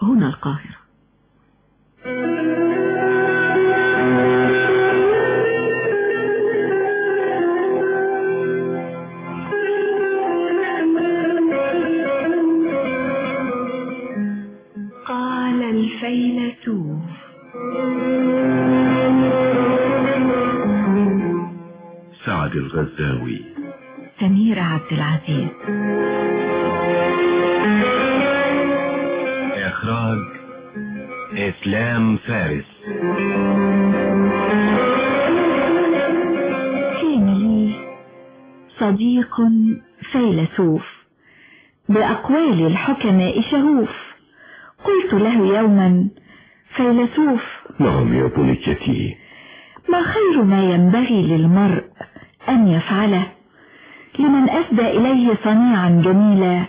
هنا القاهرة قال الفيلسوف سعد الغزاوي سمير عبد العزيز إخراج إسلام فارس كان لي صديق فيلسوف بأقوال الحكماء شغوف قلت له يوما فيلسوف نعم يا بنيتي ما خير ما ينبغي للمرء أن يفعله لمن أسدى إليه صنيعا جميلا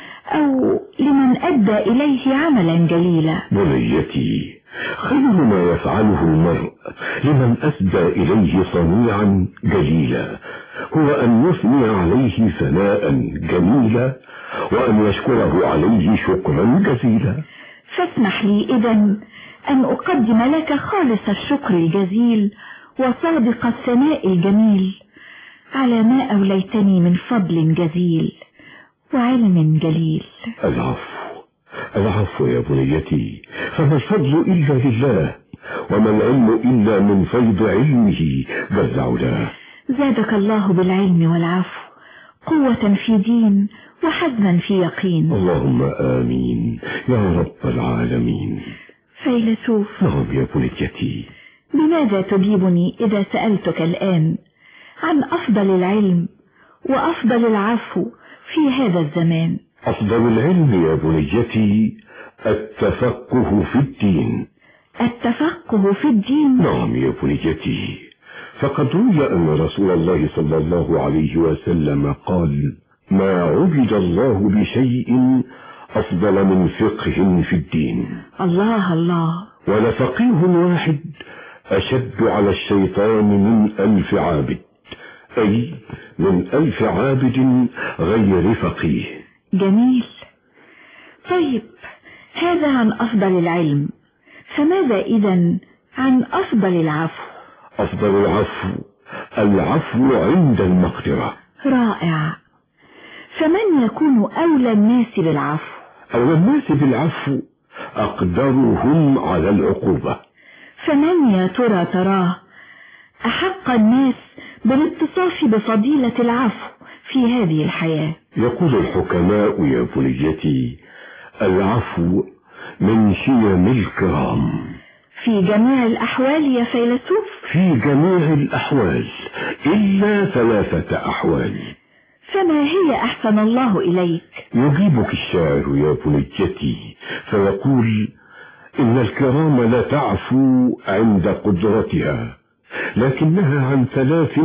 أو لمن أدى إليه عملا جليلا بنيتي خير ما يفعله المرء لمن أسدى إليه صنيعا جليلا هو أن يثني عليه ثناء جميلا وأن يشكره عليه شكرا جزيلا فاسمح لي إذا أن أقدم لك خالص الشكر الجزيل وصادق الثناء الجميل على ما أوليتني من فضل جزيل وعلم جليل العفو العفو يا بنيتي فما الفضل إلا لله وما العلم إلا من فيض علمه جل علاه زادك الله بالعلم والعفو قوة في دين وحزما في يقين اللهم آمين يا رب العالمين فيلسوف نعم يا بنيتي بماذا تجيبني إذا سألتك الآن عن أفضل العلم وأفضل العفو في هذا الزمان أفضل العلم يا بنيتي التفقه في الدين التفقه في الدين نعم يا بنيتي فقد روي أن رسول الله صلى الله عليه وسلم قال ما عبد الله بشيء أفضل من فقه في الدين الله الله ولفقيه واحد أشد على الشيطان من ألف عابد أي من ألف عابد غير فقيه جميل طيب هذا عن أفضل العلم فماذا إذا عن أفضل العفو أفضل العفو العفو عند المقدرة رائع فمن يكون أولى الناس بالعفو أولى الناس بالعفو أقدرهم على العقوبة فمن يا ترى تراه أحق الناس بالاتصاف بفضيلة العفو في هذه الحياة يقول الحكماء يا بنيتي العفو من شيم الكرام في جميع الأحوال يا فيلسوف في جميع الأحوال إلا ثلاثة أحوال فما هي أحسن الله إليك يجيبك الشاعر يا بنيتي فيقول إن الكرام لا تعفو عند قدرتها لكنها عن ثلاث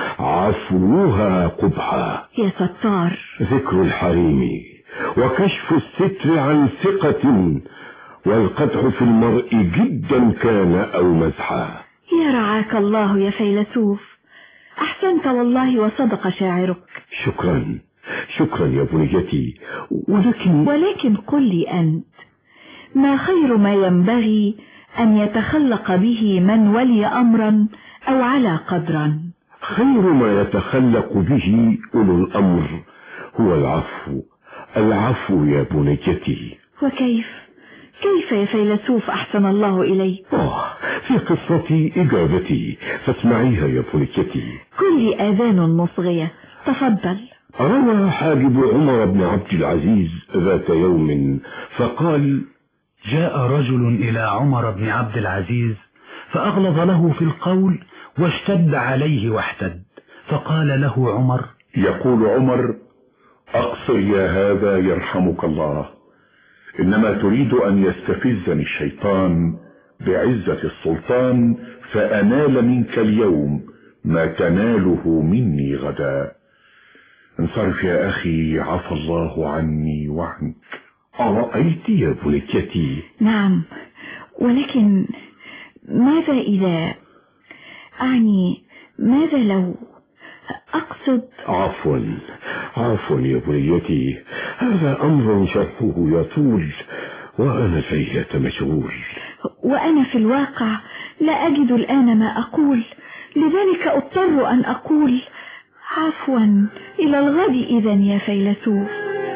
عفوها قبحا يا ستار ذكر الحريم وكشف الستر عن ثقة والقدح في المرء جدا كان أو مزحا يا رعاك الله يا فيلسوف أحسنت والله وصدق شاعرك شكرا شكرا يا بنيتي ولكن ولكن قل لي أنت ما خير ما ينبغي أن يتخلق به من ولي أمرا أو على قدرا خير ما يتخلق به أولو الأمر هو العفو العفو يا بنيتي وكيف كيف يا فيلسوف أحسن الله إليك آه في قصتي إجابتي فاسمعيها يا بنيتي كل آذان مصغية تفضل روى حاجب عمر بن عبد العزيز ذات يوم فقال جاء رجل إلى عمر بن عبد العزيز فأغلظ له في القول واشتد عليه واحتد فقال له عمر يقول عمر أقصر يا هذا يرحمك الله إنما تريد أن يستفزني الشيطان بعزة السلطان فأنال منك اليوم ما تناله مني غدا انصرف يا أخي عفى الله عني وعنك أرأيت يا بنيتي نعم ولكن ماذا إذا أعني ماذا لو أقصد عفوا عفوا يا بنيتي هذا أمر شرحه يطول وأنا فيها مشغول وأنا في الواقع لا أجد الآن ما أقول لذلك أضطر أن أقول عفوا إلى الغد إذا يا فيلسوف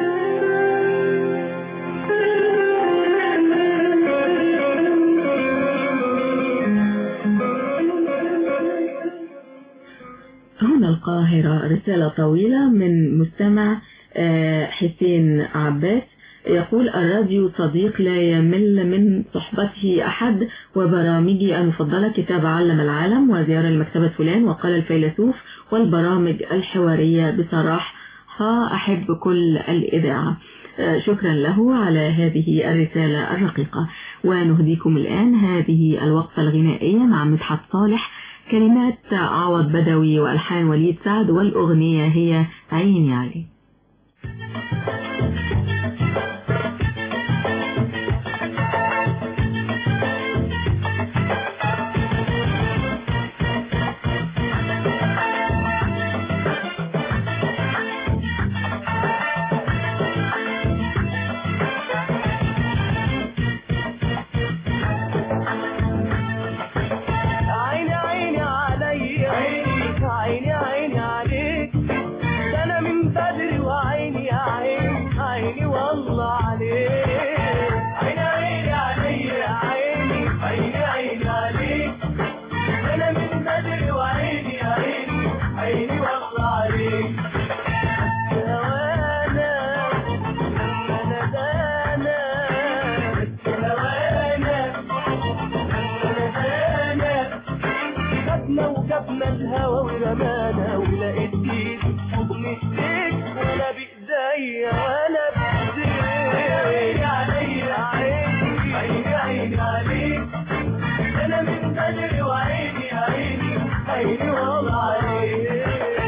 هنا القاهرة رسالة طويلة من مستمع آه، حسين عباس يقول الراديو صديق لا يمل من صحبته أحد وبرامجي المفضلة كتاب علم العالم وزيارة لمكتبة فلان وقال الفيلسوف والبرامج الحوارية بصراحة أحب كل الإذاعة آه، شكرا له على هذه الرسالة الرقيقة ونهديكم الآن هذه الوقفة الغنائية مع مدحت صالح كلمات عوض بدوي وألحان وليد سعد والأغنية هي عيني عليه عيني عيني علي عيني عيني عيني عليك ده انا من بدري وعيني يا عيني عيني والله عليك عيني عيني علي يا عيني عيني عيني عليك ده انا من بدري وعيني يا عيني عيني والله عليك يا وانا لما ندانا يا وانا خدنا وجبنا الهوى ورمانا ولقيت ايد حضن ايديك ولا بايديا ولا بايديك عيني عليا عيني عيني عيني عليك انا من بدري وعيني عيني عيني والله عليك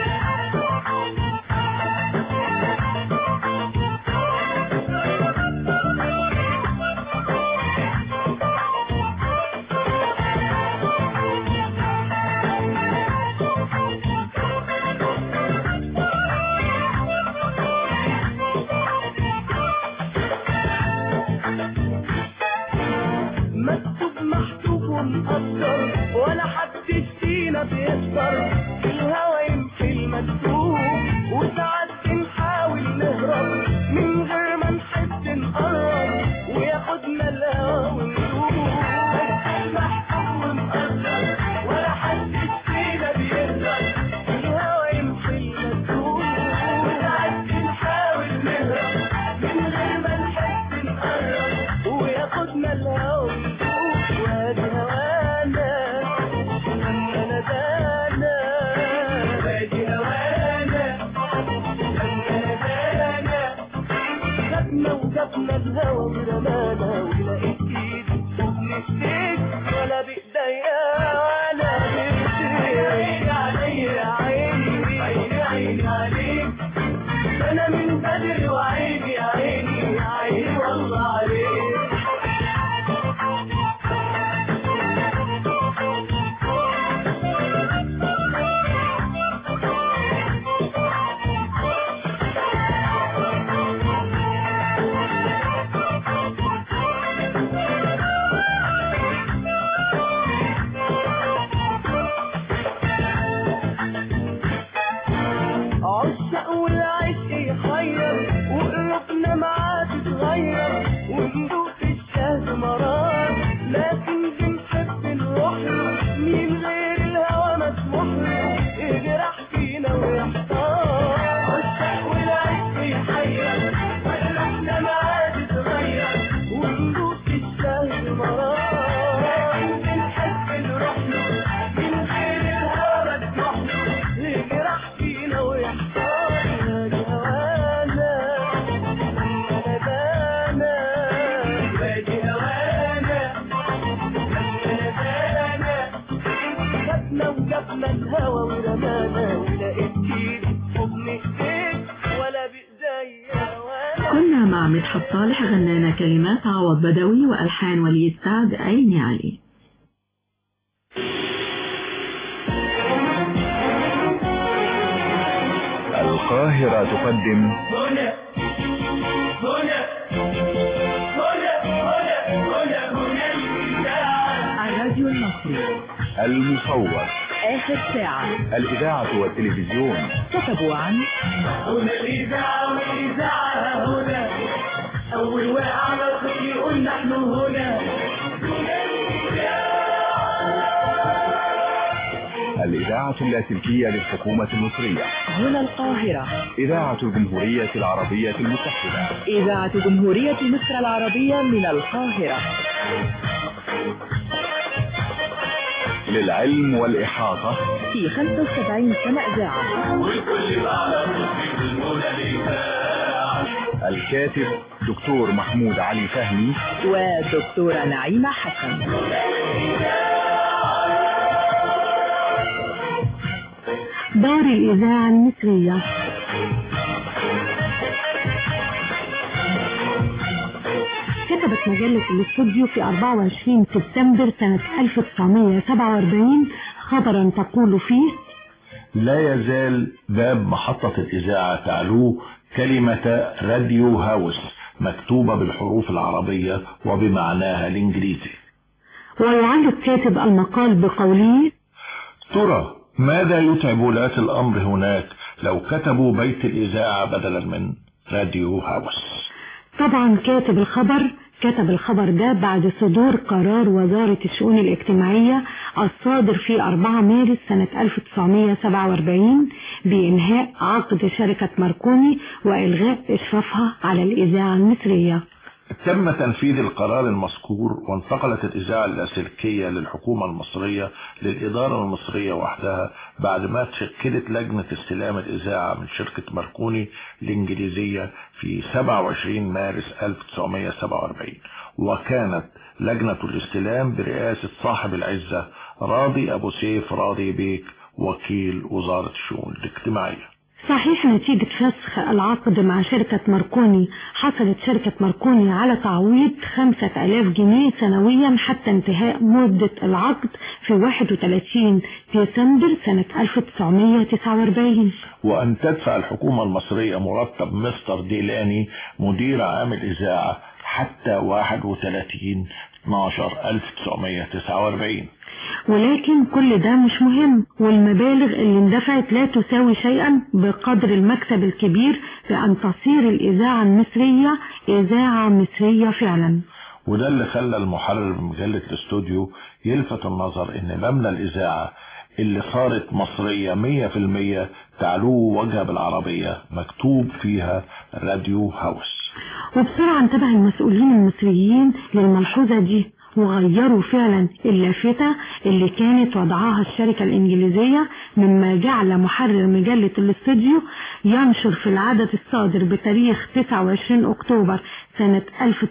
مكتوب محسوب ومقدر ولا حد فينا بيقدر في الهوى يمحي المكتوب وساعات بنحاول نهرب من غير ما نحس نقرب وياخدنا الهوى ونروح مكتوب محسوب ومقدر ولا حد فينا بيقدر في الهوى يمحي المكتوب وساعات بنحاول نهرب من غير ما نحس نقرب وياخدنا الهوى ونروح وادي هوانا لما ندانا وادي هوانا لما ندانا خدنا وجبنا الهوى ورمانا ولقيت ايدي حضن ايديك ولا بايديا ولا بايديك عيني عليا عيني عيني عيني عليك انا من بدري وعيني عيني عيني والله عليك عشق والعشق يخير وقلوبنا معاه تتغير وندوق الشهد مرار لكن بنحب نروح له مين غير الهوى مسموح له يجرح فينا ويحتار عشق والعشق يحير وقلوبنا معاه تتغير وندوق الشهد مرار لكن بنحب نروح له مين غير الهوى مسموح له يجرح فينا ويحتار يا هوانا لما ندانا وادي هوانا لما ندانا خدنا وجبنا الهوى ورمانا ولقيت ايدي حضن ايديك ولا بايديا ولا كنا مع مدحت صالح غنانا كلمات عوض بدوي وألحان وليد سعد عيني عليه القاهرة تقدم هنا هنا هنا المصور آخر ساعة الإذاعة والتلفزيون كتبوا عن هنا الإذاعة والإذاعة هنا أول واقع على الخط يقول نحن هنا الإذاعة اللاسلكية للحكومة المصرية هنا القاهرة إذاعة الجمهورية العربية المتحدة إذاعة جمهورية مصر العربية من القاهرة للعلم والإحاطة في 75 سنة إذاعة الكاتب دكتور محمود علي فهمي ودكتورة نعيمة حسن دار الإذاعة المصرية كتبت مجلة الاستوديو في 24 سبتمبر سنة 1947 خبرا تقول فيه لا يزال باب محطة الإذاعة تعلوه كلمة راديو هاوس مكتوبة بالحروف العربية وبمعناها الإنجليزي ويعلق كاتب المقال بقوله ترى ماذا يتعب ولاة الأمر هناك لو كتبوا بيت الإذاعة بدلا من راديو هاوس طبعا كاتب الخبر كتب الخبر ده بعد صدور قرار وزارة الشؤون الاجتماعية الصادر في 4 مارس سنة 1947 بإنهاء عقد شركة ماركوني وإلغاء إشرافها على الإذاعة المصرية تم تنفيذ القرار المذكور وانتقلت الإذاعة اللاسلكية للحكومة المصرية للإدارة المصرية وحدها بعد ما تشكلت لجنة استلام الإذاعة من شركة ماركوني الإنجليزية في 27 مارس 1947 وكانت لجنة الاستلام برئاسة صاحب العزة راضي أبو سيف راضي بيك وكيل وزارة الشؤون الاجتماعية صحيح نتيجة فسخ العقد مع شركة ماركوني حصلت شركة ماركوني على تعويض خمسة ألاف جنيه سنويا حتى انتهاء مدة العقد في 31 ديسمبر سنة 1949 وأن تدفع الحكومة المصرية مرتب مستر ديلاني مدير عام الإذاعة حتى 31 12 1949 ولكن كل ده مش مهم والمبالغ اللي اندفعت لا تساوي شيئا بقدر المكسب الكبير بأن تصير الإذاعة المصرية إذاعة مصرية فعلا وده اللي خلى المحرر بمجلة الاستوديو يلفت النظر ان مبنى الإذاعة اللي صارت مصرية مية في المية تعلوه وجهها بالعربية مكتوب فيها راديو هاوس وبسرعة انتبه المسؤولين المصريين للملحوظة دي وغيروا فعلا اللافتة اللي كانت وضعها الشركة الإنجليزية مما جعل محرر مجلة الاستوديو ينشر في العدد الصادر بتاريخ 29 أكتوبر سنة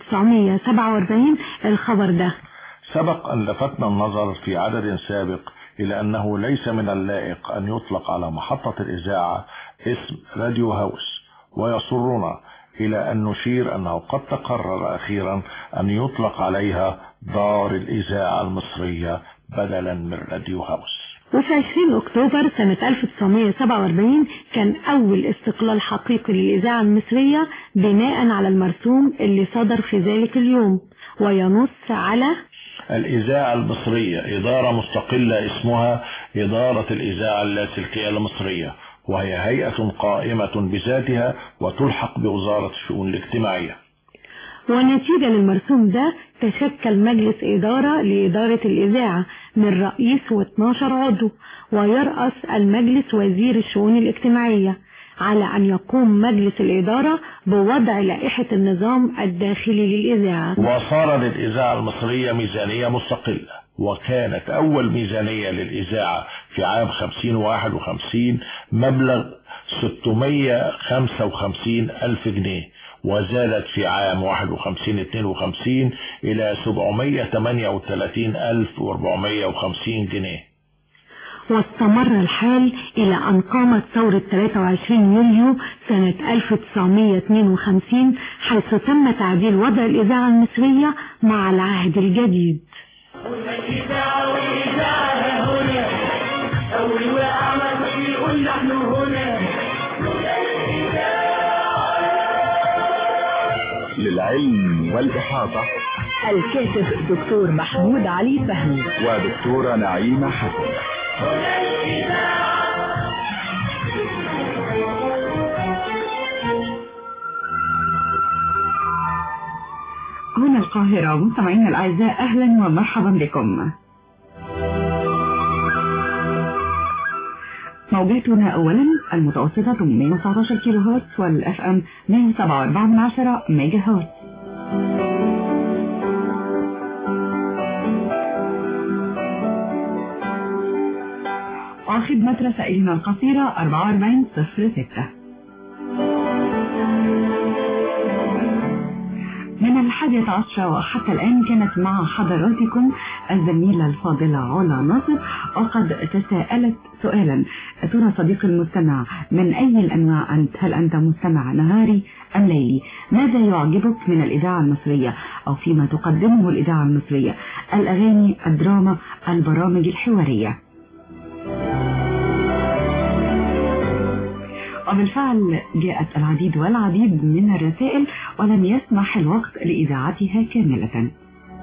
1947 الخبر ده سبق أن لفتنا النظر في عدد سابق إلى أنه ليس من اللائق أن يطلق على محطة الإذاعة اسم راديو هاوس ويسرنا إلى أن نشير أنه قد تقرر أخيرا أن يطلق عليها دار الإذاعة المصرية بدلا من راديو هاوس وفي 20 أكتوبر سنة 1947 كان أول استقلال حقيقي للإذاعة المصرية بناء على المرسوم اللي صدر في ذلك اليوم وينص على الإذاعة المصرية إدارة مستقلة اسمها إدارة الإذاعة اللاسلكية المصرية وهي هيئة قائمة بذاتها وتلحق بوزارة الشؤون الاجتماعية ونتيجة للمرسوم ده تشكل مجلس إدارة لإدارة الإذاعة من رئيس و12 عضو ويرأس المجلس وزير الشؤون الاجتماعية على أن يقوم مجلس الإدارة بوضع لائحة النظام الداخلي للإذاعة وصار للإذاعة المصرية ميزانية مستقلة وكانت أول ميزانية للإذاعة في عام 5051 مبلغ 655 ألف جنيه وزادت في عام 51 52 إلى 738 ألف و450 جنيه واستمر الحال إلى أن قامت ثورة 23 يوليو سنة 1952 حيث تم تعديل وضع الإذاعة المصرية مع العهد الجديد الإذاعة والإذاعة هنا أول واقع ما يقول نحن هنا للعلم والإحاطة الكاتب دكتور محمود علي فهمي ودكتورة نعيمة حسن هنا القاهرة مستمعينا الأعزاء أهلا ومرحبا بكم موجاتنا أولا المتوسطة 819 كيلو هرتز والأف أم 107.4 ميجا هرتز وخدمة رسائلنا القصيرة 4406 من الحادية عشرة وحتى الآن كانت مع حضراتكم الزميلة الفاضلة علا ناصر وقد تساءلت سؤالا ترى صديقي المستمع من أي الأنواع أنت هل أنت مستمع نهاري أم ليلي ماذا يعجبك من الإذاعة المصرية أو فيما تقدمه الإذاعة المصرية الأغاني الدراما البرامج الحوارية وبالفعل جاءت العديد والعديد من الرسائل ولم يسمح الوقت لإذاعتها كاملة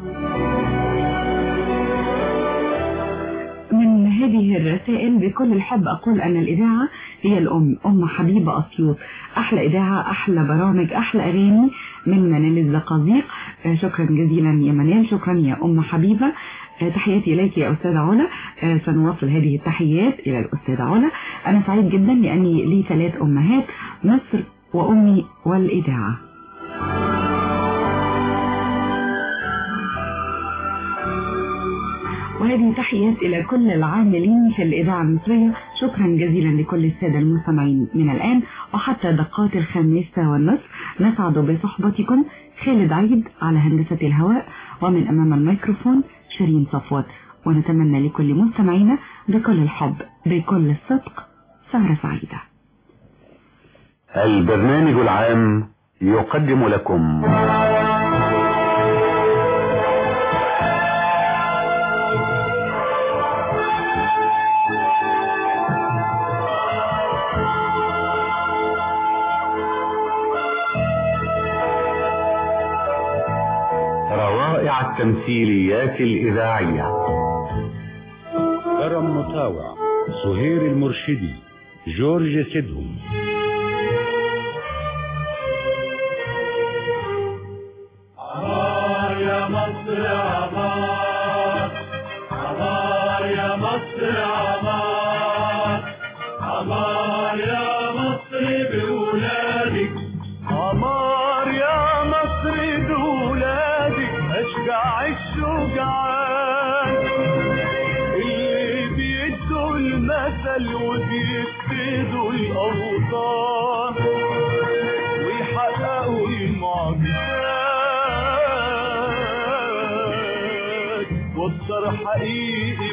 من هذه الرسائل بكل الحب أقول أن الإذاعة هي الأم أم حبيبة أسيوط أحلى إذاعة أحلى برامج أحلى أغاني من منال الزقازيق شكرا جزيلا يا منال شكرا يا أم حبيبة تحياتي إليك يا أستاذة علا سنواصل هذه التحيات إلى الأستاذة علا أنا سعيد جدا لأني لي ثلاث أمهات مصر وأمي والإذاعة وهذه تحيات إلى كل العاملين في الإذاعة المصرية شكرا جزيلا لكل السادة المستمعين من الآن وحتى دقات الخامسة والنصف نسعد بصحبتكم خالد عيد على هندسة الهواء ومن أمام الميكروفون شيرين صفوت ونتمنى لكل مستمعينا بكل الحب بكل الصدق سهرة سعيدة البرنامج العام يقدم لكم روائع التمثيليات الإذاعية كرم مطاوع سهير المرشدي جورج سيدهم عمار يا مصر عمار عمار يا مصر عمار عمار يا مصر بولادك عمار يا مصر بولادك اشجع الشجعان اللي بيدوا المثل وبيفقدوا الاوطان ويحققوا المعجزات والصر حقيقي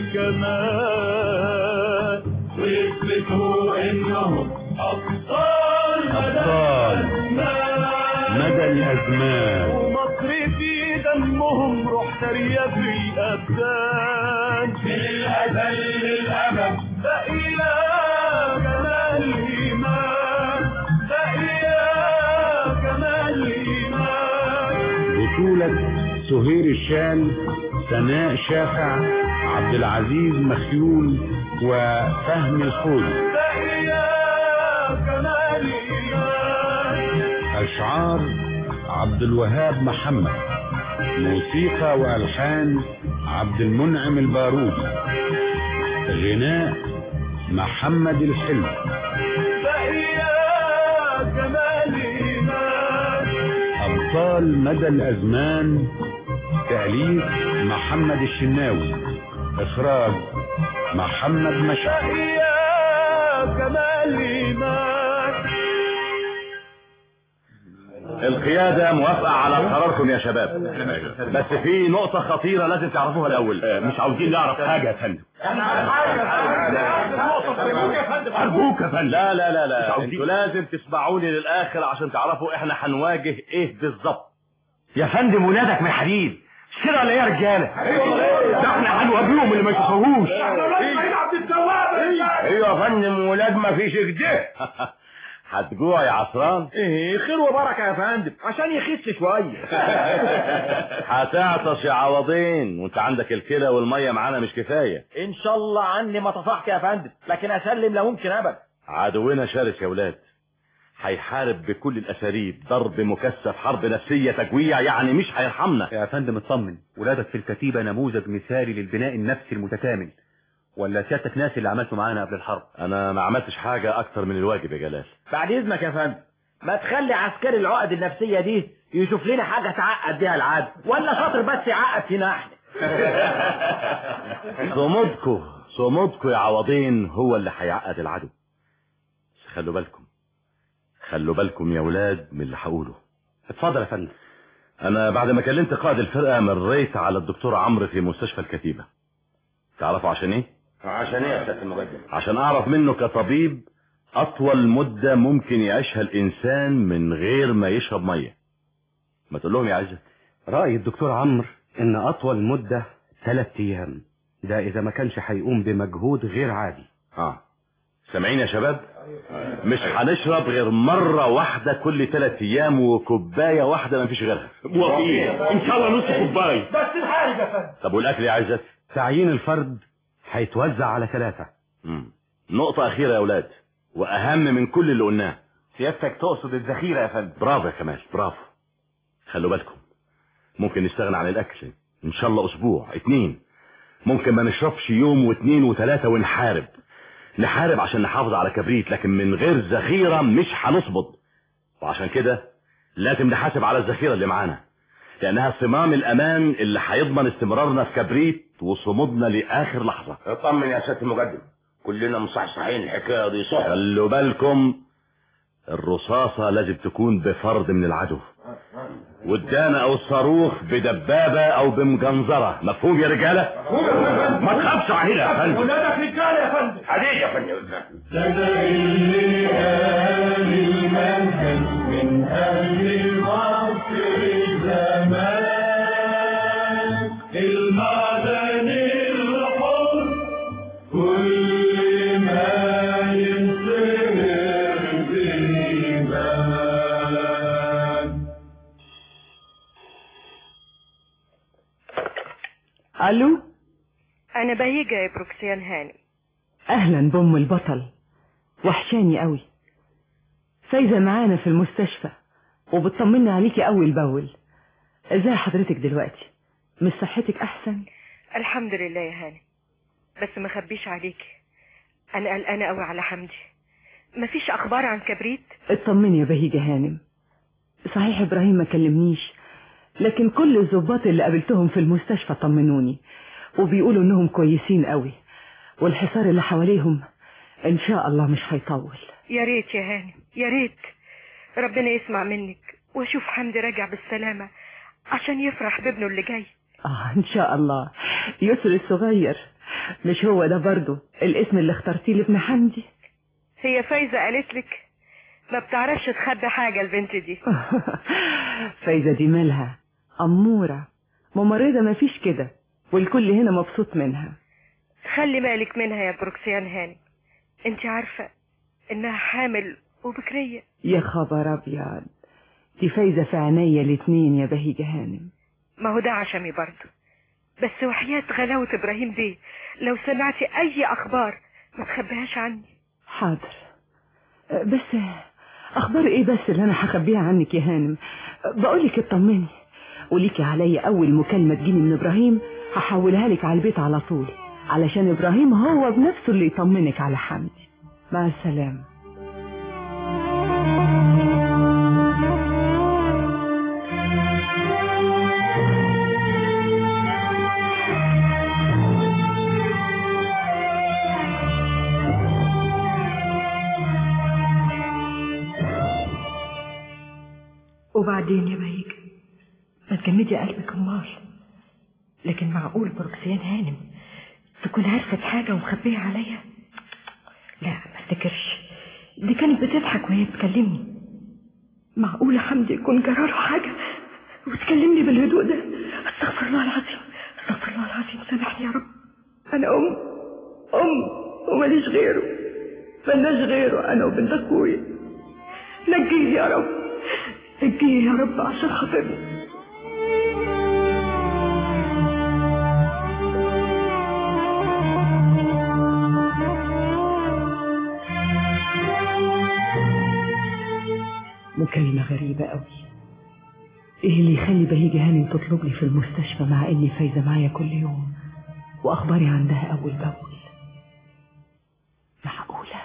كمان ويثبتوا انهم ابطال أبطال مدى الأزمان ومصر في دمهم روح سرية في الأبدان من الأزل للأبد بقينا كمال الإيمان بقينا كمال الإيمان بطولة سهير الشام سناء شافع عبد العزيز مخيول وفهمي الخوي بقينا كمال الإيمان أشعار عبد الوهاب محمد موسيقى وألحان عبد المنعم البارودي غناء محمد الحلو بقينا كمال الإيمان أبطال مدى الأزمان تأليف محمد الشناوي إخراج محمد مشعل بقينا كمال الإيمان القيادة موافقة على قراركم يا شباب بس في نقطة خطيرة لازم تعرفوها الأول مش عاوزين نعرف حاجة يا فندم أرجوك يا فندم لا لا لا لا انتوا لازم تسمعوني للآخر عشان تعرفوا احنا هنواجه ايه بالظبط يا فندم ولادك من حديد كده ولا ايه يا رجالة؟ ده احنا هنواجههم اللي ما يشوفوهوش ايوه يا فندم ولاد ما فيش كده هتجوع يا عصران ايه خير وبركه يا فندم عشان يخس شويه هتعطش يا عوضين وانت عندك الكلى والميه معانا مش كفايه ان شاء الله عني ما طفحت يا فندم لكن اسلم لو ممكن ابدا عدونا شرس يا ولاد هيحارب بكل الاساليب ضرب مكثف حرب نفسيه تجويع يعني مش هيرحمنا يا فندم اطمن ولادك في الكتيبة نموذج مثالي للبناء النفسي المتكامل ولا سيادتك ناسي اللي عملته معانا قبل الحرب انا ما عملتش حاجه اكتر من الواجب يا جلال بعد اذنك يا فندم ما تخلي عسكري العقد النفسيه دي يشوف لنا حاجه تعقد بيها العدو ولا شاطر بس يعقد فينا احنا صمودكو صمودكو يا عوضين هو اللي هيعقد العدو بس خلوا بالكم خلوا بالكم يا ولاد من اللي هقوله اتفضل يا فندم انا بعد ما كلمت قائد الفرقه مريت على الدكتور عمرو في مستشفى الكتيبه تعرفوا عشان ايه عشان ايه يا سياده المقدم عشان اعرف منه كطبيب اطول مده ممكن يعيشها الانسان من غير ما يشرب ميه ما تقول لهم يا عزت رأي الدكتور عمرو ان اطول مدة ثلاث ايام ده اذا ما كانش هيقوم بمجهود غير عادي اه سامعين يا شباب مش هنشرب غير مرة واحدة كل ثلاث ايام وكوباية واحدة ما فيش غيرها موافقين ان شاء الله نص كوبايه بس الحارب يا فندم طب والاكل يا عزت تعيين الفرد هيتوزع على ثلاثة مم. نقطة أخيرة يا أولاد وأهم من كل اللي قلناه سيادتك تقصد الذخيره يا فندم برافو يا كمال برافو خلوا بالكم ممكن نستغنى عن الأكل إن شاء الله أسبوع اتنين ممكن ما نشربش يوم واتنين وتلاتة ونحارب نحارب عشان نحافظ على كبريت لكن من غير ذخيرة مش هنصبد وعشان كده لازم نحاسب على الذخيرة اللي معانا لأنها صمام الأمان اللي هيضمن استمرارنا في كبريت وصمودنا لآخر لحظة اطمن يا سياده المقدم كلنا مصحصحين الحكايه دي صح خلوا بالكم الرصاصة لازم تكون بفرد من العدو والدانة او الصاروخ بدبابة او بمجنزرة مفهوم يا رجالة ما تخافش علينا يا فندم ولادك رجاله يا فندم عليك يا فندم اللي قال المنهج من أهل مصر زمان المعدن الحر كل ما ينصهر بيبان الو انا بهيجة يا بروكسيان هاني اهلا بام البطل وحشاني قوي فايزة معانا في المستشفى وبتطمني عليكي اول باول ازاي حضرتك دلوقتي مش صحتك احسن الحمد لله يا هاني بس ما خبيش عليكي انا قلقانة قوي على حمدي مفيش اخبار عن كبريت اطمني يا بهيجة هانم صحيح ابراهيم ما كلمنيش لكن كل الضباط اللي قابلتهم في المستشفى طمنوني وبيقولوا انهم كويسين قوي والحصار اللي حواليهم ان شاء الله مش هيطول يا ريت يا هاني يا ريت ربنا يسمع منك واشوف حمدي راجع بالسلامة عشان يفرح بابنه اللي جاي اه ان شاء الله يسر الصغير مش هو ده برضه الاسم اللي اخترتيه لابن حمدي هي فايزة قالت لك ما بتعرفش تخبي حاجة البنت دي فايزة دي مالها أمورة ممرضة ما فيش كده والكل هنا مبسوط منها خلي بالك منها يا بروكسيان هاني انت عارفة انها حامل وبكرية يا خبر أبيض دي فايزة في عينيا الاتنين يا بهيجة هانم ما هو ده عشمي برضه بس وحياة غلاوة ابراهيم دي لو سمعتي اي اخبار ما تخبيهاش عني حاضر بس اخبار ايه بس اللي انا هخبيها عنك يا هانم بقولك اطمني وليكي عليا اول مكالمة تجيني من ابراهيم هحولها لك على البيت على طول علشان ابراهيم هو بنفسه اللي يطمنك على حمدي مع السلامة وبعدين يا بهيج ما تجمدي قلبك امال لكن معقول بروكسيان هانم تكون عرفت حاجة ومخبيها عليا لا ما افتكرش دي كانت بتضحك وهي بتكلمني معقول حمدي يكون جراله حاجة وتكلمني بالهدوء ده استغفر الله العظيم استغفر الله العظيم سامحني يا رب انا ام ام وماليش غيره ملناش غيره انا وبنت اخويا نجيه يا رب نجيه يا رب عشان خاطرنا مكالمة غريبة قوي ايه اللي يخلي بهيجة هانم تطلبني في المستشفى مع اني فايزة معايا كل يوم واخباري عندها اول باول معقولة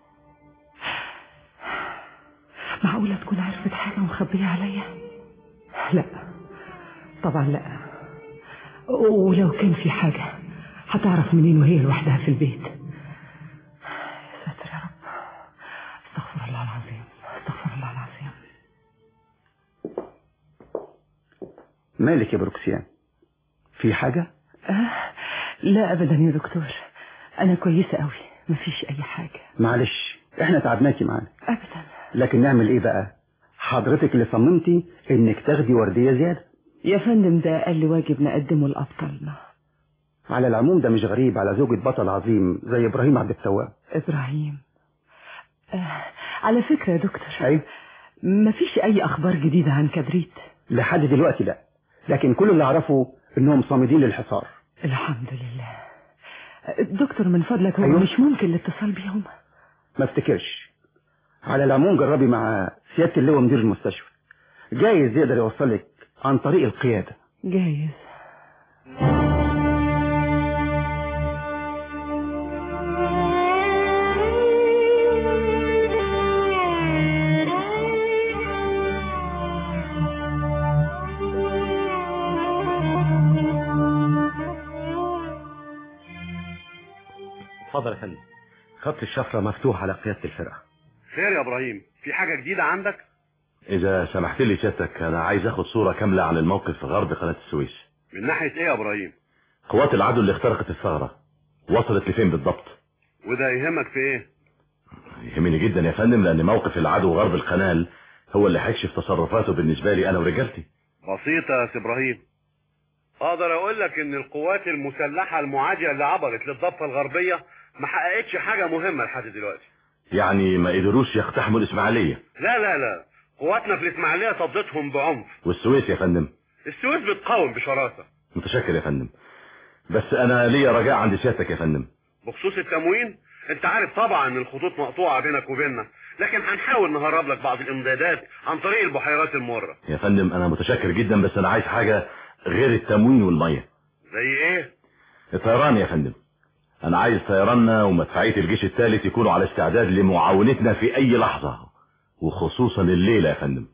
معقولة تكون عرفت حاجة ومخبية عليا لا طبعا لا ولو كان في حاجة هتعرف منين وهي لوحدها في البيت يا ساتر يا رب استغفر الله العظيم استغفر الله العظيم مالك يا بروكسيان في حاجة آه لا ابدا يا دكتور انا كويسة قوي مفيش اي حاجة معلش احنا تعبناكي معانا ابدا لكن نعمل ايه بقى حضرتك اللي صممتي انك تاخدي وردية زيادة يا فندم ده اقل واجب نقدمه لابطالنا على العموم ده مش غريب على زوجة بطل عظيم زي ابراهيم عبد التواب ابراهيم آه على فكرة يا دكتور ايوه مفيش اي اخبار جديدة عن كبريت لحد دلوقتي لا لكن كل اللي اعرفه انهم صامدين للحصار الحمد لله دكتور من فضلك هو أيوة. مش ممكن الاتصال بيهم ما افتكرش على العموم جربي مع سيادة اللواء مدير المستشفى جايز يقدر يوصلك عن طريق القيادة جايز اتفضل يا فندم خط الشفرة مفتوح على قيادة الفرقة خير يا ابراهيم في حاجة جديدة عندك إذا سمحت لي سيادتك أنا عايز أخد صورة كاملة عن الموقف في غرب قناة السويس من ناحية ايه يا ابراهيم قوات العدو اللي اخترقت الثغرة وصلت لفين بالضبط وده يهمك في ايه يهمني جدا يا فندم لأن موقف العدو غرب القنال هو اللي هيكشف تصرفاته بالنسبة لي أنا ورجالتي بسيطة يا سي ابراهيم اقدر اقول لك ان القوات المسلحة المعادية اللي عبرت للضفة الغربية ما حققتش حاجة مهمة لحد دلوقتي يعني ما قدروش يقتحموا الإسماعيلية لا لا لا قواتنا في الاسماعيلية صدتهم بعنف والسويس يا فندم السويس بتقاوم بشراسة متشكر يا فندم بس أنا ليا رجاء عند سيادتك يا فندم بخصوص التموين انت عارف طبعا ان الخطوط مقطوعة بينك وبيننا لكن هنحاول نهرب لك بعض الامدادات عن طريق البحيرات المرة يا فندم أنا متشكر جدا بس أنا عايز حاجة غير التموين والمية زي ايه الطيران يا فندم أنا عايز طيراننا ومدفعية الجيش الثالث يكونوا على استعداد لمعاونتنا في أي لحظة وخصوصا الليلة يا فندم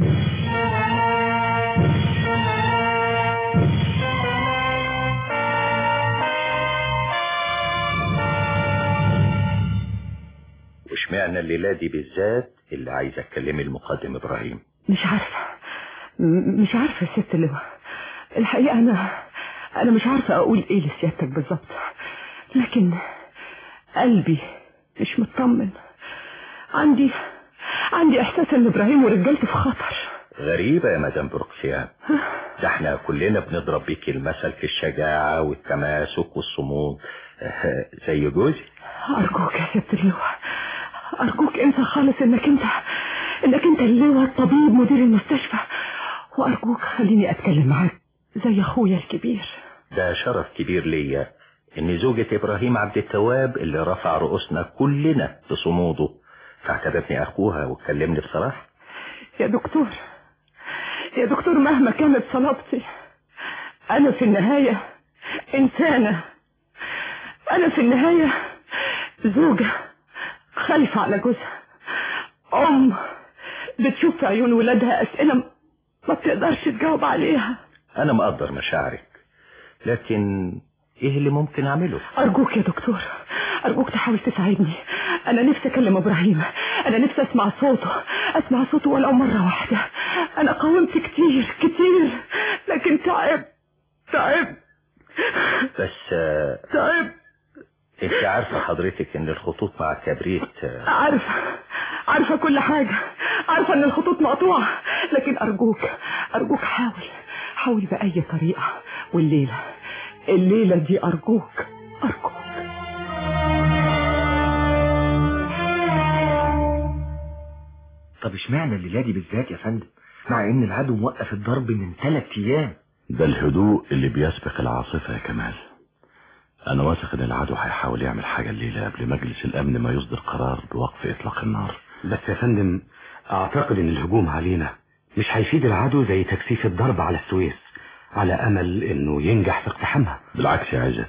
واشمعنى الليلة دي بالذات اللي عايز اتكلمي المقدم ابراهيم مش عارفة م- مش عارفة يا ست اللواء الحقيقة أنا أنا مش عارفة أقول إيه لسيادتك بالظبط لكن قلبي مش مطمن عندي عندي إحساس إن إبراهيم ورجالته في خطر غريبة يا مدام بروكسيان ده احنا كلنا بنضرب بيك المثل في الشجاعة والتماسك والصمود اه، زي جوزي أرجوك يا ست اللواء أرجوك انسى خالص إنك أنت إنك أنت اللواء الطبيب مدير المستشفى وأرجوك خليني أتكلم معاك زي أخويا الكبير ده شرف كبير ليا ان زوجة ابراهيم عبد التواب اللي رفع رؤوسنا كلنا بصموده فاعتبرني اخوها وتكلمني بصراحة يا دكتور يا دكتور مهما كانت صلابتي أنا في النهاية إنسانة أنا في النهاية زوجة خايفة على جوزها أم بتشوف في عيون ولادها أسئلة ما بتقدرش تجاوب عليها انا مقدر مشاعرك لكن ايه اللي ممكن اعمله أرجوك يا دكتور أرجوك تحاول تساعدني أنا نفسي أكلم إبراهيم أنا نفسي أسمع صوته أسمع صوته ولو مرة واحدة أنا قاومت كتير كتير لكن تعب تعب بس آه، تعب انت عارفة حضرتك ان الخطوط مع كبريت آه، عارفة عارفة كل حاجة عارفة ان الخطوط مقطوعة لكن ارجوك ارجوك حاول حاول بأي طريقة والليلة الليلة دي ارجوك ارجوك طب اشمعنى الليله دي بالذات يا فندم مع ان العدو موقف الضرب من ثلاث ايام ده الهدوء اللي بيسبق العاصفة يا كمال انا واثق ان العدو هيحاول يعمل حاجة الليلة قبل مجلس الامن ما يصدر قرار بوقف اطلاق النار بس يا فندم اعتقد ان الهجوم علينا مش هيفيد العدو زي تكثيف الضرب على السويس على امل انه ينجح في اقتحامها بالعكس يا عزت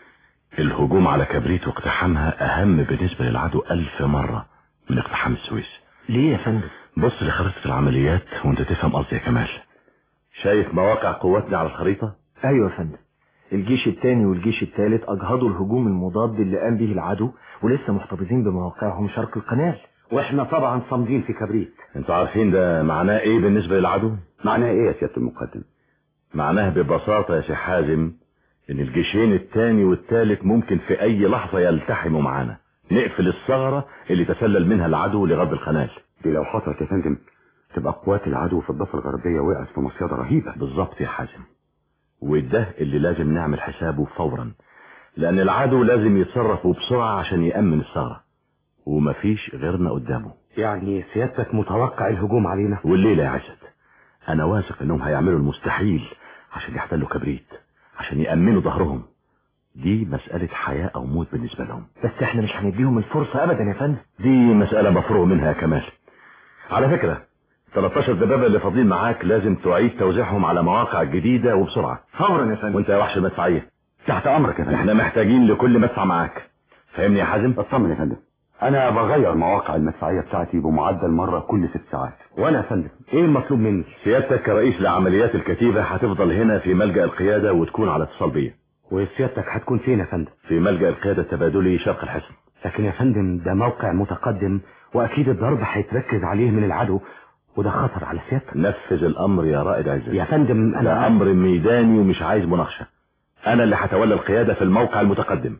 الهجوم على كبريت واقتحامها اهم بالنسبة للعدو الف مرة من اقتحام السويس ليه يا فندم بص لخريطة العمليات وانت تفهم قصدي يا كمال شايف مواقع قواتنا على الخريطة ايوه يا فندم الجيش الثاني والجيش الثالث اجهضوا الهجوم المضاد اللي قام به العدو ولسه محتفظين بمواقعهم شرق القناه واحنا طبعا صامدين في كبريت انتوا عارفين ده معناه ايه بالنسبة للعدو معناه ايه يا سيادة المقدم معناه ببساطة يا شيخ حازم ان الجيشين الثاني والثالث ممكن في اي لحظة يلتحموا معانا نقفل الثغرة اللي تسلل منها العدو لغرب القناه دي لو حصلت يا فندم تبقى قوات العدو في الضفة الغربية وقعت في مصيدة رهيبة بالظبط يا حازم وده اللي لازم نعمل حسابه فورا لان العدو لازم يتصرف بسرعة عشان يأمن الثغرة ومفيش غيرنا قدامه يعني سيادتك متوقع الهجوم علينا والليلة يا عزت انا واثق انهم هيعملوا المستحيل عشان يحتلوا كبريت عشان يأمنوا ظهرهم دي مسألة حياة او موت بالنسبة لهم بس احنا مش هنديهم الفرصة ابدا يا فندم دي مسألة مفروغ منها يا كمال على فكرة 13 دبابة اللي فاضلين معاك لازم تعيد توزيعهم على مواقع جديدة وبسرعة فورا يا فندم وانت يا وحش المدفعية تحت امرك يا فندم احنا محتاجين لكل مدفع معاك فاهمني يا حازم اطمن يا فندم انا بغير مواقع المدفعية بتاعتي بمعدل مرة كل ست ساعات وانا يا فندم ايه المطلوب مني سيادتك كرئيس لعمليات الكتيبة هتفضل هنا في ملجأ القيادة وتكون على اتصال بيا وسيادتك هتكون فين يا فندم في ملجأ القيادة التبادلي شرق الحصن لكن يا فندم ده موقع متقدم واكيد الضرب هيتركز عليه من العدو وده خطر على سيادتك نفذ الامر يا رائد عزت يا فندم ده انا امر ميداني ومش عايز مناقشة انا اللي هتولى القيادة في الموقع المتقدم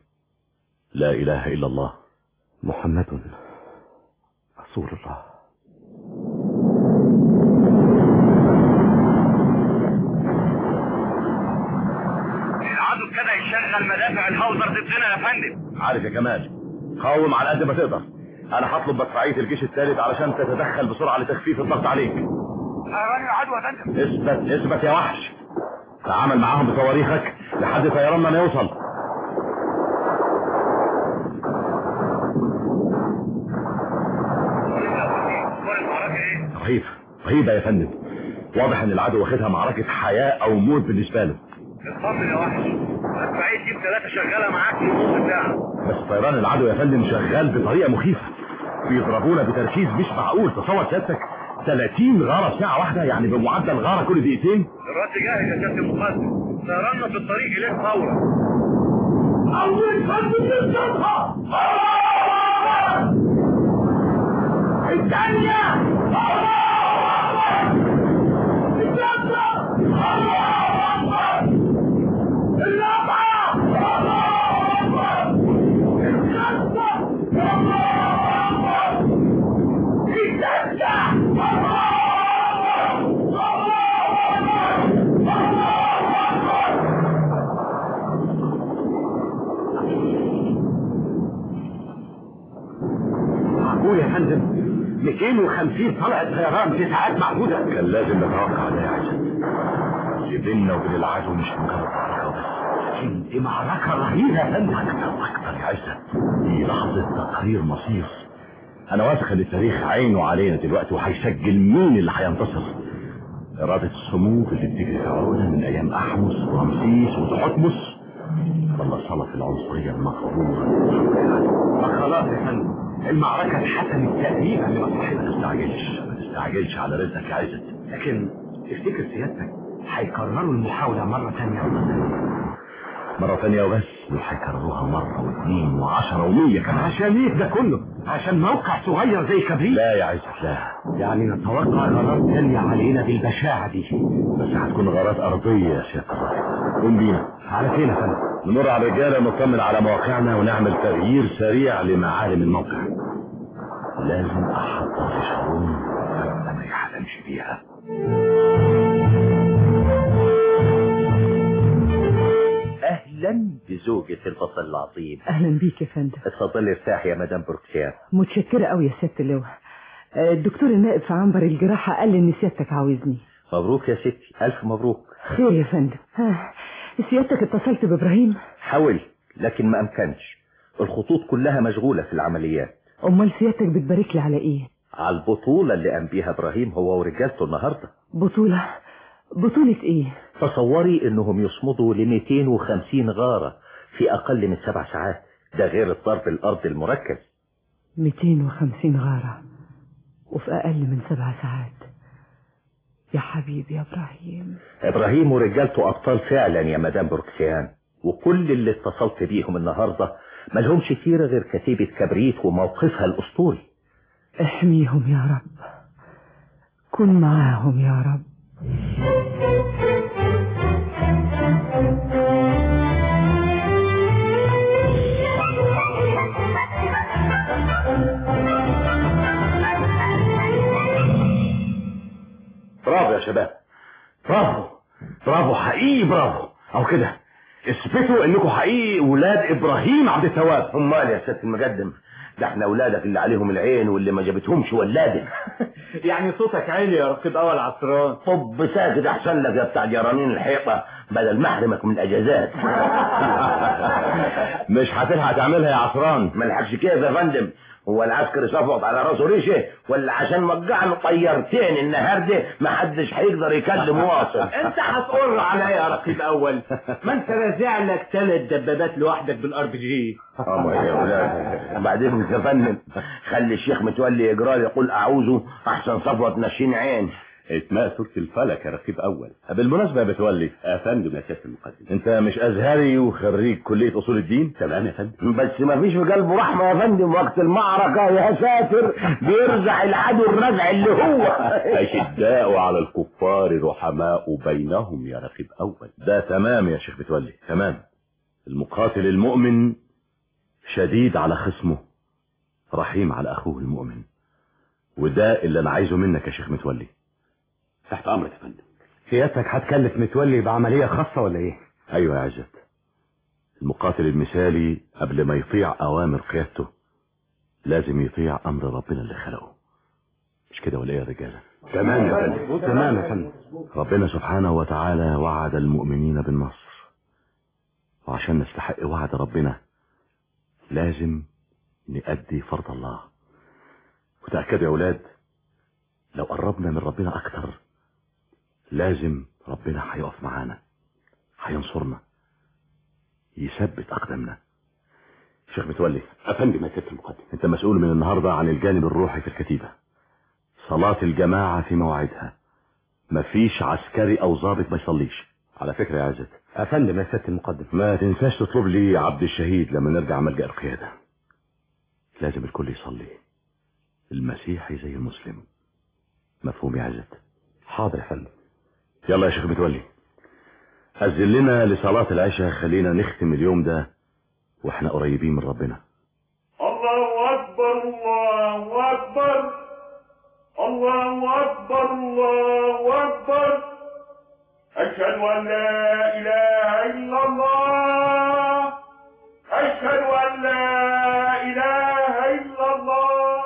لا اله الا الله محمد رسول الله العدو ابتدى يشغل مدافع الهاوزر ضدنا يا فندم عارف يا كمال قاوم على قد ما تقدر انا هطلب مدفعية الجيش الثالث علشان تتدخل بسرعة لتخفيف الضغط عليك طيران العدو يا فندم اثبت اثبت يا وحش تعامل معاهم بصواريخك لحد طيراننا ما يوصل رهيب رهيبة يا فندم واضح ان العدو واخدها معركة حياة او موت بالنسبة له اطمن يا وحش مدفعية جيب ثلاثة شغالة معاك في نص ساعة بس طيران العدو يا فندم شغال بطريقة مخيفة بيضربونا بتركيز مش معقول تصور سيادتك 30 غارة في ساعة واحدة يعني بمعدل غارة كل دقيقتين الرد جاهز يا سيادة المقدم طيراننا في الطريق إليك فورا أول فرد يصطادها الثانية الثالثة الرابعة الخامسة السادسة معقول يا فندم 250 طلعت طيران في ساعات معدودة كان لازم نتوقع ده يا عزت اللي بيننا وبين العدو مش مجرد معركة وبس لكن دي معركة رهيبة يا فندم اكتر يا عزت دي لحظة تقرير مصير انا واثق ان التاريخ عينه علينا دلوقتي وهيسجل مين اللي هينتصر إرادة الصمود اللي بتجري في عروقنا من أيام أحمس ورمسيس وتحتمس ولا صلة العنصرية المغرورة ما خلاص يا فندم المعركة اتحسمت تقريبا لمصلحتنا ما تستعجلش ما تستعجلش على رزقك يا عزت لكن تفتكر سيادتك هيكرروا المحاولة مرة تانية مرة تانية وبس دول هيكرروها مرة واثنين وعشرة ومية كمان عشان ايه ده كله عشان موقع صغير زي كبريت لا يا عزت لا يعني نتوقع غارات تانية علينا بالبشاعة دي بس هتكون غارات أرضية يا سيادة الرائد قوم بينا على فين يا فندم نمر على الرجالة ونطمن على مواقعنا ونعمل تغيير سريع لمعالم الموقع لازم أحضر في شارون فجأة ما يحلمش بيها اهلا بزوجة البطل العظيم اهلا بيك يا فندم اتفضلي ارتاحي يا مدام بروكسيان متشكرة قوي يا ست اللواء آه، الدكتور النائب في عنبر الجراحة قال لي ان سيادتك عاوزني مبروك يا ستي ألف مبروك خير يا فندم ها سيادتك اتصلت بابراهيم حاول لكن ما أمكنش الخطوط كلها مشغولة في العمليات امال سيادتك بتبارك لي على ايه على البطولة اللي قام بيها إبراهيم هو ورجالته النهاردة بطولة بطولة ايه تصوري إنهم يصمدوا ل 250 غارة في أقل من سبع ساعات ده غير الضرب الأرض المركز 250 غارة وفي اقل من سبع ساعات يا حبيبي يا ابراهيم إبراهيم ورجالته أبطال فعلا يا مدام بروكسيان وكل اللي اتصلت بيهم النهاردة ملهمش سيرة غير كتيبة كبريت وموقفها الأسطوري احميهم يا رب كن معاهم يا رب برافو يا شباب برافو برافو حقيقي برافو او كده اثبتوا انكم حقيقي ولاد ابراهيم عبد التواب امال يا سياده المقدم ده احنا اولادك اللي عليهم العين واللي ما جابتهمش ولادك يعني صوتك عالي يا رقيب اول عطران طب ساكت احسن لك يا بتاع جرانين الحيطه بدل ما احرمك من الاجازات مش هتلحق تعملها يا عصران ما لحقش كيف يا فندم هو العسكري صفط على راسه ريشه ولا عشان وقعنا طيارتين النهارده ما حدش هيقدر يكلم واصل انت هتقر عليا يا رقيب اول ما انت رازع لك ثلاث دبابات لوحدك بالار بي جي اما يا ولاد بعدين يا فندم خلي الشيخ متولي يقرا لي يقول اعوذ احسن صفوه تنشيني عين اسماء سورة الفلك يا رقيب أول بالمناسبة يا بتولي أفندم يا سيادة المقدم أنت مش أزهري وخريج كلية أصول الدين تمام يا فندم بس ما فيش في قلبه رحمه يا فندم وقت المعركه يا ساتر بيرزع العدو الرزع اللي هو أشداء على الكفار رحماء بينهم يا رقيب أول ده تمام يا شيخ بتولي تمام المقاتل المؤمن شديد على خصمه رحيم على أخوه المؤمن وده اللي أنا عايزه منك يا شيخ متولي تحت امرك يا فندم سيادتك هتكلف متولي بعملية خاصة ولا ايه ايوه يا عزت المقاتل المثالي قبل ما يطيع اوامر قيادته لازم يطيع امر ربنا اللي خلقه مش كده ولا ايه يا رجاله تمام يا فندم تمام يا فندم ربنا سبحانه وتعالى وعد المؤمنين بالنصر وعشان نستحق وعد ربنا لازم نأدي فرض الله وتأكدوا يا أولاد لو قربنا من ربنا أكتر لازم ربنا هيقف معانا هينصرنا يثبت أقدامنا شيخ متولي أفندم يا سيادة المقدم أنت مسؤول من النهاردة عن الجانب الروحي في الكتيبة صلاة الجماعة في موعدها مفيش عسكري أو ضابط ما يصليش على فكرة يا عزت أفندم يا سيادة المقدم ما تنساش تطلب لي عبد الشهيد لما نرجع ملجأ القيادة لازم الكل يصلي المسيحي زي المسلم مفهوم يا عزت حاضر يا فندم يلا يا شيخ متولي أذن لنا لصلاة العشاء خلينا نختم اليوم ده واحنا قريبين من ربنا الله أكبر الله أكبر الله أكبر الله أكبر أشهد أن لا إله إلا الله أشهد أن لا إله إلا الله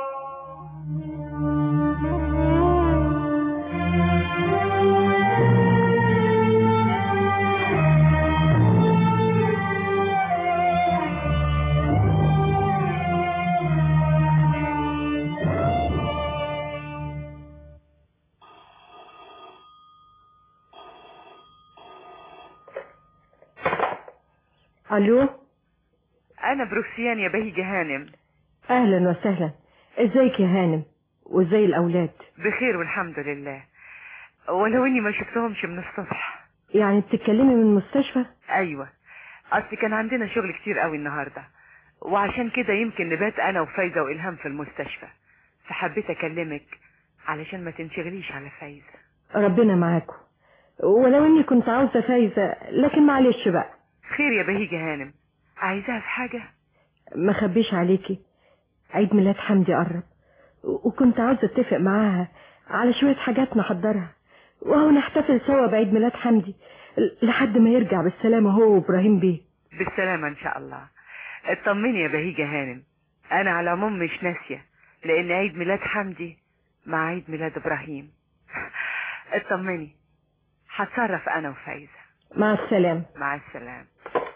الو انا بروكسيان يا بهيجة هانم اهلا وسهلا ازيك يا هانم وازاي الاولاد بخير والحمد لله ولو اني ما شفتهمش من الصبح يعني بتتكلمي من المستشفى ايوه اصل كان عندنا شغل كتير قوي النهارده وعشان كده يمكن نبات انا وفايزه والهام في المستشفى فحبيت اكلمك علشان ما تنشغليش على فايزه ربنا معاكم ولو اني كنت عاوزه فايزه لكن معلش بقى خير يا بهيجة هانم عايزاها في حاجه ما خبيش عليكي عيد ميلاد حمدي قرب وكنت عاوزه اتفق معاها على شويه حاجات نحضرها وهو نحتفل سوا بعيد ميلاد حمدي لحد ما يرجع بالسلامه هو وابراهيم بيه بالسلامه ان شاء الله اطمني يا بهيجة هانم انا على العموم مش ناسيه لان عيد ميلاد حمدي مع عيد ميلاد ابراهيم اطمني هتصرف انا وفايزة مع السلامة مع السلامة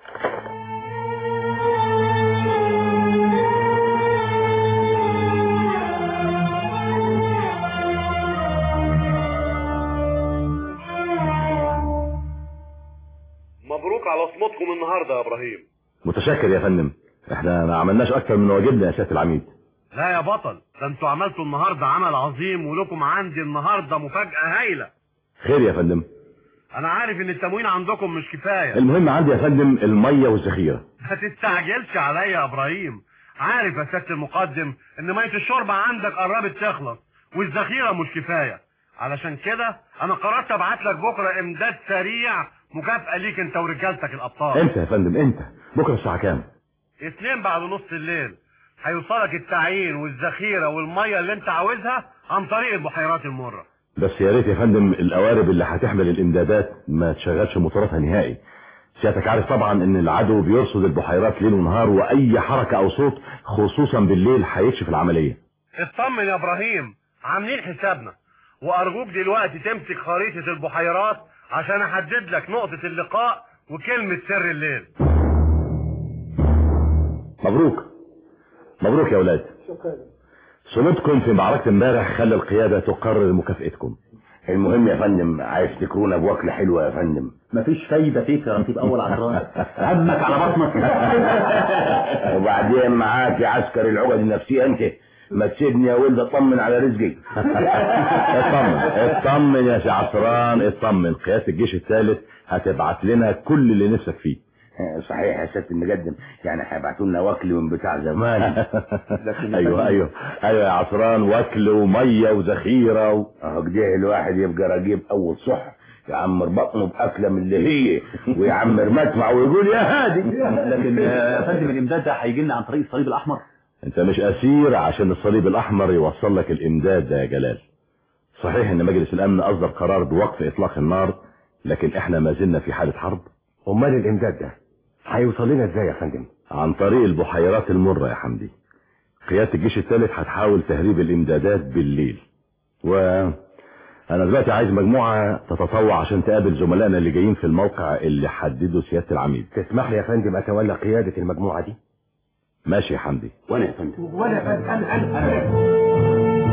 مبروك على صمتكم النهارده يا ابراهيم متشكر يا فندم احنا ما عملناش اكتر من واجبنا يا سياده العميد لا يا بطل ده انتوا عملتوا النهارده عمل عظيم ولكم عندي النهارده مفاجأة هايلة خير يا فندم انا عارف ان التموين عندكم مش كفاية المهم عندي يا فندم الميه والذخيره ما تستعجلش عليا يا ابراهيم عارف يا سيادة المقدم ان مية الشرب عندك قربت تخلص والذخيرة مش كفاية علشان كده انا قررت ابعت لك بكرة امداد سريع مكافأة ليك انت ورجالتك الابطال امتى يا فندم امتى بكره الساعه كام اتنين بعد نص الليل هيوصلك التعيين والذخيرة والمية اللي انت عاوزها عن طريق البحيرات المرة بس يا ريت يا فندم القوارب اللي هتحمل الامدادات ما تشغلش موتوراتها نهائي سيادتك عارف طبعا ان العدو بيرصد البحيرات ليل ونهار واي حركه او صوت خصوصا بالليل هيكشف العمليه اطمن يا ابراهيم عاملين حسابنا وارجوك دلوقتي تمسك خريطة البحيرات عشان احدد لك نقطة اللقاء وكلمة سر الليل مبروك مبروك يا ولاد صمتكم في معركة امبارح خلى القيادة تقرر مكافئتكم المهم يا فندم عايز تكرونا بوكلة حلوة يا فندم مفيش فايدة فيك يا رتيب أول عطران همك على بطنك وبعدين معاك يا عسكري العقد النفسية انت ما تسيبني يا ولد اطمن على رزقي اطمن اطمن يا سي عصران اطمن قيادة الجيش الثالث هتبعت لنا كل اللي نفسك فيه صحيح يا سيادة المقدم يعني هيبعتوا لنا وكل من بتاع زمان ايوه ايوه ايوه يا عصران وكل وميه وذخيره و... اهو كده الواحد يبقى رقيب اول صح يعمر بطنه باكله من اللي هي ويعمر مدفع ويقول يا هادي لكن يا فندم الامداد ده هيجي لنا عن طريق الصليب الاحمر انت مش اسير عشان الصليب الاحمر يوصل لك الامداد ده يا جلال صحيح ان مجلس الامن اصدر قرار بوقف اطلاق النار لكن احنا ما زلنا في حاله حرب امال الامداد ده هيوصل لنا ازاي يا فندم عن طريق البحيرات المرة يا حمدي قيادة الجيش الثالث هتحاول تهريب الامدادات بالليل و انا دلوقتي عايز مجموعة تتطوع عشان تقابل زملائنا اللي جايين في الموقع اللي حدده سيادة العميد تسمح لي يا فندم اتولى قيادة المجموعة دي ماشي يا حمدي وانا يا فندم وانا يا فندم انا انا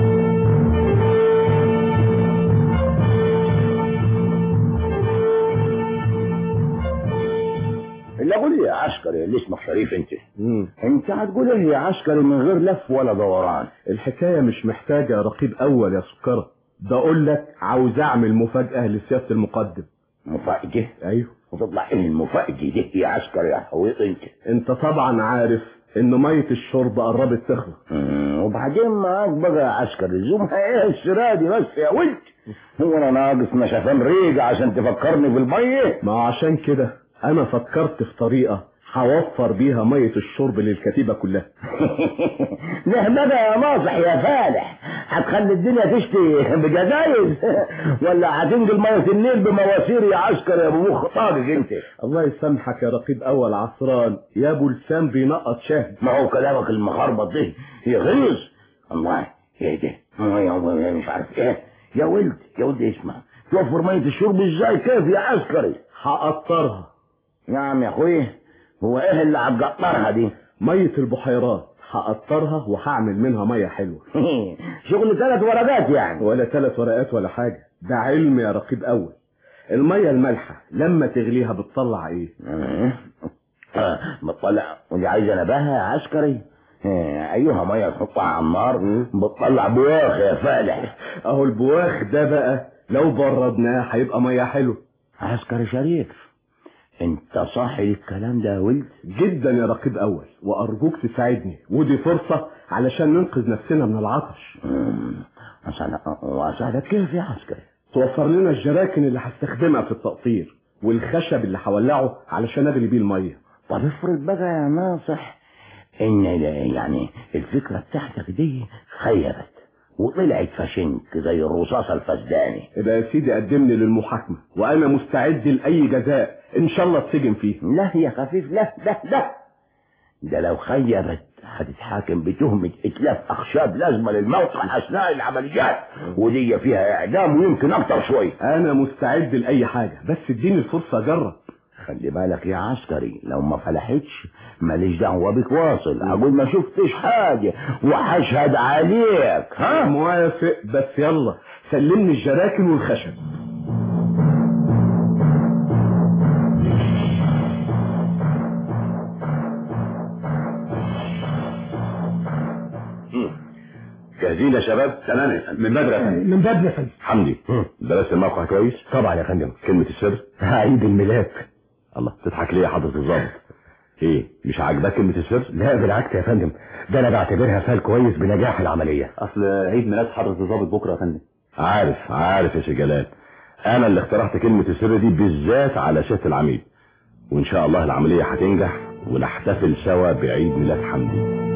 اللي اقول يا عسكري اللي اسمك شريف انت انت هتقول ايه يا عسكري من غير لف ولا دوران الحكاية مش محتاجة رقيب أول يا سكرة ده أقول لك عاوز أعمل مفاجأة لسيادة المقدم مفاجأة؟ أيوه وتطلع ايه المفاجأة دي يا عسكري يا حويط انت أنت طبعا عارف إن مية الشرب قربت تخلص وبعدين معاك بقى يا عسكري زومها ايه السرا دي بس يا ولد هو انا ناقص نشفان ريق عشان تفكرني بالمية ما عشان كده أنا فكرت في طريقة هوفر بيها مية الشرب للكتيبة كلها له بقى يا ناصح يا فالح هتخلي الدنيا تشتي بجزايز ولا هتنقل مية النيل بمواسير يا عسكر يا ابو مخ طاقك انت الله يسامحك يا رقيب أول عصران يا أبو لسان بينقط شهد ما هو كلامك المخربط ده يغيظ الله ايه ده يا مش عارف ايه يا ولد يا ولد اسمع توفر مية الشرب ازاي كيف يا عسكري هقطرها نعم يا اخوي هو ايه اللي هتقطرها دي مية البحيرات هقطرها وهعمل منها مية حلوة شغل ثلاث ورقات يعني ولا ثلاث ورقات ولا حاجة ده علم يا رقيب أول المية المالحة لما تغليها بتطلع ايه آه بتطلع ودي عايزة نباهة يا عسكري آه، ايها مية تحطها على النار بتطلع بواخ يا فالح اهو البواخ ده بقى لو بردناه هيبقى مية حلوة عسكري شريف انت صاحي للكلام ده يا ولد جدا يا رقيب اول وارجوك تساعدني ودي فرصة علشان ننقذ نفسنا من العطش واساعدك كيف يا عسكري توفر لنا الجراكن اللي هستخدمها في التقطير والخشب اللي هولعه علشان اغلي بيه المية طب افرض بقى يا ناصح ان يعني الفكرة بتاعتك دي خيبت وطلعت فشنك زي الرصاصة الفسداني يبقى يا سيدي قدمني للمحاكمة وانا مستعد لاي جزاء ان شاء الله اتسجن فيه لا يا خفيف لا لا لا ده لو خيبت هتتحاكم بتهمة إتلاف أخشاب لازمة للموقع أثناء العمليات ودي فيها إعدام ويمكن أكتر شوية انا مستعد لاي حاجة بس اديني الفرصة اجرب خلي بالك يا عسكري لو ما فلحتش ماليش دعوة بك واصل أقول ما شفتش حاجة وهشهد عليك ها موافق بس يلا سلمني الجراكن والخشب جاهزين يا شباب تمام يا فندم من بدري يا فندم من بدري يا فندم حمدي درست الموقع كويس طبعا يا فندم كلمة السر عيد الميلاد الله تضحك ليه يا حضرة الضابط ايه مش عاجباك كلمة السر لا بالعكس يا فندم ده انا بعتبرها فال كويس بنجاح العملية اصل عيد ميلاد حضرة الضابط بكرة يا فندم عارف عارف يا سي جلال انا اللي اخترعت كلمة السر دي بالذات على شات العميد وان شاء الله العملية هتنجح ونحتفل سوا بعيد ميلاد حمدي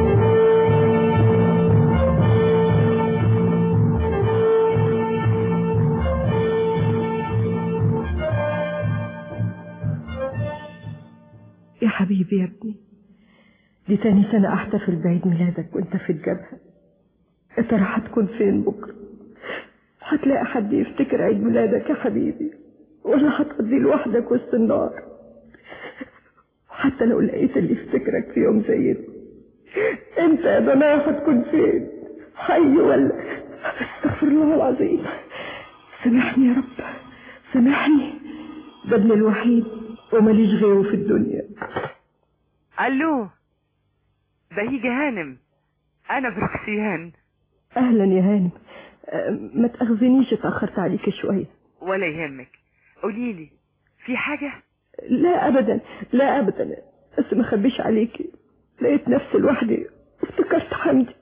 يا حبيبي يا ابني دي تاني سنة احتفل بعيد ميلادك وانت في الجبهة يا ترى هتكون فين بكرة هتلاقي حد يفتكر عيد ميلادك يا حبيبي ولا هتقضي لوحدك وسط النار حتى لو لقيت اللي يفتكرك في يوم زي ده انت يا ضنايا هتكون فين حي ولا استغفر الله العظيم سامحني يا رب سامحني ده ابني الوحيد وماليش غيره في الدنيا الو بهيجة هانم انا بروكسيان اهلا يا هانم أه، ما تاخذنيش اتاخرت عليك شويه ولا يهمك قوليلي في حاجة لا ابدا لا ابدا بس ما اخبيش عليكي لقيت نفسي لوحدي افتكرت حمدي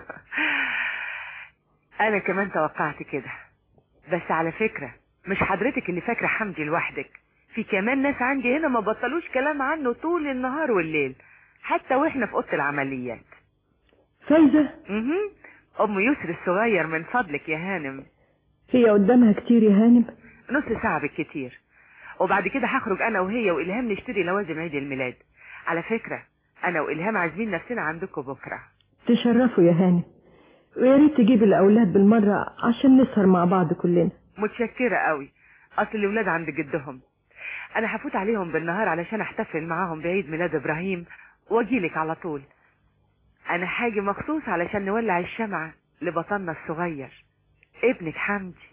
انا كمان توقعت كده بس على فكرة مش حضرتك اللي فاكرة حمدي لوحدك في كمان ناس عندي هنا ما بطلوش كلام عنه طول النهار والليل حتى واحنا في اوضه العمليات فايزة اها ام يسر الصغير من فضلك يا هانم هي قدامها كتير يا هانم نص ساعة بالكتير وبعد كده هخرج انا وهي والهام نشتري لوازم عيد الميلاد على فكرة انا والهام عازمين نفسنا عندكم بكرة تشرفوا يا هانم ويا ريت تجيب الاولاد بالمرة عشان نسهر مع بعض كلنا متشكرة قوي اصل الاولاد عند جدهم انا هفوت عليهم بالنهار علشان احتفل معاهم بعيد ميلاد ابراهيم واجيلك على طول انا حاجة مخصوص علشان نولع الشمعة لبطلنا الصغير ابنك حمدي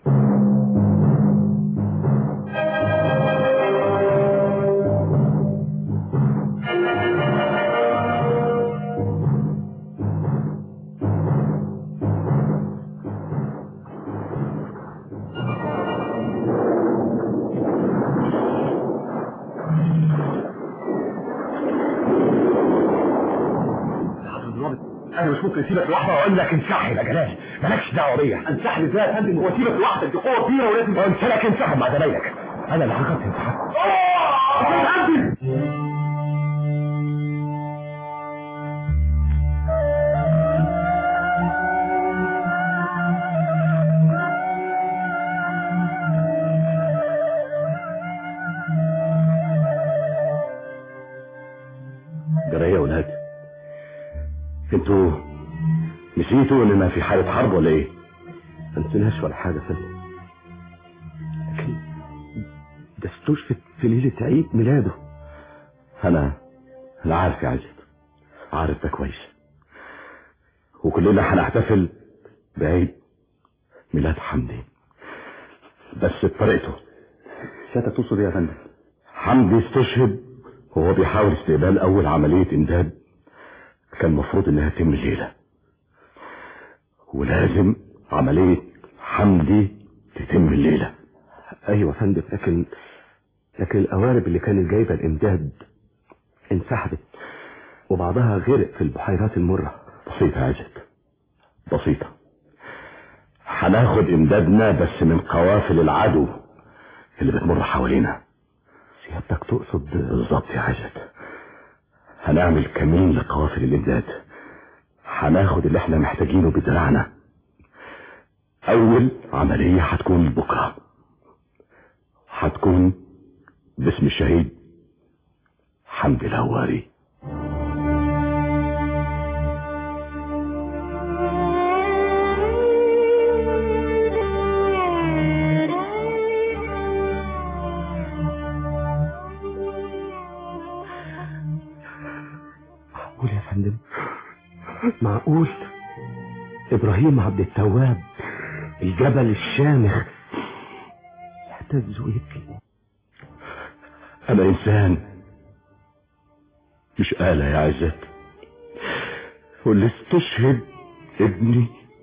انا مش ممكن اسيبك لوحدك واقول لك انسحب يا جلال مالكش دعوه بيا انسحب ازاي يا فندم واسيبك لوحدك دي قوه كبيره ولازم قلت لك انسحب مع زمايلك انا اللي حكمت انسحب جرى يا ولاد انتوا نسيتوا اننا في حالة حرب ولا ايه ما نسيناش ولا حاجه يا فندم لكن ده استشفت في ليله عيد ميلاده انا انا عارف يا عزت عارف ده كويس وكلنا هنحتفل بعيد ميلاد حمدي بس بطريقته شاتا تقصد ايه يا فندم حمدي استشهد وهو بيحاول استقبال اول عملية امداد كان المفروض انها تتم الليلة ولازم عملية حمدي تتم الليلة ايوه يا فندم لكن لكن القوارب اللي كانت جايبه الامداد انسحبت وبعضها غرق في البحيرات المره بسيطة يا عزت بسيطة هناخد امدادنا بس من قوافل العدو اللي بتمر حوالينا سيادتك تقصد بالظبط يا عزت هنعمل كمين لقوافل الامداد هناخد اللي احنا محتاجينه بدراعنا اول عملية هتكون بكرة هتكون باسم الشهيد حمدي الهواري معقول ابراهيم عبد التواب الجبل الشامخ يهتز ويبكي انا انسان مش آلة يا عزت واللي استشهد ابني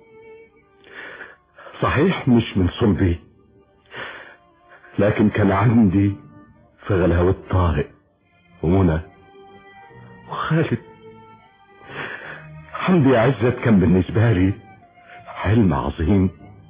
صحيح مش من صلبي لكن كان عندي في غلاوة طارق ومنى وخالد حمدي يا عزت كان بالنسبة لي حلم عظيم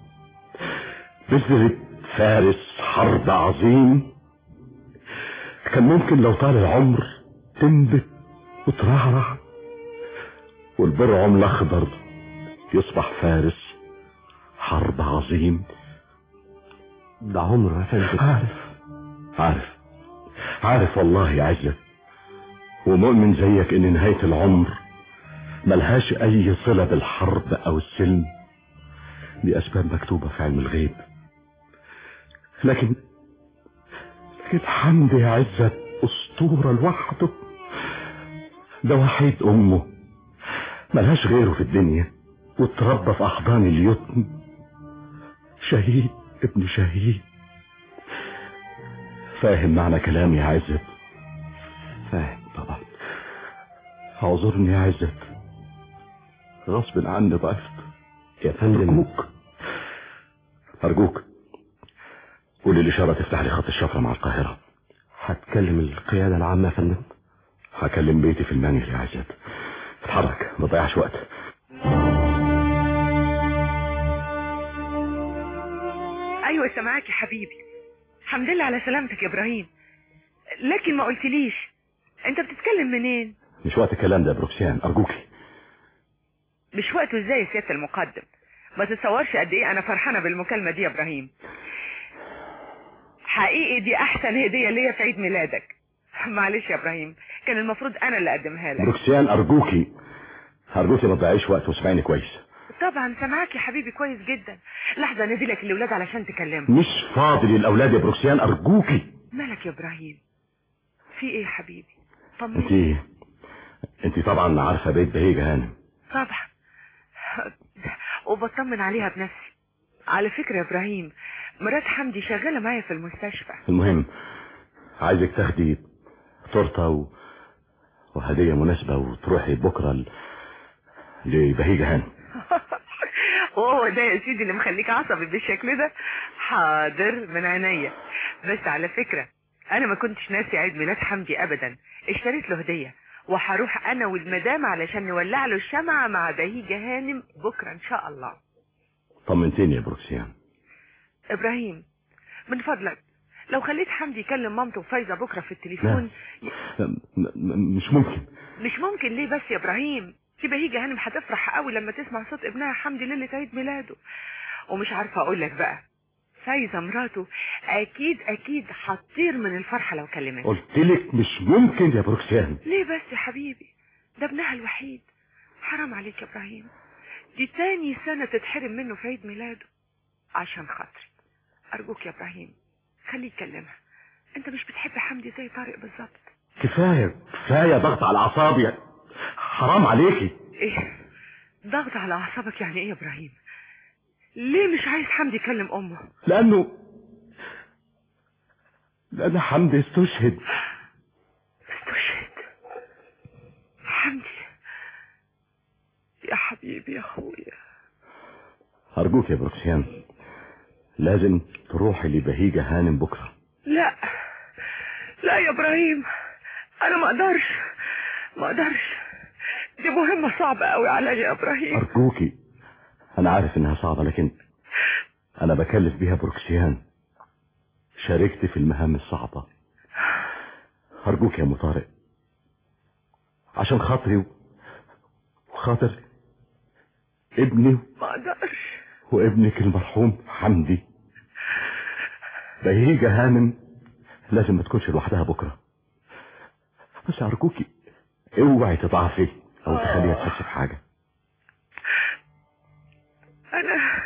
بذرة فارس حرب عظيم كان ممكن لو طال العمر تنبت وترعرع والبرعم الاخضر يصبح فارس حرب عظيم ده عمر يا فندم عارف عارف عارف والله يا عزت ومؤمن زيك ان نهاية العمر ملهاش اي صلة بالحرب او السلم دي اسباب مكتوبة في علم الغيب لكن لكن حمد يا عزت اسطورة لوحده ده وحيد امه ملهاش غيره في الدنيا واتربى في احضان اليتم شهيد ابن شهيد فاهم معنى كلامي يا عزت فاهم طبعا اعذرني يا عزت غصب عني ضعفت يا فندم أرجوك أرجوك قول الإشارة تفتح لي خط الشفرة مع القاهرة هتكلم القيادة العامة يا فندم هكلم بيتي في المانيال يا عزت اتحرك ما تضيعش وقت ايوه سامعاك يا حبيبي الحمد لله على سلامتك يا ابراهيم لكن ما قلتليش انت بتتكلم منين مش وقت الكلام ده يا بروكسيان أرجوكي مش وقته ازاي يا سياده المقدم ما تتصورش قد ايه انا فرحانه بالمكالمه دي يا ابراهيم حقيقي دي احسن هديه ليا في عيد ميلادك معلش يا ابراهيم كان المفروض انا اللي اقدمها لك بروكسيان أرجوكي أرجوكي ما تضيعيش وقت واسمعيني كويس طبعا سامعاك يا حبيبي كويس جدا لحظه انادي لك الاولاد علشان تكلمهم مش فاضي للأولاد يا بروكسيان أرجوكي مالك يا ابراهيم في ايه يا حبيبي انت طمني انت طبعا عارفة بيت بهيجة هانم طبعا وبطمن عليها بنفسي على فكرة يا ابراهيم مرات حمدي شغالة معايا في المستشفى المهم عايزك تاخدي تورته و... وهدية مناسبة وتروحي بكرة ل... لبهيجة هانم وهو ده يا سيدي اللي مخليك عصبي بالشكل ده حاضر من عينيا بس على فكرة انا ما كنتش ناسي عيد ميلاد حمدي ابدا اشتريت له هدية وهروح انا والمدام علشان نولع له الشمعة مع بهيجة هانم بكرة ان شاء الله طمنتيني يا بروكسيان ابراهيم من فضلك لو خليت حمدي يكلم مامته وفايزة بكرة في التليفون م... م... مش ممكن مش ممكن ليه بس يا ابراهيم دي بهيجة هانم هتفرح قوي لما تسمع صوت ابنها حمدي ليلة عيد ميلاده ومش عارفة اقول لك بقى فايزة مراته اكيد اكيد هتطير من الفرحة لو كلمت قلت لك مش ممكن يا بروكسيان ليه بس يا حبيبي ده ابنها الوحيد حرام عليك يا ابراهيم دي تاني سنة تتحرم منه في عيد ميلاده عشان خاطري ارجوك يا ابراهيم خليه يكلمها انت مش بتحب حمدي زي طارق بالظبط كفاية كفاية ضغط على أعصابي حرام عليكي ايه ضغط على اعصابك يعني ايه يا ابراهيم ليه مش عايز حمدي يكلم امه لأنه لأن حمدي استشهد استشهد حمدي يا حبيبي يا اخويا أرجوك يا بروكسيان لازم تروحي لبهيجة هانم بكرة لا لا يا ابراهيم انا ما اقدرش ما اقدرش دي مهمة صعبة قوي عليا يا ابراهيم أرجوكي أنا عارف إنها صعبة لكن أنا بكلف بيها بروكسيان شاركت في المهام الصعبة أرجوك يا أم طارق عشان خاطري وخاطر ابني ما اقدرش وابنك المرحوم حمدي بهيجة هانم لازم ما تكونش لوحدها بكرة بس أرجوكي اوعي تضعفي أو تخليها تحس بحاجة انا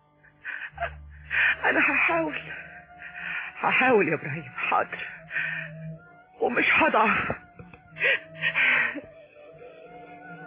انا هحاول هحاول يا ابراهيم حاضر ومش هضعف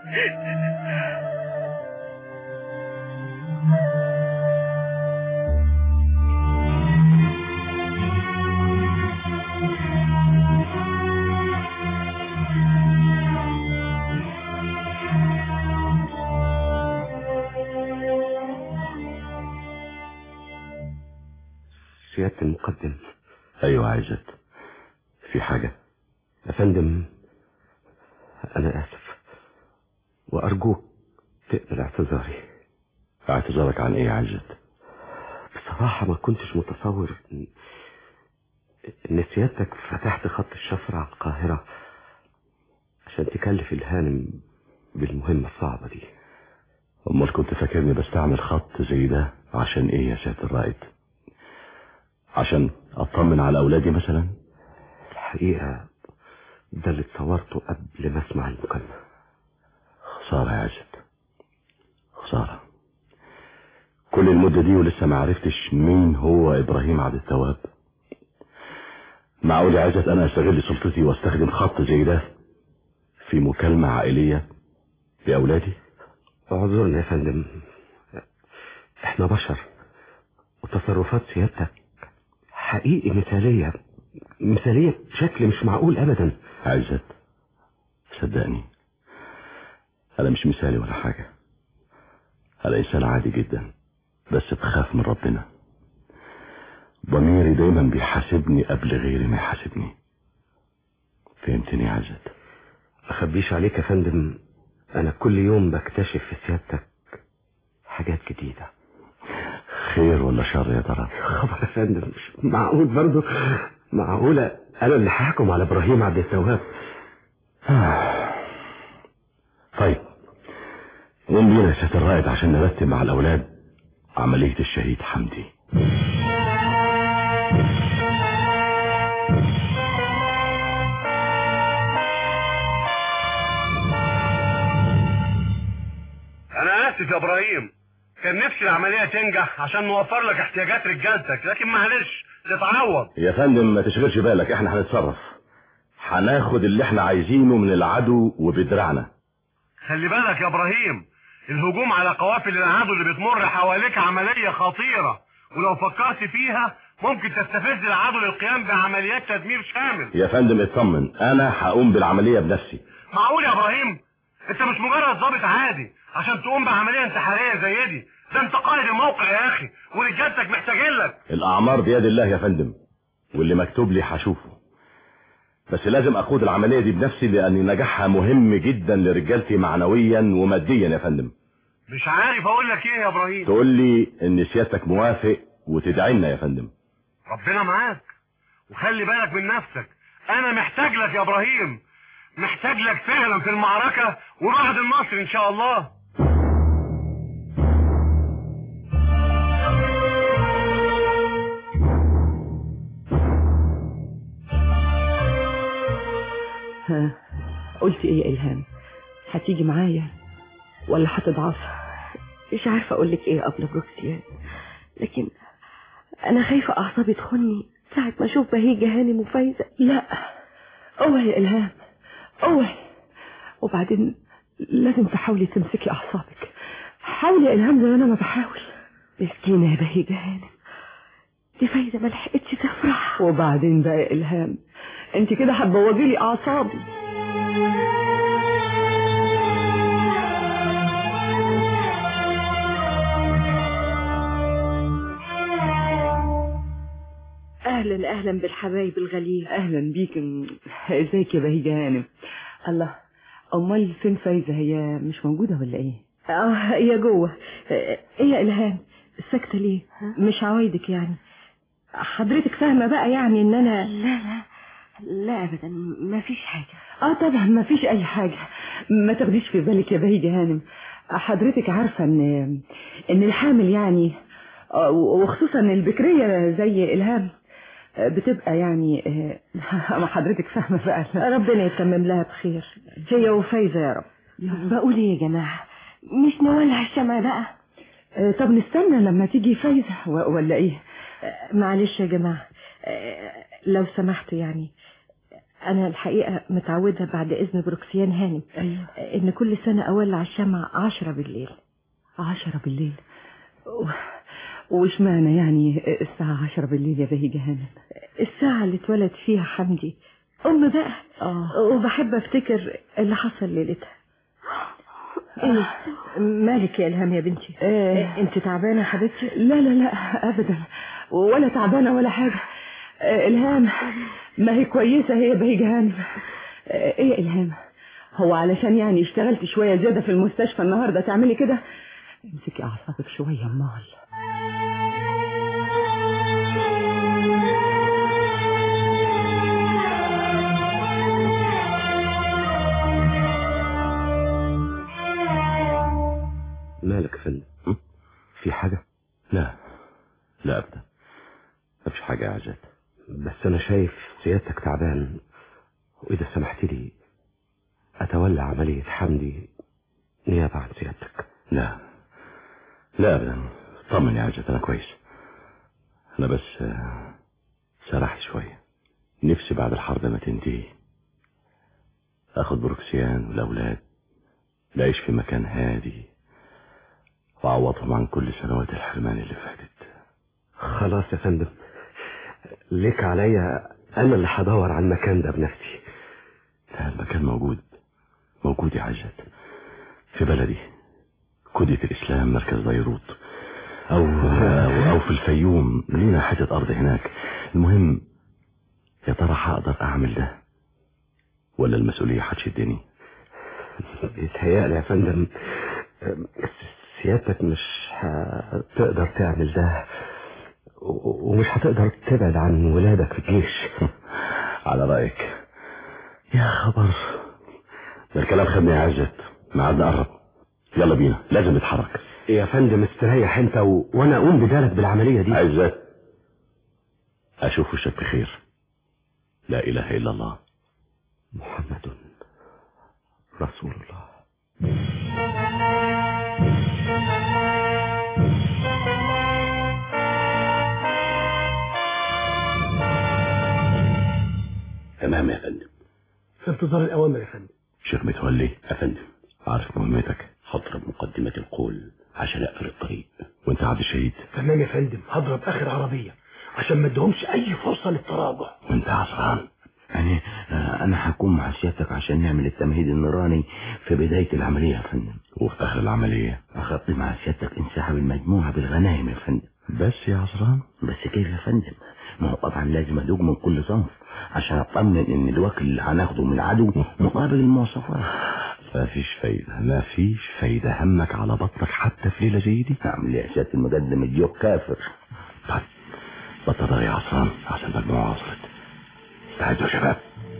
سيادة المقدم ايوه عزت في حاجة يا فندم أنا آسف وأرجوك تقبل اعتذاري اعتذارك عن ايه يا عزت بصراحة ما كنتش متصور إن- إن سيادتك فتحت خط الشفرة على القاهرة عشان تكلف الهانم بالمهمة الصعبة دي امال كنت فاكرني بستعمل خط زي ده عشان ايه يا سيادة الرائد عشان اطمن على اولادي مثلا الحقيقة ده اللي اتصورته قبل ما اسمع المكالمة خسارة يا عزت خسارة كل المدة دي ولسه ما عرفتش مين هو ابراهيم عبد التواب معقول يا عزت انا استغل سلطتي واستخدم خط زي ده في مكالمة عائلية بأولادي اعذرني يا فندم احنا بشر وتصرفات سيادتك حقيقي مثالية مثالية بشكل مش معقول ابدا عزت صدقني انا مش مثالي ولا حاجة انا انسان عادي جدا بس بخاف من ربنا ضميري دايما بيحاسبني قبل غيري ما يحاسبني فهمتني يا عزت اخبيش عليك يا فندم انا كل يوم بكتشف في سيادتك حاجات جديدة خير ولا شر يا ترى خبر يا فندم مش معقول برضو معقولة انا اللي هحكم على ابراهيم عبد التواب طيب قوم بينا يا سيادة الرائد عشان نرتب مع الأولاد عملية الشهيد حمدي انا اسف يا ابراهيم كان نفسي العملية تنجح عشان نوفر لك احتياجات رجالتك لكن معلش تتعوض يا فندم ما تشغلش بالك احنا هنتصرف هناخد اللي احنا عايزينه من العدو وبدراعنا خلي بالك يا ابراهيم الهجوم على قوافل العدو اللي بتمر حواليك عملية خطيرة ولو فكرت فيها ممكن تستفز العدو للقيام بعمليات تدمير شامل يا فندم اطمن انا هقوم بالعملية بنفسي معقول يا ابراهيم انت مش مجرد ضابط عادي عشان تقوم بعملية انتحارية زي دي ده انت قائد الموقع يا اخي ورجالتك محتاجين لك الاعمار بيد الله يا فندم واللي مكتوب لي هشوفه بس لازم اخوض العملية دي بنفسي لان نجاحها مهم جدا لرجالتي معنويا وماديا يا فندم مش عارف اقول لك ايه يا ابراهيم تقول لي ان سيادتك موافق وتدعي لنا يا فندم ربنا معاك وخلي بالك من نفسك انا محتاج لك يا ابراهيم محتاج لك فعلا في المعركة وبعد النصر ان شاء الله ها قلت ايه يا الهام هتيجي معايا ولا هتضعف مش عارفة أقول لك إيه قبل بروكسيان لكن أنا خايفة أعصابي تخني ساعة ما أشوف بهيجة هانم وفايزة لا اوعي يا الهام اوعي وبعدين لازم تحاولي تمسكي اعصابك حاولي يا الهام زي ما انا ما بحاول مسكينة يا بهيجة هانم دي فايزة ما لحقتش تفرح وبعدين بقى يا الهام انت كده هتبوظي لي اعصابي أهلا أهلا بالحبايب الغاليين اهلا بيك ازيك يا بهيجة هانم الله امال فين فايزة هي مش موجودة ولا ايه اه هي جوه آه، ايه يا الهام ساكته ليه مش عوايدك يعني حضرتك فاهمه بقى يعني ان انا لا لا لا ابدا ما فيش حاجة اه طبعا ما فيش اي حاجة ما تاخديش في بالك يا بهيجة هانم حضرتك عارفة ان ان الحامل يعني آه، وخصوصا البكرية زي الهام آه، بتبقى يعني آه، ما حضرتك فاهمة بقى ربنا يتمم لها بخير هي وفايزه يا رب بقول ايه يا جماعة مش نولع الشمع بقى آه، طب نستنى لما تيجي فايزة و- ولا ايه آه، معلش يا جماعه آه، لو سمحتوا يعني أنا الحقيقة متعودة بعد إذن بروكسيان هانم أيوة. إن كل سنة أولع الشمع عشرة بالليل عشرة بالليل و- وش معنى يعني الساعة عشرة بالليل يا بهيجة هانم الساعة اللي اتولد فيها حمدي أم بقى آه. وبحب أفتكر اللي حصل ليلتها إيه مالك يا إلهام يا بنتي إيه. أنت تعبانة يا حبيبتي لا لا لا أبدا ولا تعبانة ولا حاجة آه، إلهام ما هي كويسة هي بهيجة هانم آه، إيه يا إلهام هو علشان يعني اشتغلت شوية زيادة في المستشفى النهاردة تعملي كده امسكي أعصابك شوية أمال مالك يا فندم م? في حاجة لا لا ابدا مفيش حاجة يا عجل بس انا شايف سيادتك تعبان واذا سمحت لي اتولى عملية حمدي نيابة عن سيادتك لا لا ابدا طمن يا عجل انا كويس انا بس آه، سرحت شوية نفسي بعد الحرب ما تنتهي اخد بروكسيان والاولاد نعيش في مكان هادي واعوضهم عن كل سنوات الحرمان اللي فاتت خلاص يا فندم ليك عليا انا اللي هدور على المكان ده بنفسي لا المكان موجود موجود يا عجل في بلدي كودية الإسلام مركز بيروت أو, أو, أو في الفيوم لينا حتة أرض هناك المهم يا ترى هقدر أعمل ده ولا المسؤولية هتشدني بيتهيألي يا فندم سيادتك مش هتقدر تعمل ده و- ومش هتقدر تبعد عن ولادك في الجيش على رأيك يا خبر ده الكلام خدني يا عجت ميعادنا قرب يلا بينا لازم نتحرك يا فندم استريح انت و... وانا اقوم بدالك بالعملية دي عزت أشوف وشك بخير لا إله إلا الله محمد رسول الله تمام يا فندم في انتظار الأوامر يا فندم شيخ متولي يا فندم عارف مهمتك هضرب مقدمة القول عشان أقفل الطريق وانت عبد الشهيد تمام يا فندم هضرب آخر عربية عشان ما ادهمش أي فرصة للتراجع وانت عصران يعني آه، انا هكون مع سيادتك عشان نعمل التمهيد النيراني في بداية العملية يا فندم وفي آخر العملية اخطي مع سيادتك انسحاب المجموعة بالغنايم يا فندم بس يا عصران بس كيف يا فندم ما هو طبعا لازم ادوق من كل صنف عشان اطمن ان الوكل اللي هناخده من العدو مقابل المواصفات مفيش فايدة مفيش فايدة همك على بطنك حتى في ليلة زي دي اعمل يا سيادة المقدم الجوك كافر طيب بطل ده يا عصران عشان المجموعة وصلت استعدوا يا شباب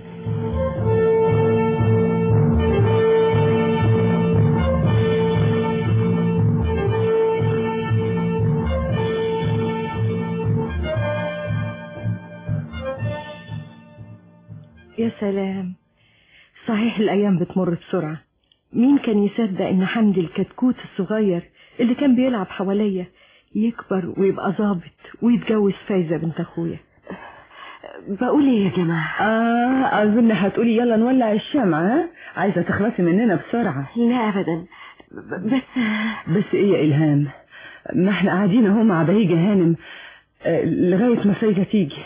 يا سلام صحيح الأيام بتمر بسرعة مين كان يصدق إن حمدي الكتكوت الصغير اللي كان بيلعب حواليا يكبر ويبقى ظابط ويتجوز فايزة بنت أخويا بقول ايه يا جماعة اه اظن هتقولي يلا نولع الشمعة ها عايزة تخلصي مننا بسرعة لا أبدا بس بس ايه يا الهام ما احنا قاعدين اهو مع بهيجة هانم آه، لغاية ما فايزة تيجي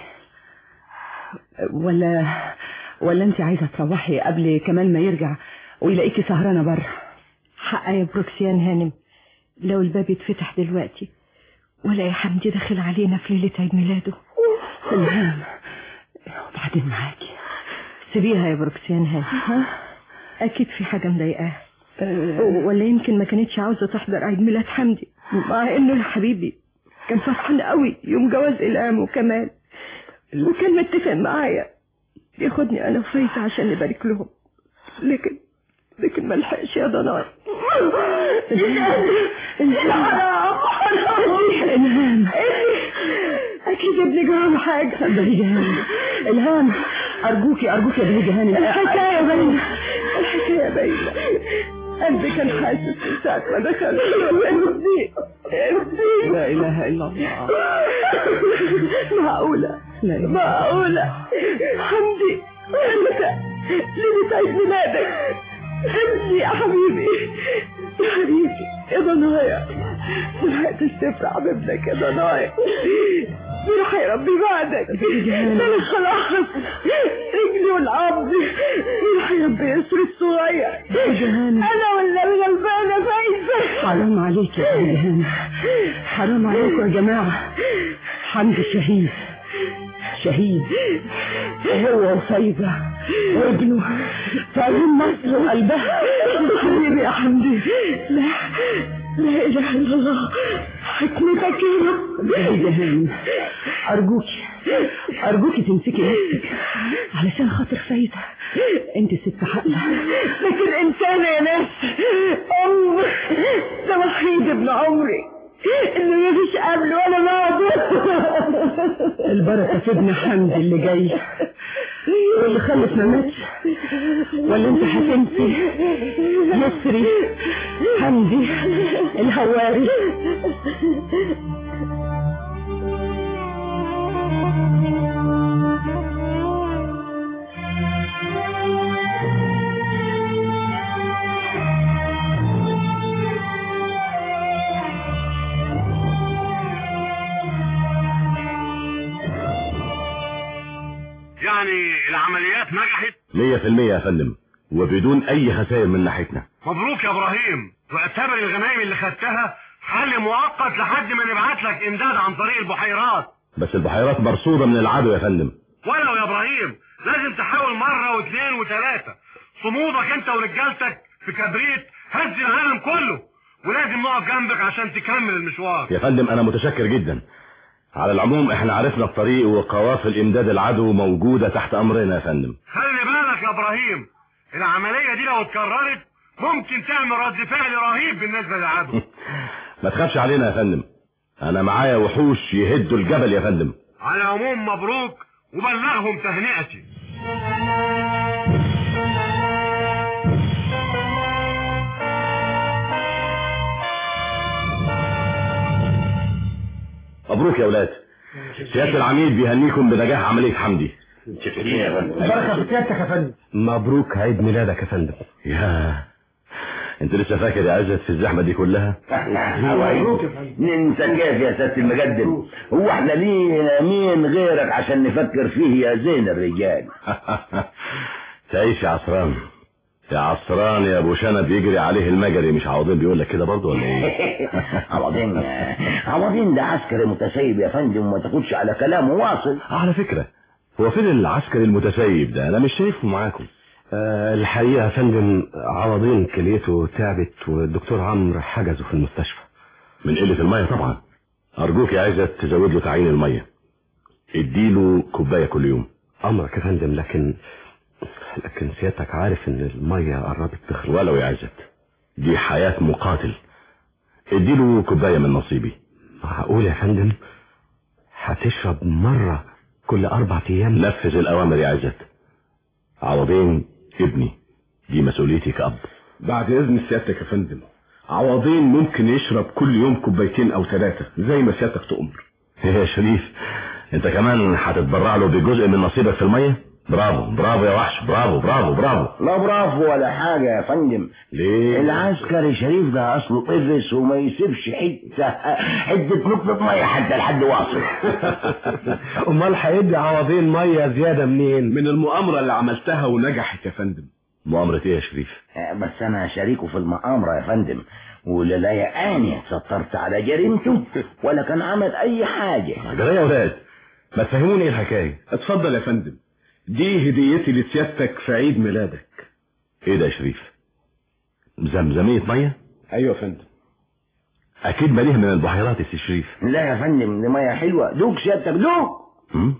ولا ولا انت عايزة تروحي قبل كمال ما يرجع ويلاقيكي سهرانة بره حق يا بروكسيان هانم لو الباب يتفتح دلوقتي ولاقي حمدي داخل علينا في ليلة عيد ميلاده الهام وبعدين معاكي سيبيها يا بروكسيان هانم أكيد في حاجة مضايقاها ولا يمكن ما كانتش عاوزة تحضر عيد ميلاد حمدي مع إنه يا حبيبي كان فرحان قوي يوم جواز إلهام وكمال وكان متفق معايا ياخدني أنا وفايزة عشان نبارك لهم لكن لكن ما لحقش يا ضناي الهام أكيد ابني جرى له حاجة بهيجة هانم الهام ارجوكي ارجوكي يا بهيجة هانم الحكاية باينة الحكاية باينة قلبي كان حاسس من ساعة ما دخلت ابني ابني لا اله الا الله معقولة معقولة حمدي انت ليلة عيد ميلادك ابني يا حبيبي يا حبيبي يا ضنايا ملحقتش تفرح بابنك يا ضنايا مين هيربي بعدك مالك خلاص رجلي والعظم مين هيربي يسر الصغير انا ولا الغلبانه فايزه حرام عليك يا ابو جهان حرام عليكم يا جماعة حمدي شهيد شهيد هو وفايزة وابنه في عيون مصر وقلبها حبيبي يا حمدي لا لا اله الا الله حكمتك يا رب يا جهان أرجوكي أرجوكي تمسكي نفسك علشان خاطر فايزة أنت ست حقلة لكن انسانه يا ناس ام ده وحيد ابن عمري اللي مفيش قبله ولا بعده البركة في ابن حمدي اللي جاي واللي خلف ما ماتش ولا انت هتنسي يسري حمدي الهواري يعني العمليات نجحت مية في المية يا فندم وبدون أي خسائر من ناحيتنا مبروك يا ابراهيم واعتبر الغنايم اللي خدتها حل مؤقت لحد ما نبعت لك امداد عن طريق البحيرات بس البحيرات مرصودة من العدو يا فندم ولو يا ابراهيم لازم تحاول مرة واثنين وثلاثة صمودك انت ورجالتك في كبريت هز العالم كله ولازم نقف جنبك عشان تكمل المشوار يا فندم أنا متشكر جدا على العموم احنا عرفنا الطريق وقوافل امداد العدو موجودة تحت امرنا يا فندم خلي بالك يا ابراهيم العملية دي لو اتكررت ممكن تعمل رد فعل رهيب بالنسبة للعدو ما تخافش علينا يا فندم انا معايا وحوش يهدوا الجبل يا فندم على العموم مبروك وبلغهم تهنئتي مبروك يا ولاد سيادة العميد بيهنيكم بنجاح عملية حمدي بركة في سيادتك يا فندم مبروك عيد ميلادك يا فندم يا انت لسه فاكر يا عزت في الزحمة دي كلها ننسى كيف يا سيادة المقدم هو احنا لينا مين غيرك عشان نفكر فيه يا زين الرجال تعيش يا عصران يا عصران يا ابو شنب يجري عليه المجري مش عوضين بيقول لك كده برضه ولا ايه عوضين عوضين ده عسكري متسيب يا فندم وما تاخدش على كلامه واصل على فكرة هو فين العسكري المتسيب ده انا مش شايفه معاكم آه الحقيقة يا فندم عوضين كليته تعبت والدكتور عمرو حجزه في المستشفى من قلة المية طبعا ارجوك يا عزت تزود له تعيين المية اديله كوباية كل يوم امرك يا فندم لكن لكن سيادتك عارف ان المية قربت تخلص ولو يا عزت دي حياة مقاتل اديله كوباية من نصيبي معقول يا فندم هتشرب مرة كل أربع أيام نفذ الأوامر يا عزت عوضين ابني دي مسؤوليتي كأب بعد إذن سيادتك يا فندم عوضين ممكن يشرب كل يوم كوبايتين أو ثلاثة زي ما سيادتك تؤمر يا شريف انت كمان هتتبرع له بجزء من نصيبك في المية برافو برافو يا وحش برافو برافو برافو لا برافو ولا حاجة يا فندم ليه العسكري شريف ده اصله طفس وما يسيبش حتة حتة نقطة مية حتى لحد واصل امال هيدي عوضين مية زيادة منين من المؤامرة اللي عملتها ونجحت يا فندم مؤامرة ايه يا شريف بس انا شريكه في المؤامرة يا فندم ولا يقاني سترت على جريمته ولا كان عمل اي حاجة جرى يا ولاد ما تفهموني ايه الحكاية اتفضل يا فندم دي هديتي لسيادتك في عيد ميلادك ايه ده يا شريف زمزمية مية ايوه يا فندم اكيد مليها من البحيرات يا سي شريف لا يا فندم دي مية حلوة دوق سيادتك دوق م?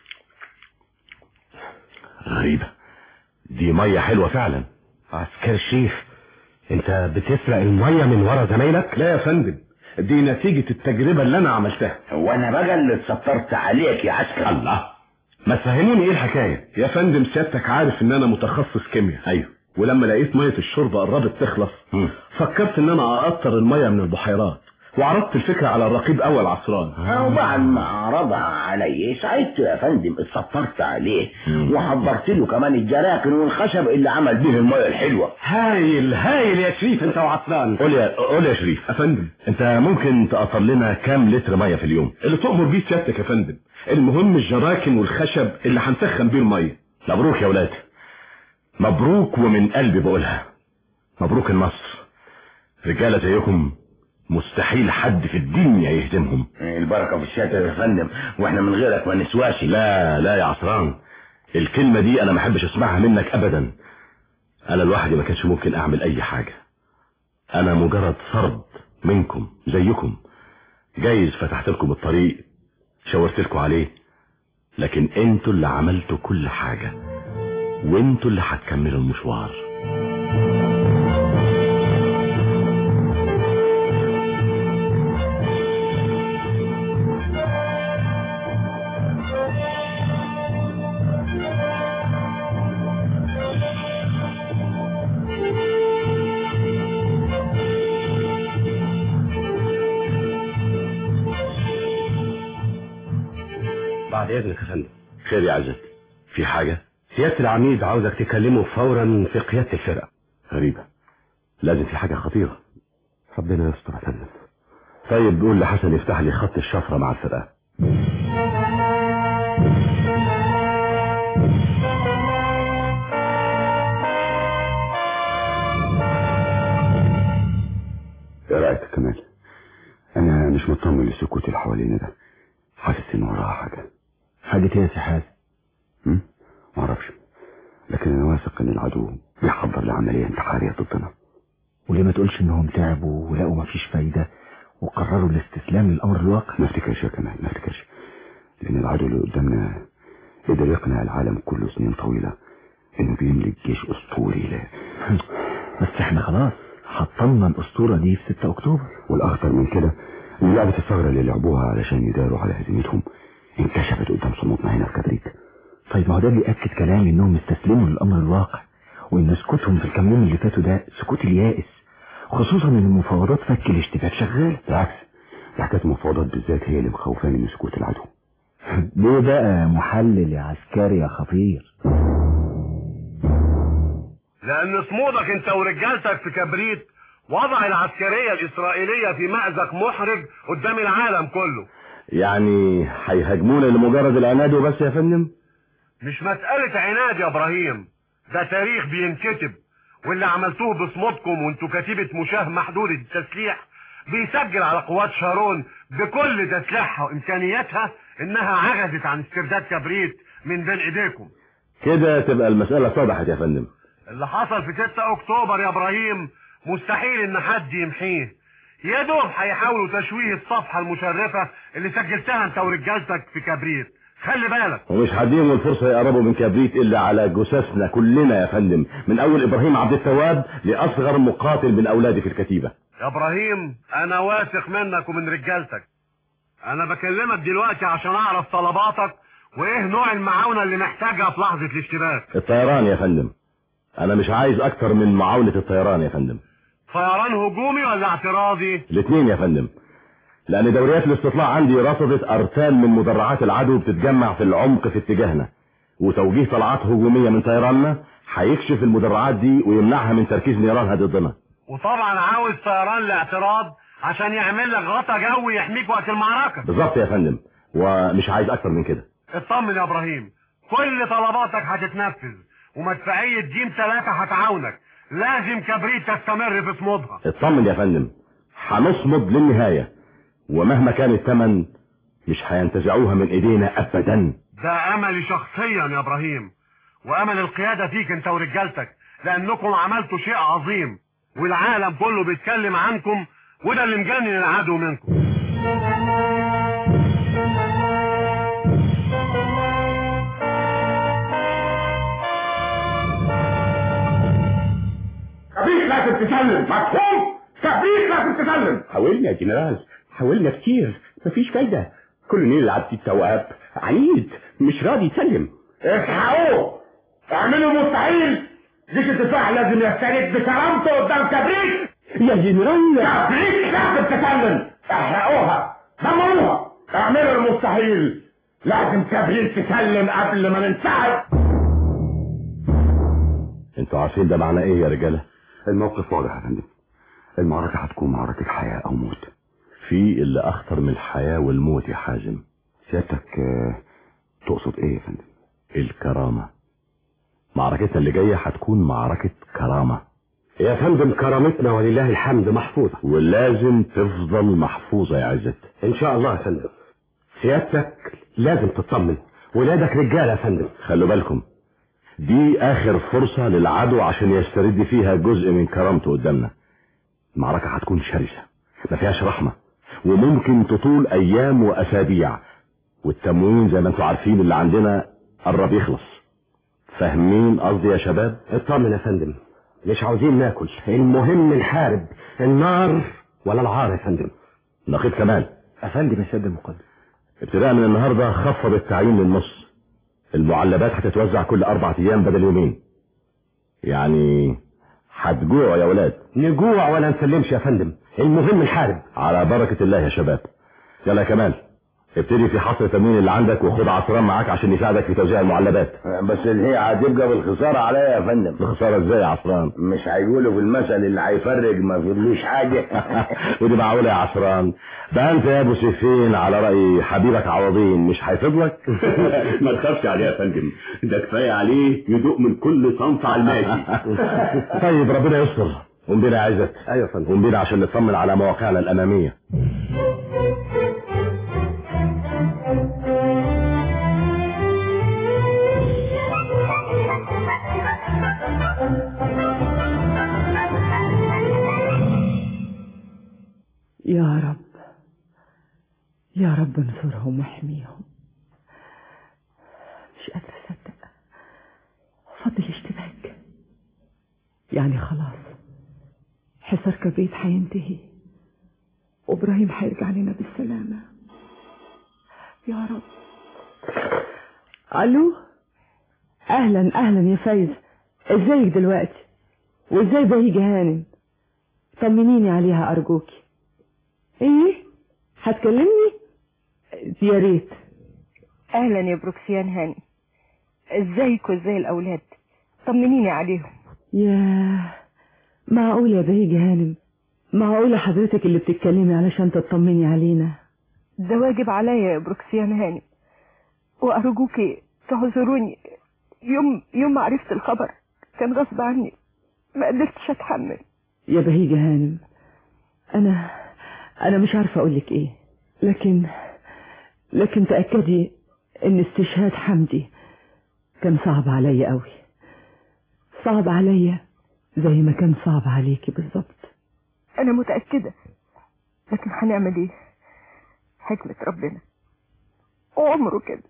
غريبة دي مية حلوة فعلا عسكري شريف انت بتسرق المية من ورا زمايلك لا يا فندم دي نتيجة التجربة اللي انا عملتها وانا بقى اللي اتسترت عليك يا عسكري الله ما تفهموني ايه الحكاية يا فندم سيادتك عارف ان انا متخصص كيمياء ايوه ولما لقيت مية الشرب قربت تخلص م. فكرت ان انا اقطر المية من البحيرات وعرضت الفكرة على الرقيب اول عصران وبعد ما عرضها علي ساعدته يا فندم اتصفرت عليه وحضرت له كمان الجراكن والخشب اللي عمل به المية الحلوة هايل هايل يا شريف انت وعصران قول يا قول يا شريف يا فندم انت ممكن تقطر لنا كام لتر ميه في اليوم اللي تؤمر بيه سيادتك يا فندم المهم الجراكن والخشب اللي هنسخن بيه الميه مبروك يا ولاد مبروك ومن قلبي بقولها مبروك النصر رجاله زيكم مستحيل حد في الدنيا يهزمهم البركة في الشاتر يا فندم واحنا من غيرك ما نسواش لا لا يا عصران الكلمة دي انا ما احبش اسمعها منك ابدا انا لوحدي ما كانش ممكن اعمل اي حاجة انا مجرد فرد منكم زيكم جايز فتحت لكم الطريق شاورت لكم عليه لكن انتوا اللي عملتوا كل حاجة وانتوا اللي هتكملوا المشوار بعد اذنك يا فندم خير يا عزت في حاجة سيادة العميد عاوزك تكلمه فورا في قيادة الفرقة غريبة لازم في حاجة خطيرة ربنا يستر يا فندم طيب قول لحسن يفتح لي خط الشفرة مع الفرقة ايه رايك يا كمال انا مش مطمن للسكوت اللي حوالينا ده حاسس ان وراها حاجه حاجه ايه يا سي حازم هم؟ معرفش لكن انا واثق ان العدو بيحضر لعمليه انتحاريه ضدنا وليه ما تقولش انهم تعبوا ولقوا مفيش فايدة وقرروا الاستسلام للامر الواقع ما افتكرش يا كمال ما افتكرش لان العدو اللي قدامنا قدر يقنع العالم كله سنين طويله انه بيملك جيش اسطوري لا بس احنا خلاص حطمنا الاسطورة دي في 6 اكتوبر والاخطر من كده ان لعبه الثغره اللي لعبوها علشان يداروا على هزيمتهم انكشفت قدام صمودنا هنا في كبريت طيب ما هو ده بيأكد كلامي انهم استسلموا للامر الواقع وان سكوتهم في الكام يوم اللي فاتوا ده سكوت اليائس خصوصا ان المفاوضات فك الاشتباك شغال بالعكس ده حكايه المفاوضات بالذات هي اللي مخوفاني من سكوت العدو ليه بقى محلل يا عسكري يا خطير لان صمودك انت ورجالتك في كبريت وضع العسكرية الاسرائيلية في مأزق محرج قدام العالم كله يعني هيهاجمونا لمجرد العناد وبس يا فندم مش مسألة عناد يا ابراهيم ده تاريخ بينكتب واللي عملتوه بصمودكم وانتوا كتيبة مشاه محدودة التسليح بيسجل على قوات شارون بكل تسليحها وامكانياتها انها عجزت عن استرداد كبريت من بين ايديكم كده تبقى المسألة اتضحت يا فندم اللي حصل في 6 اكتوبر يا ابراهيم مستحيل ان حد يمحيه يا دوب هيحاولوا تشويه الصفحة المشرفة اللي سجلتها انت ورجالتك في كبريت خلي بالك ومش هديهم الفرصة يقربوا من كبريت إلا على جثثنا كلنا يا فندم من أول إبراهيم عبد التواب لأصغر مقاتل من أولادي في الكتيبة يا ابراهيم انا واثق منك ومن رجالتك انا بكلمك دلوقتي عشان اعرف طلباتك وايه نوع المعاونة اللي محتاجها في لحظة الاشتباك الطيران يا فندم أنا مش عايز أكتر من معاونة الطيران يا فندم طيران هجومي ولا اعتراضي الاثنين يا فندم لأن دوريات الاستطلاع عندي رصدت أرسال من مدرعات العدو بتتجمع في العمق في اتجاهنا وتوجيه طلعات هجومية من طيراننا هيكشف المدرعات دي ويمنعها من تركيز نيرانها ضدنا وطبعا عاوز طيران لاعتراض عشان يعمل لك غطا جوي يحميك وقت المعركة بالظبط يا فندم ومش عايز أكتر من كده اطمن يا ابراهيم كل طلباتك هتتنفذ ومدفعية جيم ثلاثة هتعاونك لازم كبريت تستمر في صمودها اطمن يا فندم هنصمد للنهاية ومهما كان الثمن مش هينتزعوها من ايدينا ابدا ده املي شخصيا يا ابراهيم وامل القيادة فيك انت ورجالتك لانكم عملتوا شيء عظيم والعالم كله بيتكلم عنكم وده اللي مجنن العدو منكم كبريت لازم تسلم مفهوم كبريت لازم تسلم حاولنا يا جنرال حاولنا كتير مفيش فايدة كولونيل عبد التواب عنيد مش راضي يسلم اصحوا اعملوا المستحيل جيش الدفاع لازم يستند بسلامته قدام كبريت يا جنرال كبريت لازم تسلم احرقوها دمروها اعملوا المستحيل لازم كبريت تسلم قبل ما ننسحب انتوا عارفين ده معناه ايه يا رجاله الموقف واضح يا فندم المعركة هتكون معركة حياة أو موت في اللي اخطر من الحياه والموت يا حازم سيادتك آه، تقصد ايه يا فندم الكرامه معركتنا اللي جايه هتكون معركه كرامه يا فندم كرامتنا ولله الحمد محفوظة ولازم تفضل محفوظه يا عزت ان شاء الله يا فندم سيادتك لازم تطمن ولادك رجالة يا فندم خلوا بالكم دي اخر فرصة للعدو عشان يسترد فيها جزء من كرامته قدامنا المعركة هتكون شرسة ما فيهاش رحمة وممكن تطول ايام واسابيع والتموين زي ما انتوا عارفين اللي عندنا قرب يخلص فاهمين قصدي يا شباب اطمن يا فندم مش عاوزين ناكل المهم نحارب النار ولا العار يا فندم نقيب كمال افندم يا سيد المقدم ابتداء من النهاردة خفض التعيين للنص المعلبات هتتوزع كل اربع ايام بدل يومين يعني هتجوعوا يا ولاد نجوع ولا نسلمش يا فندم المهم نحارب على بركة الله يا شباب يلا يا كمال ابتدي في حصر التموين اللي عندك وخد عصران معاك عشان يساعدك في توزيع المعلبات بس اللي هي هتبقى بالخسارة عليا يا فندم الخسارة ازاي يا عصران مش هيقولوا في المثل اللي هيفرج ما فيلوش حاجة ودي معقولة يا عصران ده انت يا ابو سيفين على رأي حبيبك عوضين مش هيفضلك ما تخافش عليه يا فندم ده كفاية عليه يدوق من كل صنف على الماشي طيب ربنا يستر قوم بينا يا عزت ايوه يا فندم قوم بينا عشان نطمن على مواقعنا الامامية يا رب يا رب انصرهم واحميهم مش قادرة أصدق فضل اشتباك يعني خلاص حصار كبريت هينتهي وإبراهيم هيرجع لنا بالسلامة يا رب ألو أهلا أهلا يا فايز ازيك دلوقتي وازاي بهيجي هانم طمنيني عليها أرجوكي ايه هتكلمني يا ريت اهلا يا بروكسيان هاني ازيك وازاي الاولاد طمنيني عليهم يا معقول يا بهيجي هانم معقولة حضرتك اللي بتتكلمي علشان تطمني علينا ده واجب عليا يا بروكسيان هاني وارجوكي تعذروني يوم يوم ما عرفت الخبر كان غصب عني ما قدرتش اتحمل يا بهيجة هانم أنا أنا مش عارفة أقولك إيه لكن لكن تأكدي إن استشهاد حمدي كان صعب عليا قوي صعب عليا زي ما كان صعب عليكي بالظبط انا متأكدة لكن هنعمل ايه حكمة ربنا عمره كده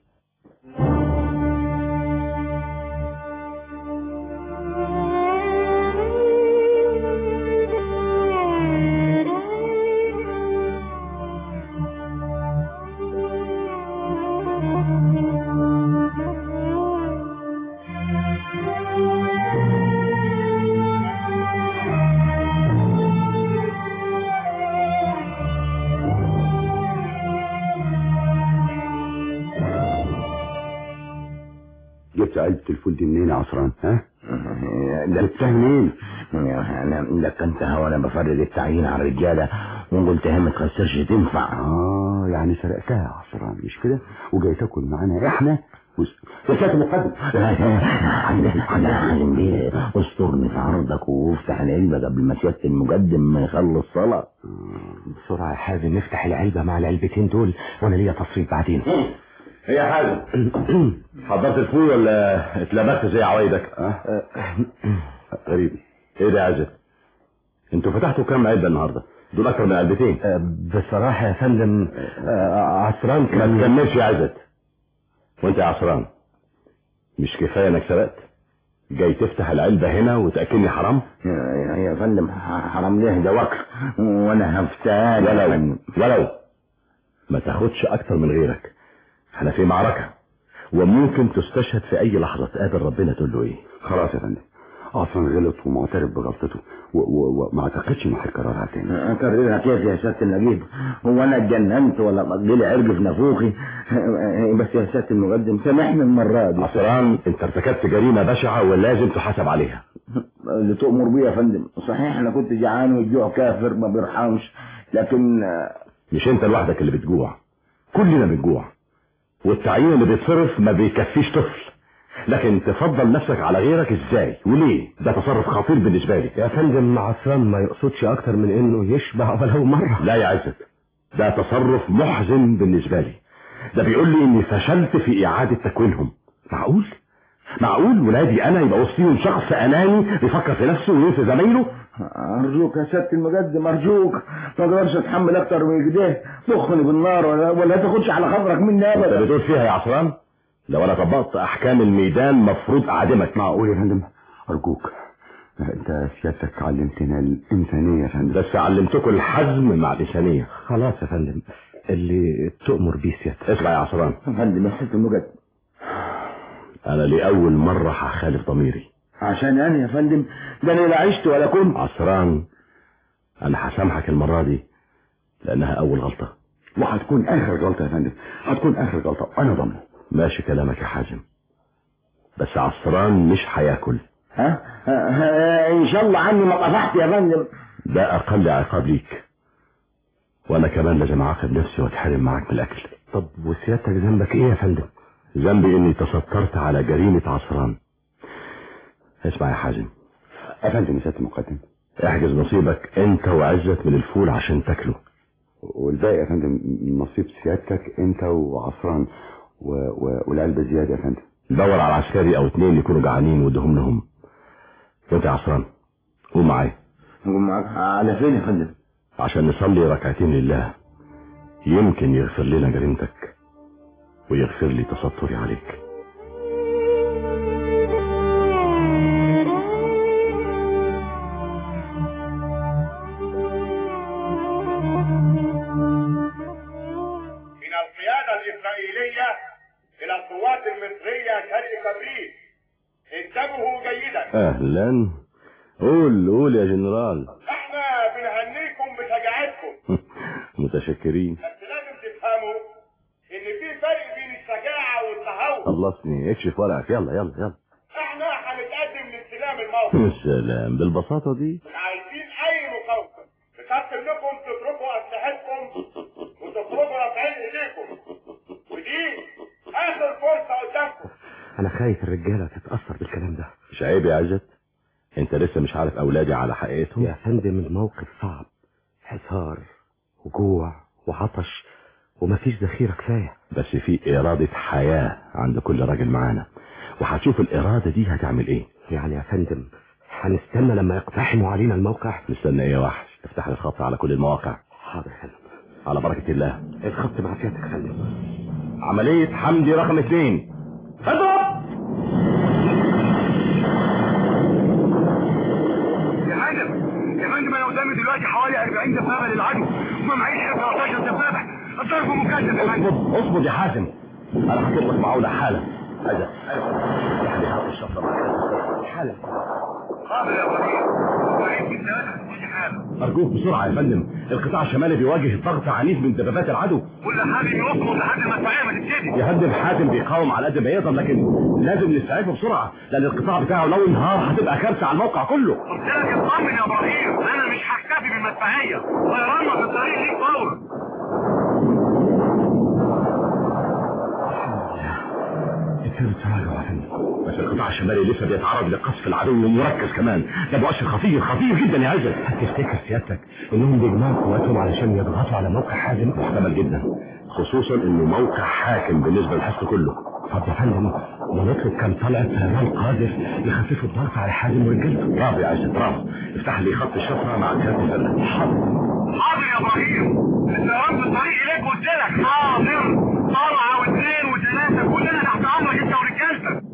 جبت علبة الفول دي منين يا عصران ها جبتها منين؟ انا ده كنت وانا بفرد التعيين على الرجاله وقلت هي ما تخسرش تنفع اه يعني سرقتها يا عصران مش كده وجاي تاكل معانا احنا وس... يا سيادة المقدم حازم بيه استرني في عرضك وافتح العلبة قبل ما سيادة المقدم ما يخلص صلاة بسرعة يا حازم نفتح العلبة مع العلبتين دول وانا ليا تصريف بعدين ايه يا حازم حضرت الفول ولا اتلبخت زي عوايدك غريب ايه ده يا عزت انتوا فتحتوا كام علبه النهارده دول اكتر من علبتين بصراحة يا فندم عصران كان ما تكملش يا عزت وانت يا عصران مش كفايه انك سرقت جاي تفتح العلبه هنا وتاكلني حرام يا, يا فندم حرام ليه ده وكر وانا هفتان ولو ولو ما تاخدش اكتر من غيرك احنا في معركه وممكن تستشهد في اي لحظه تقابل ربنا تقول له ايه خلاص يا فندم عصام غلط ومعترف بغلطته و- و- وما اعتقدش انه هيكررها تاني اكررها كيف يا سيادة النجيب هو انا اتجننت ولا مقضي عرج في نافوخي بس يا سيادة المقدم سامحني المرة دي عصران انت ارتكبت جريمة بشعة ولازم تحاسب عليها اللي تؤمر بيه يا فندم صحيح انا كنت جعان والجوع كافر ما بيرحمش لكن مش انت لوحدك اللي بتجوع كلنا بنجوع والتعيين اللي بيتصرف ما بيكفيش طفل لكن تفضل نفسك على غيرك ازاي وليه ده تصرف خطير بالنسبة لي يا فندم عصام ما يقصدش اكتر من انه يشبع ولو مرة لا يا عزت ده تصرف محزن بالنسبة لي ده بيقول لي اني فشلت في اعادة تكوينهم معقول معقول ولادي انا يبقى وسطيهم شخص اناني بيفكر في نفسه وينسى زمايله ارجوك يا سيادة المقدم ارجوك ما اقدرش اتحمل اكتر من كده تخني بالنار ولا ولا تاخدش على خاطرك مني انت ابدا بتقول فيها يا عصران لو انا طبقت احكام الميدان مفروض اعدمك معقول يا فندم ارجوك انت سيادتك علمتنا الانسانية يا فندم بس علمتكم الحزم مع الانسانية خلاص يا فندم اللي تؤمر بيه سيادتك اسمع يا عصران يا فندم يا سيادة المقدم انا لاول مرة هخالف ضميري عشان انا يا فندم ده انا لا عشت ولا كنت عصران انا هسامحك المرة دي لانها اول غلطة وهتكون اخر غلطة يا فندم هتكون اخر غلطة انا ضامنه ماشي كلامك يا حازم بس عصران مش هياكل ها, ها, ها ان شاء الله عني ما طفحت يا فندم ده اقل عقاب ليك وانا كمان لازم اعاقب نفسي واتحرم معاك من الاكل طب وسيادتك ذنبك ايه يا فندم ذنبي اني تسترت على جريمة عصران اسمع يا حازم يا فندم يا سيادة المقدم احجز نصيبك انت وعزت من الفول عشان تاكله والباقي يا فندم نصيب سيادتك انت وعصران و... و... والعلبة زيادة يا فندم دور على عسكري او اتنين يكونوا جعانين وادهم لهم وانت يا عصران قوم معايا قوم معاك على فين يا فندم عشان نصلي ركعتين لله يمكن يغفر لنا جريمتك ويغفر لي تستري عليك من القيادة الإسرائيلية إلى القوات المصرية شرق كبريت انتبهوا جيدا اهلا قول قول يا جنرال احنا بنهنيكم بشجاعتكم متشكرين بس لازم تفهموا ان في فرق بين الشجاعة والتهور خلصني اكشف ورقك يلا يلا يلا احنا هنتقدم لاستلام الموقف يا سلام بالبساطة دي مش عايزين اي مقاومة بشرط انكم تتركوا اسلحتكم وتخرجوا رافعين ايديكم ودي اخر فرصة قدامكم انا خايف الرجالة تتأثر بالكلام ده مش عيب يا عزت انت لسه مش عارف اولادي على حقيقتهم يا فندم الموقف صعب حصار وجوع وعطش ومفيش ذخيرة كفاية بس في إرادة حياة عند كل راجل معانا وهتشوف الإرادة دي هتعمل إيه يعني يا فندم هنستنى لما يقتحموا علينا الموقع نستنى إيه يا وحش افتح لي الخط على كل المواقع حاضر يا فندم على بركة الله الخط مع سيادتك يا فندم عملية حمدي رقم اثنين اضرب يا فندم يا فندم انا قدامي دلوقتي حوالي 40 دبابه للعدو وما معيش غير 13 دبابه الضرب مكثف يا فندم اصبر اصبر يا حازم انا هطلب لك معونة حالا عايزة يعني هات الشفرة معاك حالا حاضر يا ابراهيم وعيد من ثلاثه تيجي حالا أرجوك بسرعة يا فندم القطاع الشمالي بيواجه ضغط عنيف من دبابات العدو كل حاجه يصمد لحد ما المدفعيه ما تبتدي يا فندم حاتم بيقاوم على قد ما يقدر لكن لازم نستعده بسرعة لأن القطاع بتاعه لو انهار هتبقى كارثة على الموقع كله قلت لك اطمن يا ابراهيم انا مش هكتفي بالمدفعيه طيراننا في الطريق ليك فورا كتير تراجع يا فندم بس القطاع الشمالي لسه بيتعرض لقصف العدو ومركز كمان ده مؤشر خطير خطير جدا يا عزت هتفتكر سيادتك انهم بيجمعوا قواتهم علشان يضغطوا على موقع حازم محتمل جدا خصوصا انه موقع حاكم بالنسبة للحصن كله طب يا فندم ما نطلب كام طلعة طيران قادر يخففوا الضغط على حازم ورجالته برافو يا عزت برافو افتح لي خط الشفرة مع كارت الفرقة حاضر حاضر يا ابراهيم الطيران في الطريق اليك قلت لك حاضر طلعه واثنين وثلاثه كلنا تحت امرك انت ورجالتك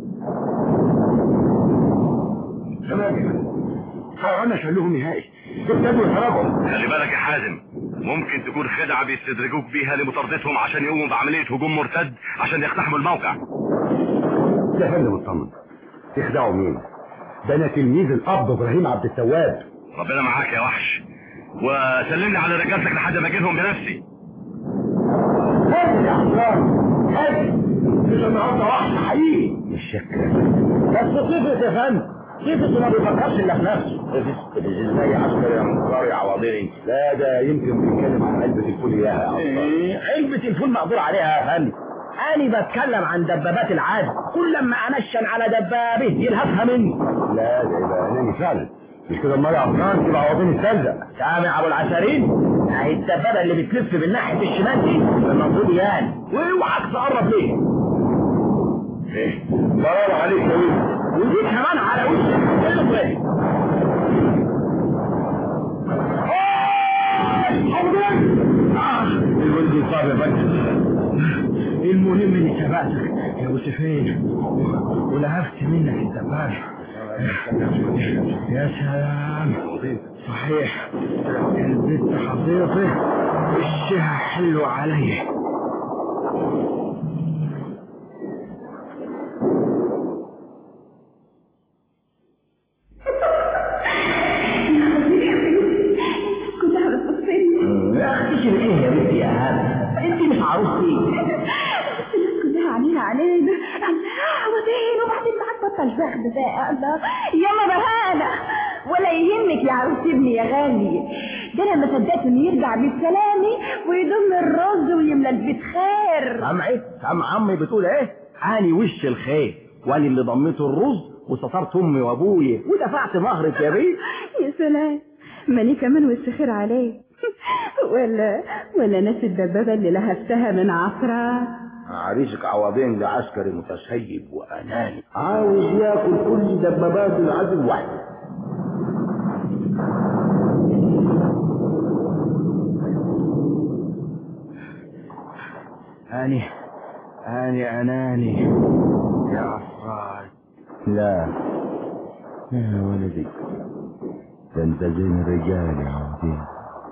تمام يا فندم طيرانا شالوهم نهائي ابتدوا يتراجعوا خلي بالك يا حازم ممكن تكون خدعة بيستدرجوك بيها لمطاردتهم عشان يقوموا بعملية هجوم مرتد عشان يقتحموا الموقع يا فندم اطمن يخدعوا مين ده انا تلميذ الاب ابراهيم عبد التواب ربنا معاك يا وحش وسلمني على رجالتك لحد ما اجيلهم بنفسي هادي يا حسام هادي مش النهارده وحش حقيقي مش شك بس صفت يا فندم صفت ما بيفكرش الا في نفسه ازاي عسكري يا منصار يا عوضيني لا ده يمكن بيتكلم عن علبة الفول اياها يا عمار إيه، علبة الفول مقدور عليها يا فندم أنا بتكلم عن دبابات العادة كل لما أنشن على دبابه يلهفها مني لا ده يبقى اناني فعلا مش كده امال يا عمران تبقى عوضين السلة سامع أبو العشرين أهي الدبابة اللي بتلف من ناحية الشمال دي المفروض يعني واوعك تقرب ليه ايه ضرر عليك يا ويلي ودي كمان على وشك ايه ايه الولد يصاب يا فندم المهم اني سبقتك يا ابو سفين ولهفت منك الدبابة يا سلام صحيح البنت حضيضة وشها حلو علي كلها بتبصني يا اختي شيل ايه يا بنتي يا هذا انت مش عروستي الناس كلها علينا علينا الله وبين وبعدين معاك بطل زغد بقى الله ياما بهانة ولا يهمك يا عروس ابني يا غالي ده انا ما صدقت انه يرجع بالسلامة ويضم الرز ويملى البيت خير سمعت سمع عمي بتقول ايه اني وش الخير وانا اللي ضميت الرز وسترت امي وابويا ودفعت مهرك يا بيه يا سلام ماني كمان وش خير عليك ولا ولا ناس الدبابة اللي لهفتها من عصرة عريسك عوضين لعسكري متسيب واناني عاوز ياكل كل دبابات العدو وحده اني اني اناني يا عفراي لا يا ولدي ده انت زين الرجال يا عوضين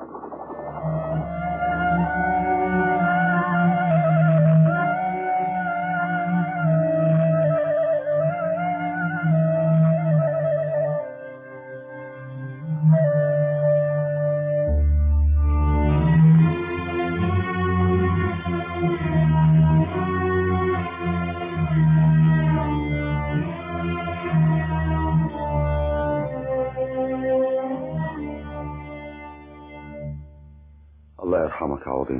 الله يرحمك يا عوضين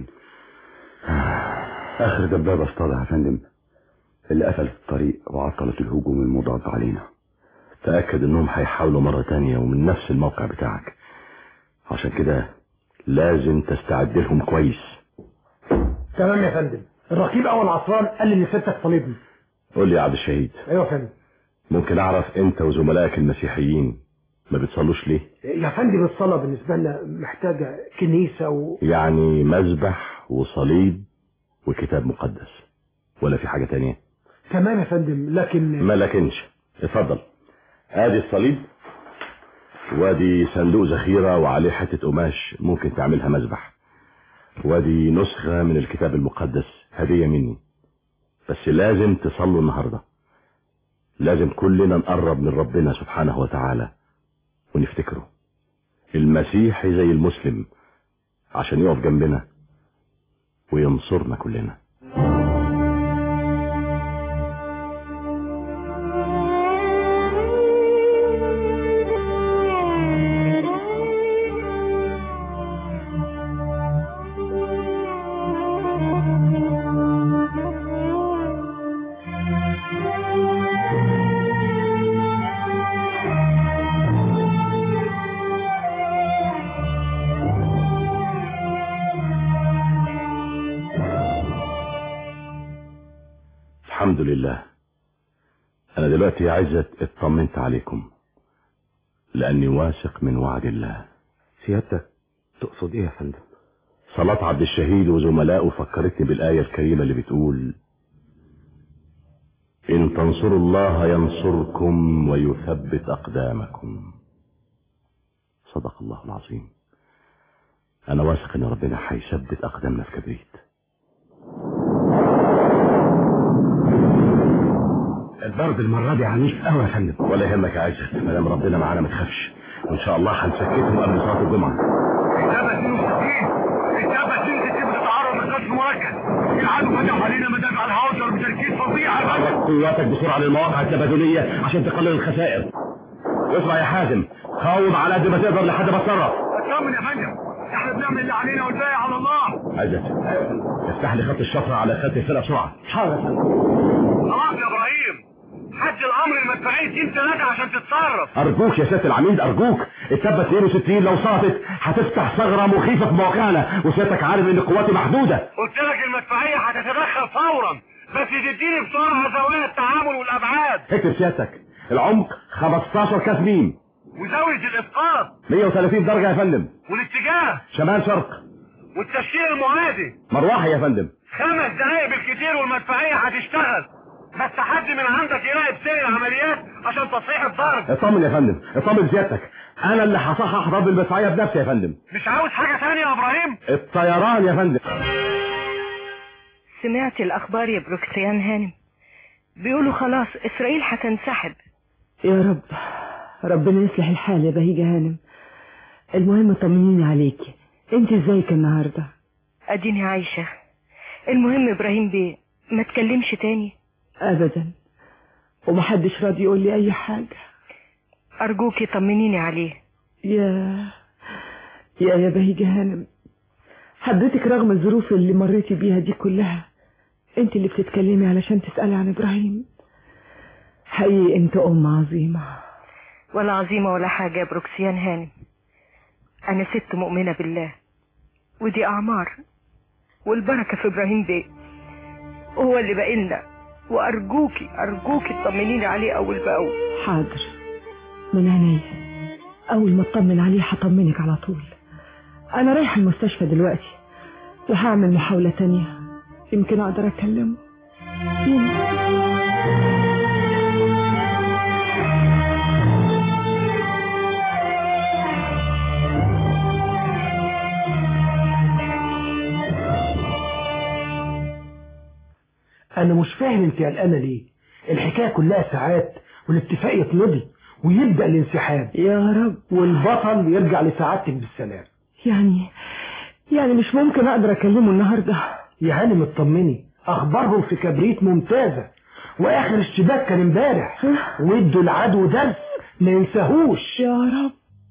اخر دبابة اصطادها يا فندم اللي قفلت الطريق وعطلت الهجوم المضاد علينا تأكد انهم هيحاولوا مرة تانية ومن نفس الموقع بتاعك عشان كده لازم تستعد لهم كويس تمام يا فندم الرقيب اول عصران قال لي ان ستك طالبني قول لي يا عبد الشهيد ايوه يا فندم ممكن اعرف انت وزملائك المسيحيين ما بتصلوش ليه يا فندم الصلاة بالنسبة لنا محتاجة كنيسة و... يعني مذبح وصليب وكتاب مقدس ولا في حاجة تانية تمام يا فندم لكن ما لكنش اتفضل ادي الصليب وادي صندوق ذخيرة وعليه حتة قماش ممكن تعملها مذبح وادي نسخة من الكتاب المقدس هدية مني بس لازم تصلوا النهاردة لازم كلنا نقرب من ربنا سبحانه وتعالى ونفتكره المسيحي زي المسلم عشان يقف جنبنا وينصرنا كلنا الحمد لله انا دلوقتي يا عزت اطمنت عليكم لاني واثق من وعد الله سيادتك تقصد ايه يا فندم صلاة عبد الشهيد وزملائه فكرتني بالآية الكريمة اللي بتقول إن تنصروا الله ينصركم ويثبت أقدامكم صدق الله العظيم أنا واثق إن ربنا هيثبت أقدامنا في كبريت الضرب المرة دي عنيف قوي يا فندم ولا يهمك يا عزت ما دام ربنا معانا ما تخافش وان شاء الله هنسكتهم قبل صلاة الجمعة الإجابة 62 الإجابة 62 بتتعرض لقسم مركز العدو فتح علينا مدافع الهاوسر بتركيز فظيع حرك قواتك بسرعة للمواقع التبادلية عشان تقلل الخسائر واسمع يا حازم قاوم على قد ما تقدر لحد ما تصرف اطمن يا فندم احنا بنعمل اللي علينا والباقي على الله عزت افتح لي خط الشفرة على خط الفرقة بسرعة حاضر خلاص يا ابراهيم حد الامر المدفعيه تيم ثلاثه عشان تتصرف ارجوك يا سيادة العميد ارجوك التبة 62 لو سقطت هتفتح ثغرة مخيفة في مواقعنا وسيادتك عارف ان قواتي محدودة قلت لك المدفعيه هتتدخل فورا بس تديني بسرعه زوايا التعامل والابعاد اكتب سيادتك العمق 15 كاسمين وزاويه الاسقاط 130 درجة يا فندم والاتجاه شمال شرق والتشكيل المعادي مروحة يا فندم خمس دقايق بالكتير والمدفعيه هتشتغل بس حد من عندك يراقب سير العمليات عشان تصحيح الضرب اطمن يا فندم اطمن سيادتك انا اللي هصحح ضرب المدفعية بنفسي يا فندم مش عاوز حاجه ثانيه يا ابراهيم الطيران يا فندم سمعت الأخبار يا بروكسيان هانم بيقولوا خلاص إسرائيل هتنسحب يا رب ربنا يصلح الحال يا بهيجة هانم المهم طمنيني عليكي انت ازيك النهارده أديني عايشة المهم إبراهيم بيه ما تكلمش تاني ابدا ومحدش راضي يقول لي اي حاجه أرجوكي طمنيني عليه يا يا يا بهيجة هانم حضرتك رغم الظروف اللي مريتي بيها دي كلها انت اللي بتتكلمي علشان تسألي عن ابراهيم حقيقي انت ام عظيمة ولا عظيمة ولا حاجة يا بروكسيان هانم أنا ست مؤمنة بالله ودي أعمار والبركة في إبراهيم بيه هو اللي بقينا وأرجوكي أرجوكي تطمنيني عليه أول بأول حاضر من عينيا اول ما اطمن عليه هطمنك على طول انا رايحة المستشفى دلوقتي وهعمل محاولة تانية يمكن اقدر اكلمه يمكن. انا مش فاهم انت قلقانه ليه الحكايه كلها ساعات والاتفاق يتمضي ويبدا الانسحاب يا رب والبطل يرجع لسعادتك بالسلام يعني يعني مش ممكن اقدر اكلمه النهارده يا هانم اطمني اخبارهم في كبريت ممتازه واخر اشتباك كان امبارح وادوا العدو درس ما ينساهوش يا رب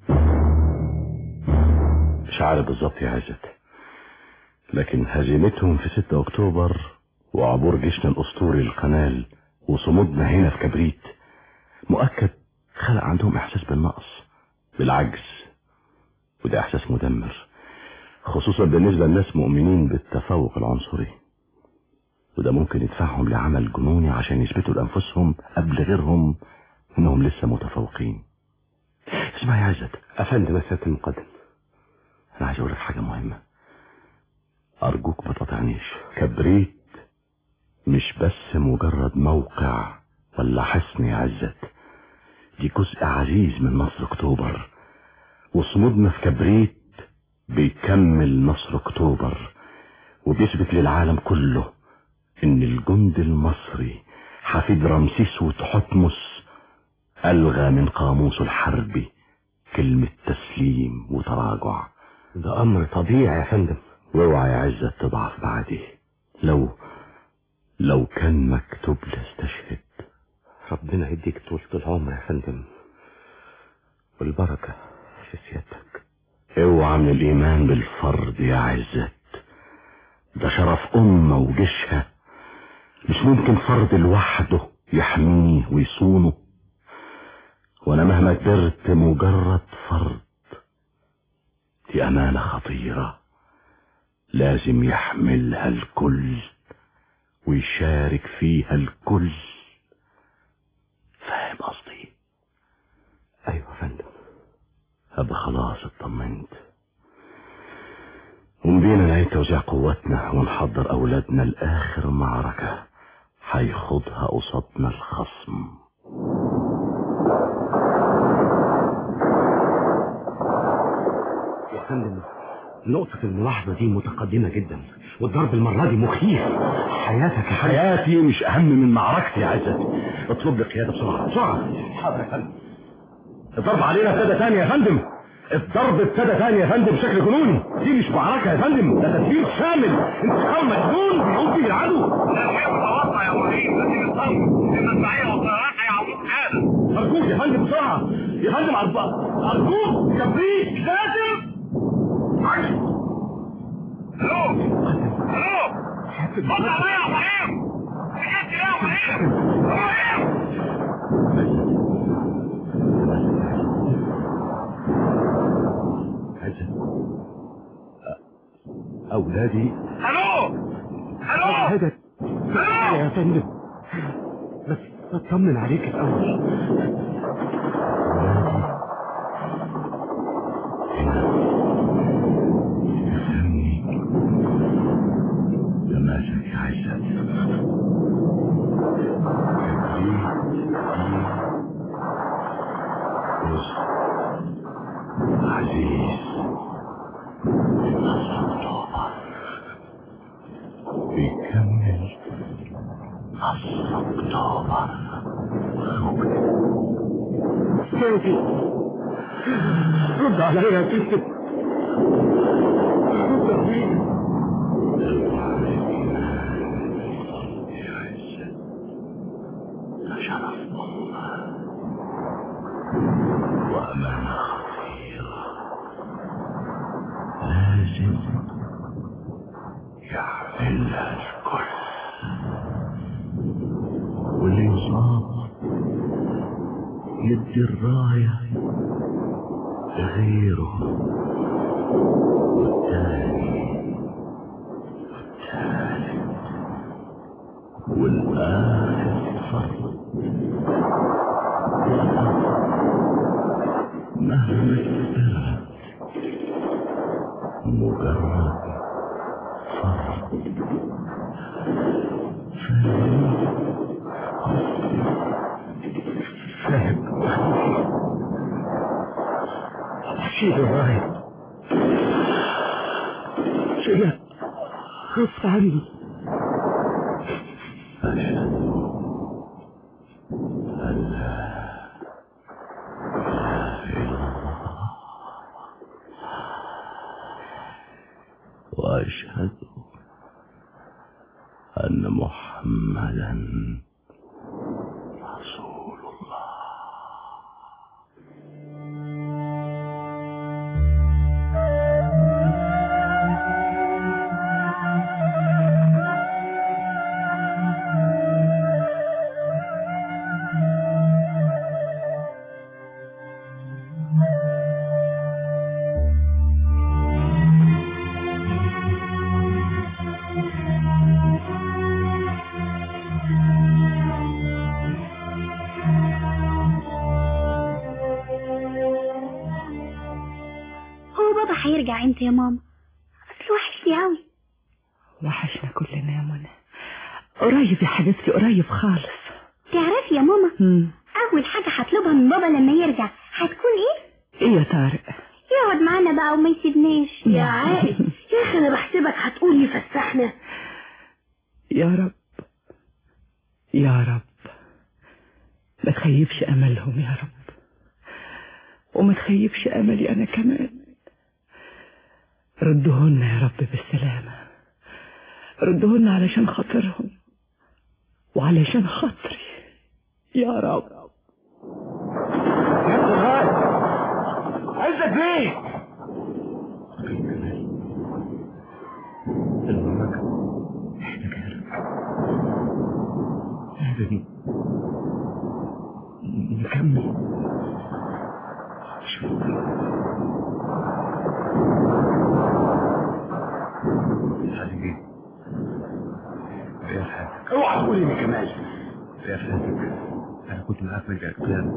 مش عارف بالظبط يا عزت لكن هزيمتهم في 6 اكتوبر وعبور جيشنا الاسطوري للقنال وصمودنا هنا في كبريت مؤكد خلق عندهم احساس بالنقص بالعجز وده احساس مدمر خصوصا بالنسبة لناس مؤمنين بالتفوق العنصري وده ممكن يدفعهم لعمل جنوني عشان يثبتوا لأنفسهم قبل غيرهم انهم لسه متفوقين اسمع يا عزت افندم يا سيادة المقدم انا عايز اقول لك حاجة مهمة ارجوك ما تقطعنيش كبريت مش بس مجرد موقع ولا حصن يا عزت دي جزء عزيز من نصر اكتوبر وصمودنا في كبريت بيكمل نصر اكتوبر وبيثبت للعالم كله ان الجند المصري حفيد رمسيس وتحتمس الغى من قاموسه الحربي كلمة تسليم وتراجع ده امر طبيعي يا فندم واوعى يا عزة تضعف بعدي لو لو كان مكتوب لاستشهد ربنا يديك طولة العمر يا فندم والبركة في سيادتك اوعى من الايمان بالفرد يا عزت ده شرف امة وجيشها مش ممكن فرد لوحده يحميه ويصونه وانا مهما كبرت مجرد فرد دي امانة خطيرة لازم يحملها الكل ويشارك فيها الكل فاهم قصدي ايوه يا فندم هبقى خلاص اطمنت قوم بينا نعيد توزيع قواتنا ونحضر اولادنا لاخر معركة هيخوضها قصادنا الخصم يا فندم نقطة الملاحظة دي متقدمة جدا والضرب المرة دي مخيف حياتك يا حاج. حياتي مش اهم من معركتي يا عزت اطلب لي قيادة بسرعة بسرعة حاضر يا فندم الضرب علينا ابتدى تاني يا فندم الضرب ابتدى تاني يا فندم بشكل جنوني دي مش معركة يا فندم ده تدبير شامل انتقام مجنون بيعود به العدو لا شيء متوقع يا ابراهيم لازم يصمم المدفعية والطيران هيعملوك حالا أرجوك يا فندم بسرعة يا فندم أرجوك أرجوك كبريت لازم الو الو بص عليا يا ابراهيم سكت ليه يا ابراهيم ابراهيم أولادي الو الو هذا يا فندم بس اطمن عليك الأول تماسك يا عزت عزيز بيكمل نصر اكتوبر سيدي رد عليا يا سيدي رد عليا شرف أمة وأمانة خطيرة لازم يحملها الكل واللي يصاب يدي الراية لغيره والتاني والتالت والآخر فرد مهما كبرت مجرد فرد فاهم شيل الراية شيلها غصب عني وأشهد أن محمدا رسول الله هو بابا هيرجع امتى يا ماما اصل وحشني قوي وحشنا كلنا يا منى قريب يا حبيبتي قريب خالص تعرفي يا ماما مم. اول حاجه هطلبها من بابا لما يرجع هتكون ايه ايه يا طارق يقعد معانا بقى وما يسيبناش يا عائل، يا اخي انا بحسبك هتقول لي فسحنا يا رب يا رب ما تخيبش املهم يا رب وما تخيبش املي انا كمان ردهن يا رب بالسلامة ردهن علشان خاطرهم وعلشان خاطري يا رب عزت ليه؟ المعركة محتاجة لازم نكمل حبيبي يا حاج اوعى تقول لي كمال يا فاتك انا كنت معاك من القيام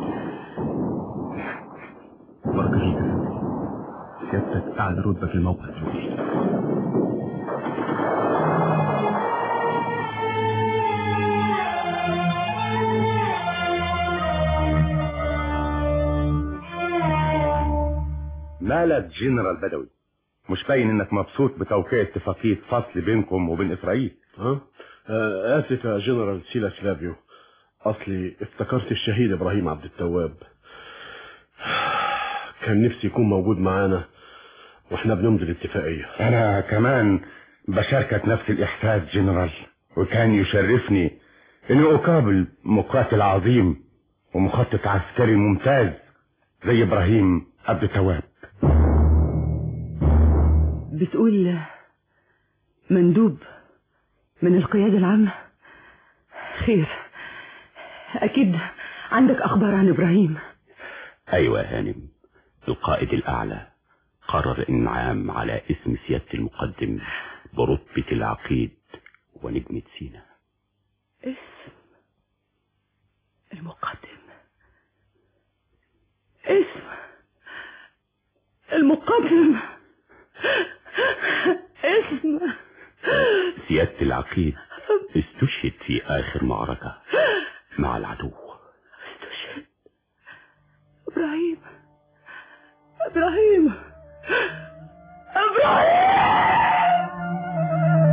بركة فيك يا فندم. سيادتك اعلى رتبة في الموقع دلوقتي مالك جنرال بدوي مش باين انك مبسوط بتوقيع اتفاقية فصل بينكم وبين اسرائيل ها آه، اسف يا جنرال سيلا سلافيو اصلي افتكرت الشهيد ابراهيم عبد التواب كان نفسي يكون موجود معانا واحنا بنمضي الاتفاقية انا كمان بشاركك نفس الاحساس جنرال وكان يشرفني اني اقابل مقاتل عظيم ومخطط عسكري ممتاز زي ابراهيم عبد التواب بتقول مندوب من القيادة العامة خير أكيد عندك أخبار عن إبراهيم أيوة يا هانم القائد الأعلى قرر الإنعام على اسم سيادة المقدم برتبة العقيد ونجمة سينا اسم المقدم اسم المقدم اسم سيادة العقيد استشهد في آخر معركة مع العدو استشهد إبراهيم إبراهيم إبراهيم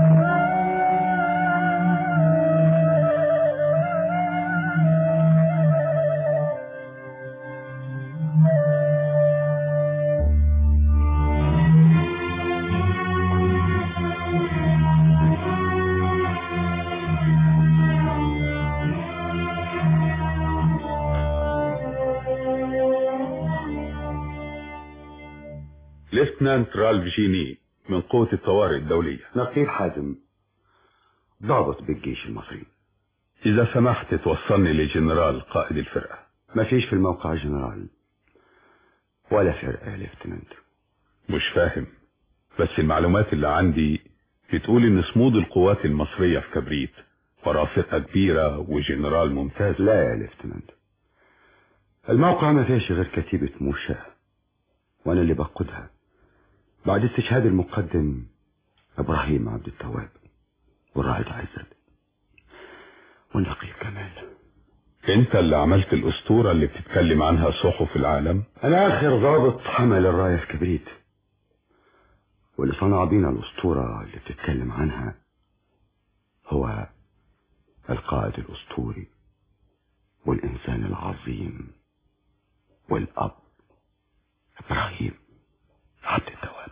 ليفتنانت رالف جيني من قوة الطوارئ الدولية نقيب حازم ضابط بالجيش المصري إذا سمحت توصلني لجنرال قائد الفرقة مفيش في الموقع جنرال ولا فرقة يا ليفتنانت مش فاهم بس المعلومات اللي عندي بتقول إن صمود القوات المصرية في كبريت وراه فرقة كبيرة وجنرال ممتاز لا يا ليفتنانت الموقع ما فيش غير كتيبة موشاه وانا اللي بقودها بعد استشهاد المقدم ابراهيم عبد التواب والرائد عزت والنقيب كمال انت اللي عملت الاسطورة اللي بتتكلم عنها صحف العالم انا اخر ضابط حمل الراية في كبريت واللي صنع بينا الاسطورة اللي بتتكلم عنها هو القائد الاسطوري والانسان العظيم والاب ابراهيم عبد التواب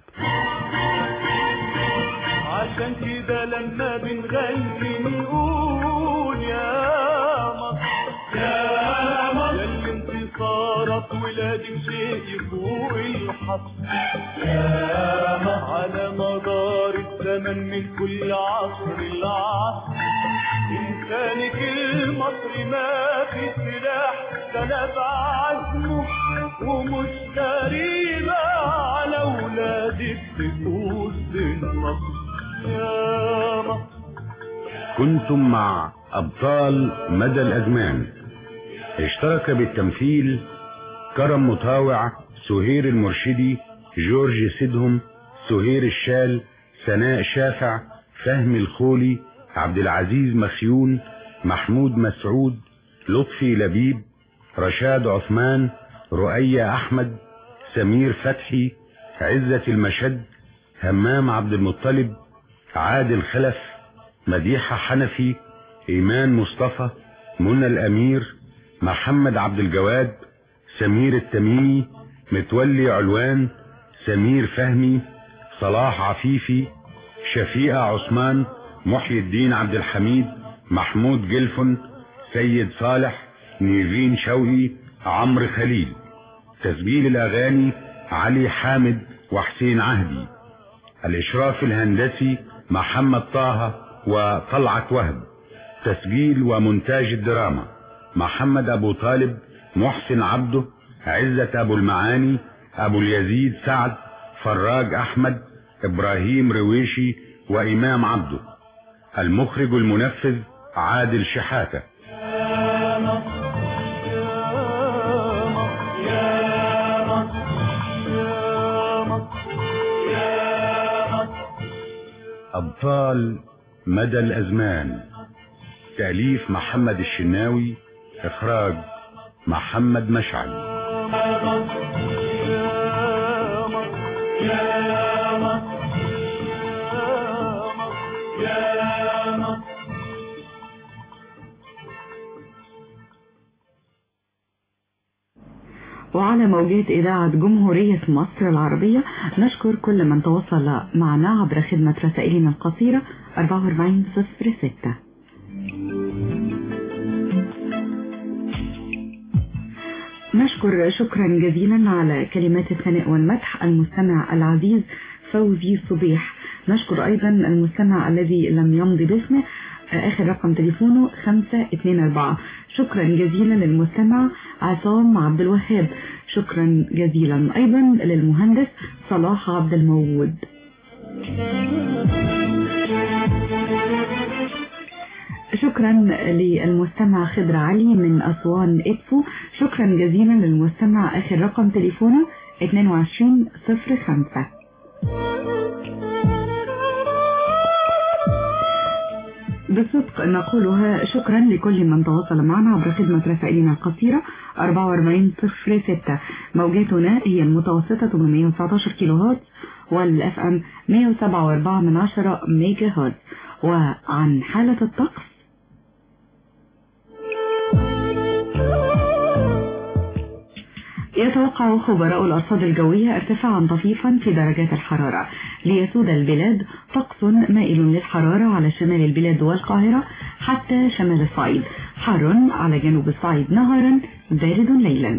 عشان كده لما بنغني نقول يا مصر يا مصر يا انتصارك ولادك شيء يفوق الحصر يا مصر على مدار الزمن من كل عصر لعصر إنسانك المصري ما في سلاح غلب عزمه ومش غريبة على ولادك تفوز بالنصر يا مصر كنتم مع أبطال مدى الأزمان اشترك بالتمثيل كرم مطاوع سهير المرشدي جورج سيدهم سهير الشال سناء شافع فهمي الخولي عبد العزيز مخيون محمود مسعود لطفي لبيب رشاد عثمان رؤية أحمد سمير فتحي عزة المشد همام عبد المطلب عادل خلف مديحة حنفي إيمان مصطفى منى الأمير محمد عبد الجواد سمير التميمي متولي علوان سمير فهمي صلاح عفيفي شفيقة عثمان محي الدين عبد الحميد محمود جلفن سيد صالح نيفين شوقي عمرو خليل تسجيل الأغاني علي حامد وحسين عهدي الإشراف الهندسي محمد طه وطلعت وهب تسجيل ومونتاج الدراما محمد أبو طالب محسن عبده عزة أبو المعاني أبو اليزيد سعد فراج أحمد إبراهيم رويشي وإمام عبده المخرج المنفذ عادل شحاتة يا مصر يا مصر يا مصر يا مصر أبطال مدى الأزمان تأليف محمد الشناوي إخراج محمد مشعل يا مصر يا مصر وعلى موجات إذاعة جمهورية مصر العربية نشكر كل من تواصل معنا عبر خدمة رسائلنا القصيرة 4406 نشكر شكرا جزيلا على كلمات الثناء والمدح المستمع العزيز فوزي صبيح نشكر أيضا المستمع الذي لم يمضي باسمه آخر رقم تليفونه 524 شكرا جزيلا للمستمع عصام عبد الوهاب شكرا جزيلا أيضا للمهندس صلاح عبد الموجود شكرا للمستمع خضر علي من أسوان إدفو شكرا جزيلا للمستمع آخر رقم تليفونه 2205 بصدق نقولها شكرا لكل من تواصل معنا عبر خدمة رسائلنا القصيرة 4406 موجاتنا هي المتوسطة من 119 كيلو هرتز والاف ام 107.4 من 10 ميجا هرتز وعن حالة الطقس يتوقع خبراء الأرصاد الجوية ارتفاعا طفيفا في درجات الحرارة ليسود البلاد طقس مائل للحرارة على شمال البلاد والقاهرة حتى شمال الصعيد حار على جنوب الصعيد نهارا بارد ليلا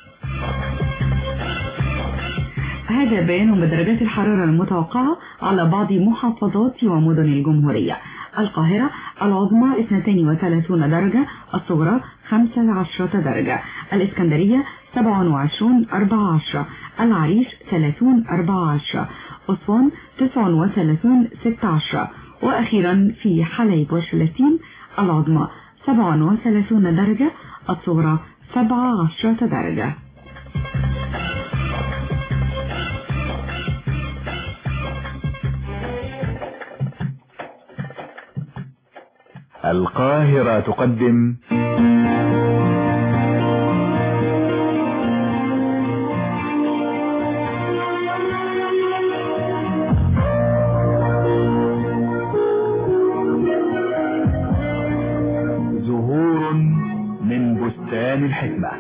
هذا بيان بدرجات الحرارة المتوقعة على بعض محافظات ومدن الجمهورية القاهرة العظمى 32 درجة الصغرى 15 درجة الإسكندرية 27 14 العريش 30 14 أسوان 39 16 وأخيرا في حليب وشلاتين العظمى 37 درجة الصغرى 17 درجة القاهرة تقدم زهور من بستان الحكمة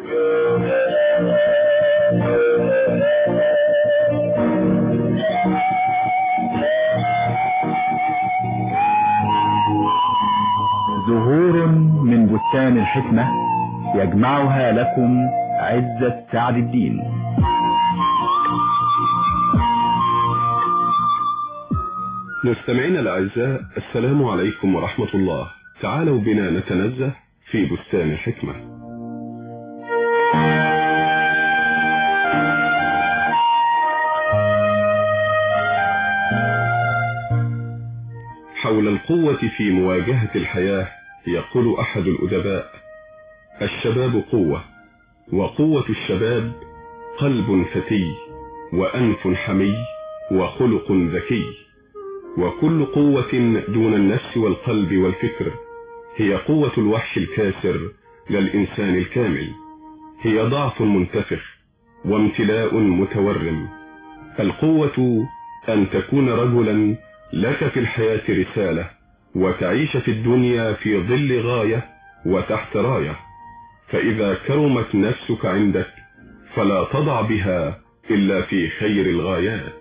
زهور من بستان الحكمة يجمعها لكم عزة سعد الدين مستمعينا الأعزاء السلام عليكم ورحمة الله تعالوا بنا نتنزه في بستان الحكمة حول القوة في مواجهة الحياة يقول أحد الأدباء الشباب قوة وقوة الشباب قلب فتي وأنف حمي وخلق ذكي وكل قوة دون النفس والقلب والفكر هي قوة الوحش الكاسر للإنسان الكامل هي ضعف منتفخ وامتلاء متورم القوة أن تكون رجلا لك في الحياة رسالة وتعيش في الدنيا في ظل غاية وتحت راية فإذا كرمت نفسك عندك فلا تضع بها إلا في خير الغايات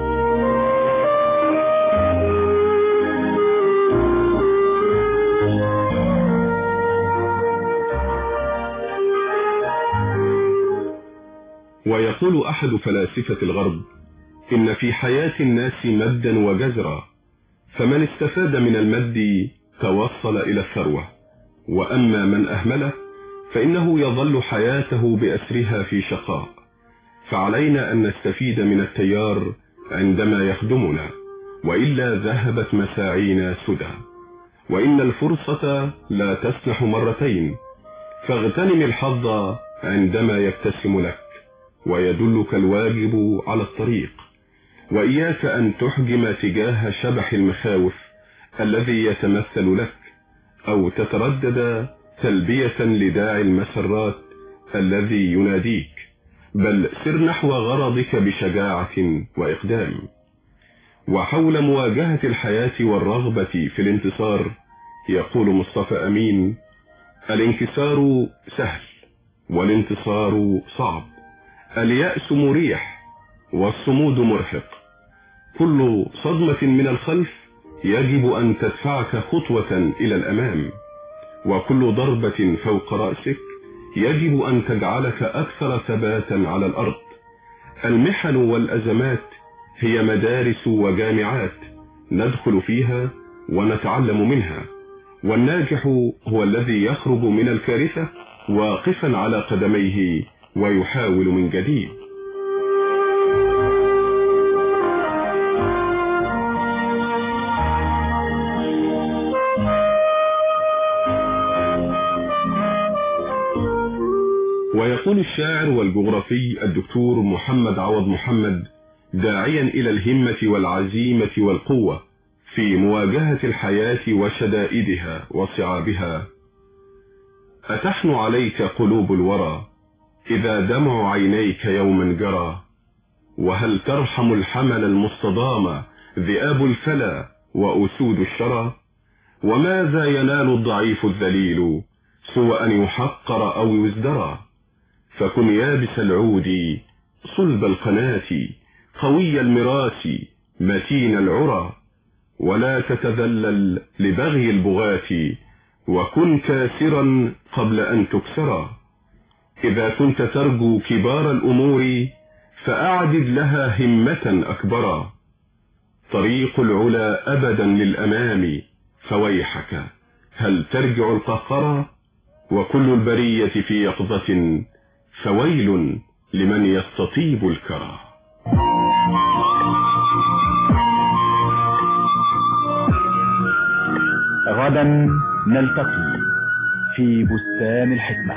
ويقول أحد فلاسفة الغرب إن في حياة الناس مدا وجزرا فمن استفاد من المد توصل إلى الثروة وأما من أهمله فإنه يظل حياته بأسرها في شقاء فعلينا أن نستفيد من التيار عندما يخدمنا وإلا ذهبت مساعينا سدى وإن الفرصة لا تسنح مرتين فاغتنم الحظ عندما يبتسم لك ويدلك الواجب على الطريق وإياك أن تحجم تجاه شبح المخاوف الذي يتمثل لك أو تتردد تلبية لداعي المسرات الذي يناديك بل سر نحو غرضك بشجاعة وإقدام وحول مواجهة الحياة والرغبة في الانتصار يقول مصطفى أمين الانكسار سهل والانتصار صعب اليأس مريح والصمود مرهق كل صدمة من الخلف يجب أن تدفعك خطوة إلى الأمام وكل ضربة فوق رأسك يجب أن تجعلك أكثر ثباتا على الأرض المحن والأزمات هي مدارس وجامعات ندخل فيها ونتعلم منها والناجح هو الذي يخرج من الكارثة واقفا على قدميه ويحاول من جديد ويقول الشاعر والجغرافي الدكتور محمد عوض محمد داعيا إلى الهمة والعزيمة والقوة في مواجهة الحياة وشدائدها وصعابها أتحن عليك قلوب الورى إذا دمع عينيك يوما جرى وهل ترحم الحمل المستضام ذئاب الفلا وأسود الشرى وماذا ينال الضعيف الذليل سوى أن يحقر أو يزدرى فكن يابس العود صلب القناة قوي المراس متين العرى ولا تتذلل لبغي البغاة وكن كاسرا قبل أن تكسرا إذا كنت ترجو كبار الأمور فأعدد لها همة أكبرا طريق العلا أبدا للأمام فويحك هل ترجع القهقرى وكل البرية في يقظة فويل لمن يستطيب الكرى غدا نلتقي في بستان الحكمة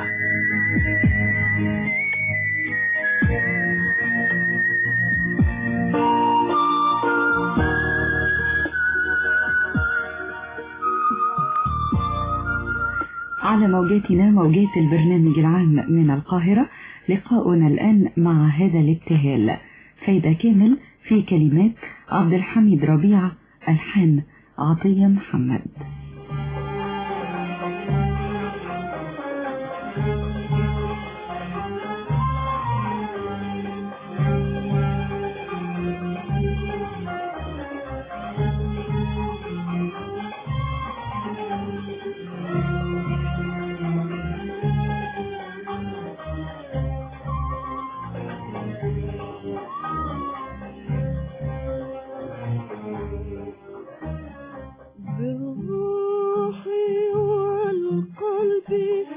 على موجاتنا موجات البرنامج العام من القاهرة لقاؤنا الآن مع هذا الابتهال فايدة كامل في كلمات عبد الحميد ربيع ألحان عطية محمد بالروح والقلب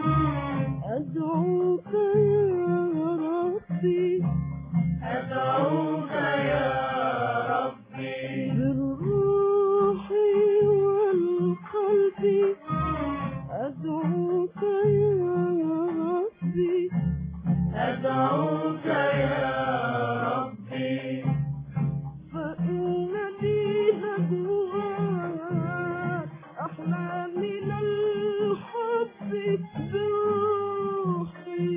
أدعوك يا ربي أدعوك يا ربي بالروح والقلب أدعوك يا ربي أدعوك يا ربي فإن لي هدوات أحلى من الحب بروحي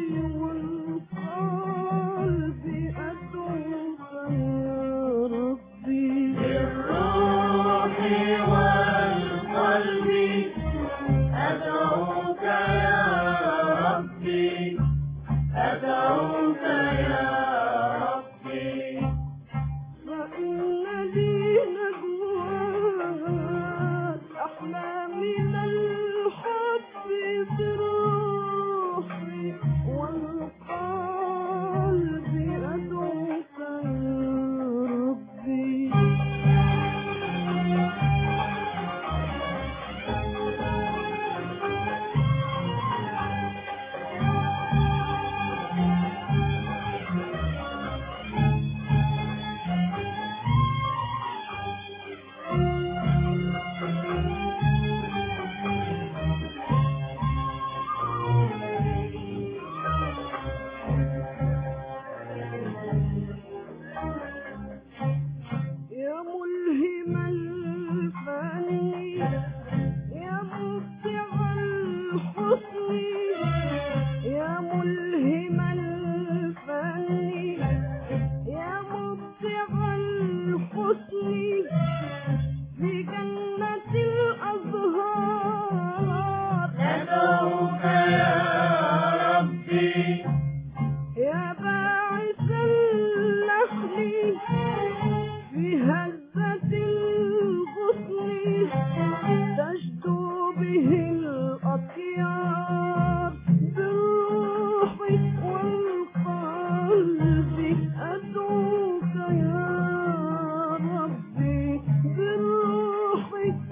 والقلب أدعوك يا ربي بالروح والقلب أدعوك يا ربي أدعوك يا بالروح والقلب أدعوك يا ربي بالروح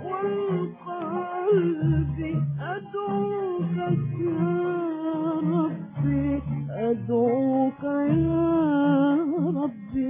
والقلب أدعوك يا ربي أدعوك يا ربي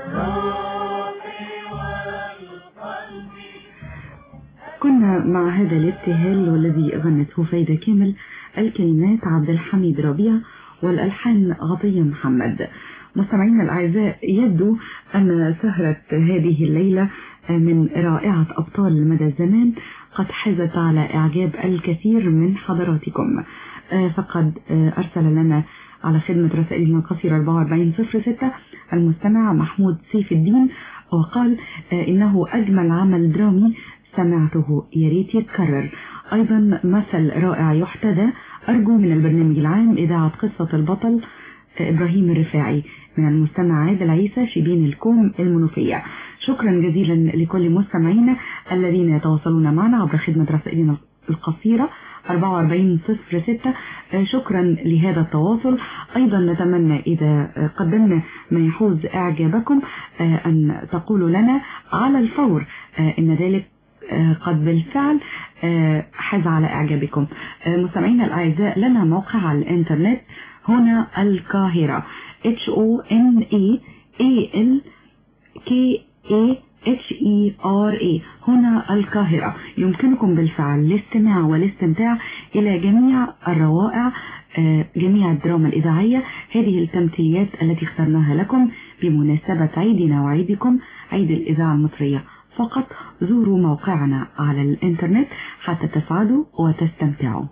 كنا مع هذا الابتهال والذي غنته فايدة كامل الكلمات عبد الحميد ربيع والألحان غطية محمد مستمعينا الأعزاء يبدو أن سهرة هذه الليلة من رائعة أبطال مدى الزمان قد حازت على إعجاب الكثير من حضراتكم فقد أرسل لنا على خدمة رسائلنا القصيرة 4406 المستمع محمود سيف الدين وقال إنه أجمل عمل درامي سمعته يا ريت يتكرر أيضا مثل رائع يحتذى أرجو من البرنامج العام إذاعة قصة البطل إبراهيم الرفاعي من المستمع عادل عيسى شبين الكوم المنوفية شكرا جزيلا لكل مستمعينا الذين يتواصلون معنا عبر خدمة رسائلنا القصيرة 4406 شكرا لهذا التواصل أيضا نتمنى إذا قدمنا ما يحوز إعجابكم أن تقولوا لنا على الفور إن ذلك قد بالفعل حاز على إعجابكم مستمعينا الأعزاء لنا موقع على الإنترنت هنا القاهرة H O N E A L K A H E R A هنا القاهرة يمكنكم بالفعل الاستماع والاستمتاع إلى جميع الروائع جميع الدراما الإذاعية هذه التمثيليات التي اخترناها لكم بمناسبة عيدنا وعيدكم عيد الإذاعة المصرية فقط زوروا موقعنا على الإنترنت حتى تسعدوا وتستمتعوا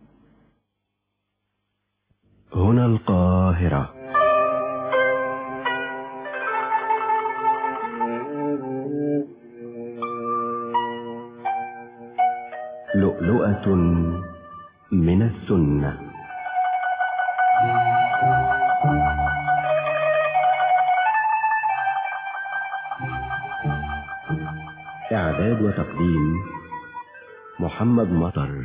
هنا القاهرة لؤلؤة من السنة إعداد وتقديم محمد مطر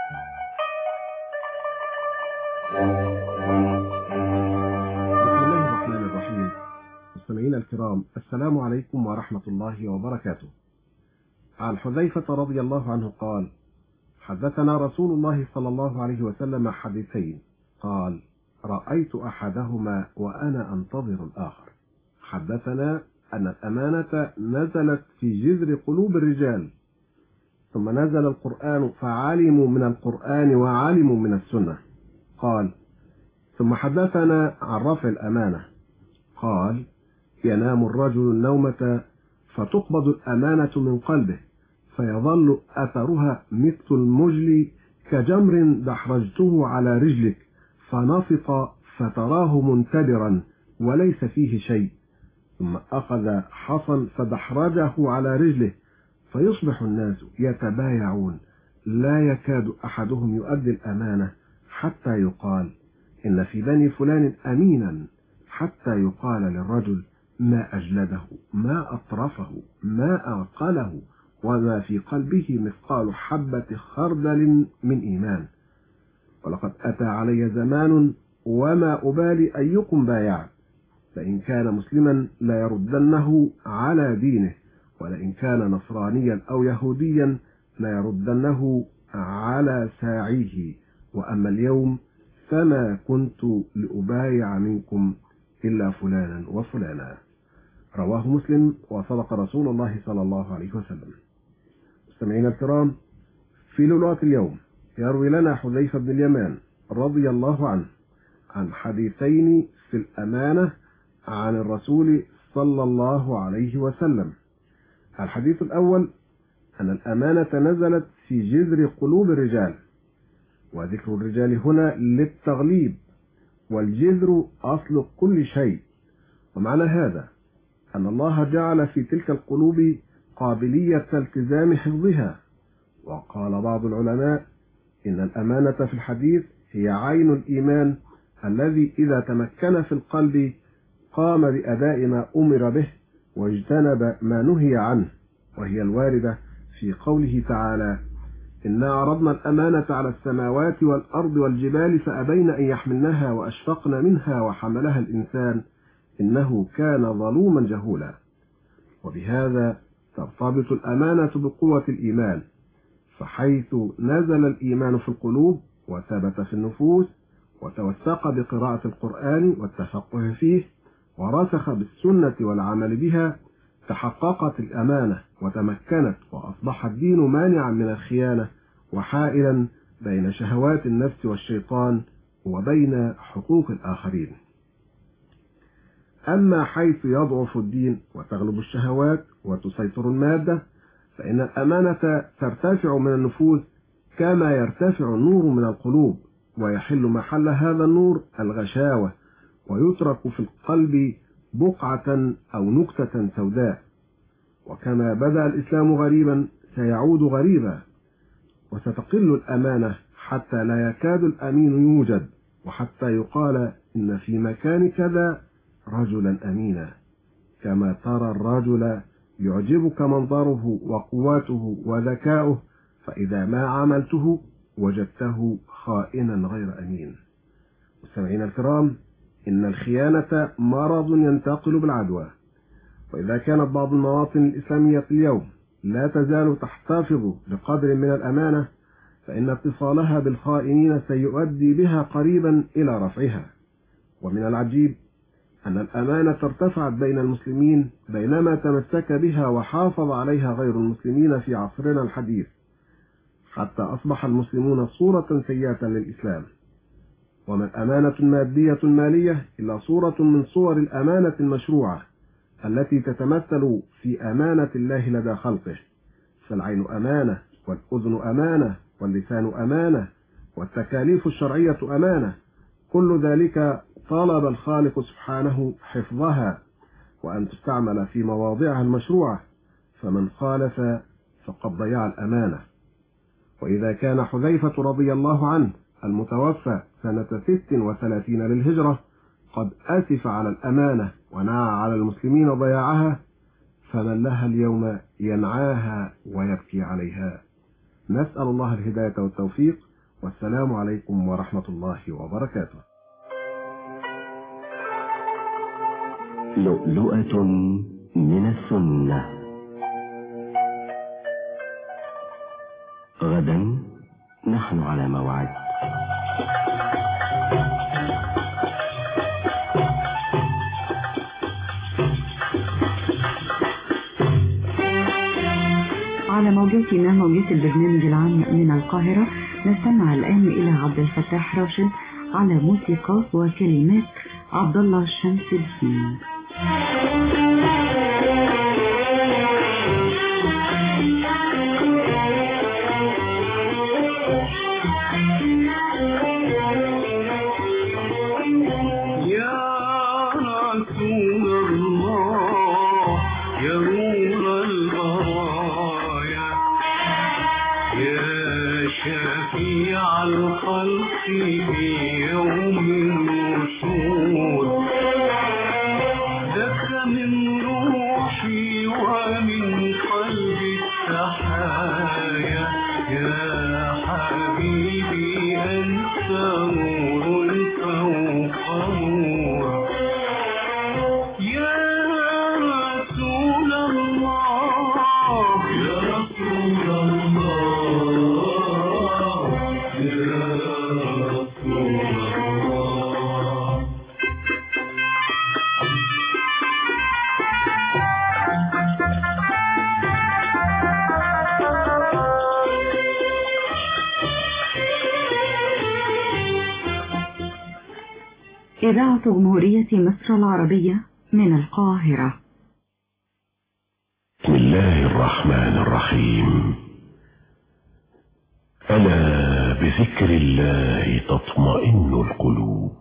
بسم الله الرحمن الرحيم مستمعينا الكرام السلام عليكم ورحمة الله وبركاته عن حذيفة رضي الله عنه قال حدثنا رسول الله صلى الله عليه وسلم حديثين قال رأيت أحدهما وأنا أنتظر الآخر حدثنا أن الأمانة نزلت في جذر قلوب الرجال ثم نزل القرآن فعلموا من القرآن وعلموا من السنة قال ثم حدثنا عن رفع الأمانة قال ينام الرجل النومة فتقبض الأمانة من قلبه فيظل أثرها مثل المجل كجمر دحرجته على رجلك فنفط فتراه منتدرا وليس فيه شيء ثم أخذ حصا فدحرجه على رجله فيصبح الناس يتبايعون لا يكاد أحدهم يؤدي الأمانة حتى يقال إن في بني فلان أمينا حتى يقال للرجل ما أجلده ما أطرفه ما أعقله وما في قلبه مثقال حبة خردل من إيمان ولقد أتى علي زمان وما أبالي أيكم بايع فإن كان مسلما لا يردنه على دينه ولئن كان نصرانيا أو يهوديا لا يردنه على ساعيه وأما اليوم فما كنت لأبايع منكم إلا فلانا وفلانا رواه مسلم وصدق رسول الله صلى الله عليه وسلم مستمعينا الكرام في لؤلؤة اليوم يروي لنا حذيفة بن اليمان رضي الله عنه عن حديثين في الأمانة عن الرسول صلى الله عليه وسلم الحديث الأول أن الأمانة نزلت في جذر قلوب الرجال وذكر الرجال هنا للتغليب والجذر أصل كل شيء ومعنى هذا أن الله جعل في تلك القلوب قابلية التزام حفظها وقال بعض العلماء إن الأمانة في الحديث هي عين الإيمان الذي إذا تمكن في القلب قام بأداء ما أمر به واجتنب ما نهي عنه وهي الواردة في قوله تعالى إنا عرضنا الأمانة على السماوات والأرض والجبال فأبين أن يحملنها وأشفقن منها وحملها الإنسان إنه كان ظلوما جهولا وبهذا ترتبط الأمانة بقوة الإيمان فحيث نزل الإيمان في القلوب وثبت في النفوس وتوثق بقراءة القرآن والتفقه فيه ورسخ بالسنة والعمل بها تحققت الأمانة وتمكنت وأصبح الدين مانعا من الخيانة وحائلا بين شهوات النفس والشيطان وبين حقوق الآخرين أما حيث يضعف الدين وتغلب الشهوات وتسيطر المادة فإن الأمانة ترتفع من النفوس كما يرتفع النور من القلوب ويحل محل هذا النور الغشاوة ويترك في القلب بقعة أو نكتة سوداء وكما بدأ الإسلام غريبا سيعود غريبا وستقل الأمانة حتى لا يكاد الأمين يوجد وحتى يقال إن في مكان كذا رجلا أمينا كما ترى الرجل يعجبك منظره وقوته وذكاؤه فإذا ما عملته وجدته خائنا غير أمين مستمعينا الكرام إن الخيانة مرض ينتقل بالعدوى وإذا كانت بعض المواطن الإسلامية اليوم لا تزال تحتفظ بقدر من الأمانة فإن اتصالها بالخائنين سيؤدي بها قريبا إلى رفعها ومن العجيب أن الأمانة ارتفعت بين المسلمين بينما تمسك بها وحافظ عليها غير المسلمين في عصرنا الحديث حتى أصبح المسلمون صورة سيئة للإسلام وما الأمانة مادية مالية إلا صورة من صور الأمانة المشروعة التي تتمثل في أمانة الله لدى خلقه فالعين أمانة والأذن أمانة واللسان أمانة والتكاليف الشرعية أمانة كل ذلك طلب الخالق سبحانه حفظها وأن تستعمل في مواضعها المشروعة فمن خالف فقد ضيع الأمانة وإذا كان حذيفة رضي الله عنه المتوفى سنة ست وثلاثين للهجرة قد أسف على الأمانة ونعى على المسلمين ضياعها فمن لها اليوم ينعاها ويبكي عليها نسأل الله الهداية والتوفيق والسلام عليكم ورحمة الله وبركاته لؤلؤة من السنة غدا نحن على موعد على موجاتنا موجات البرنامج العام من القاهرة نستمع الآن إلى عبد الفتاح راشد على موسيقى وكلمات عبد الله شمس الدين يا رسول الله يا نور البرايا يا شفيع الخلق في يوم النشور لك من روحي ومن قلبي التحايا يا حبيبي أنت نور فوق نور يا رسول الله يا رسول الله يا رسول الله إذاعة جمهورية مصر العربية من القاهرة بسم الله الرحمن الرحيم ألا بذكر الله تطمئن القلوب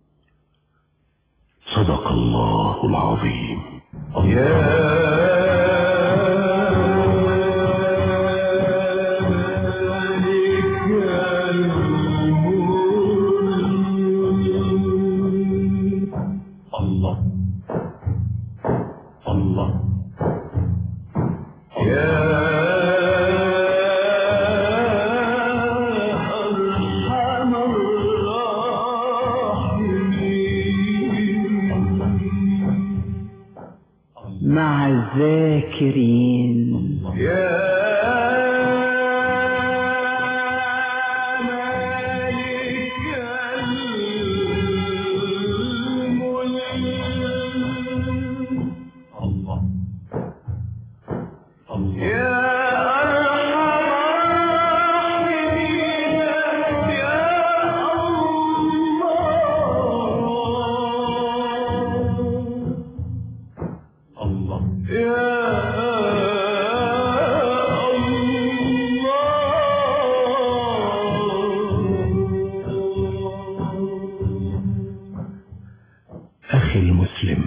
صدق الله العظيم الله الله يا مع الذاكرين أخي المسلم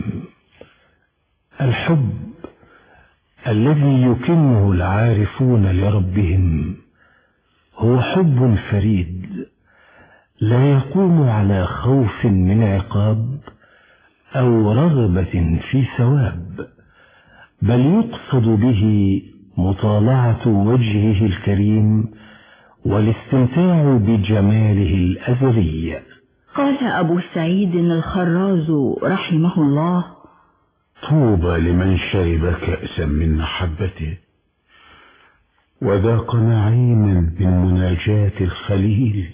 الحب الذي يكنه العارفون لربهم هو حب فريد لا يقوم على خوف من عقاب أو رغبة في ثواب بل يقصد به مطالعة وجهه الكريم والاستمتاع بجماله الأزلي قال أبو سعيد الخراز رحمه الله طوبى لمن شرب كأسا من محبته وذاق نعيما من مناجاة الخليل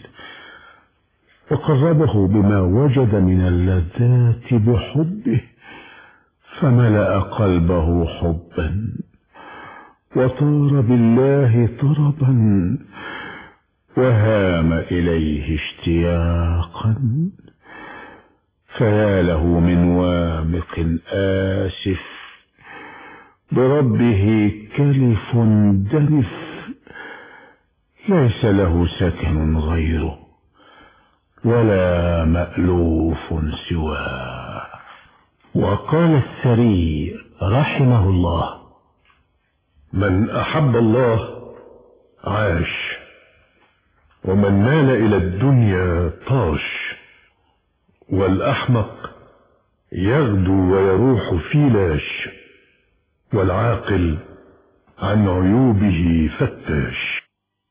وقربه بما وجد من اللذات بحبه فملأ قلبه حبا وطار بالله طربا وهام إليه اشتياقا فيا له من وامق آسف بربه كلف دنف ليس له سكن غيره ولا مألوف سواه وقال السري رحمه الله من أحب الله عاش ومن مال إلى الدنيا طاش والأحمق يغدو ويروح في لاش والعاقل عن عيوبه فتاش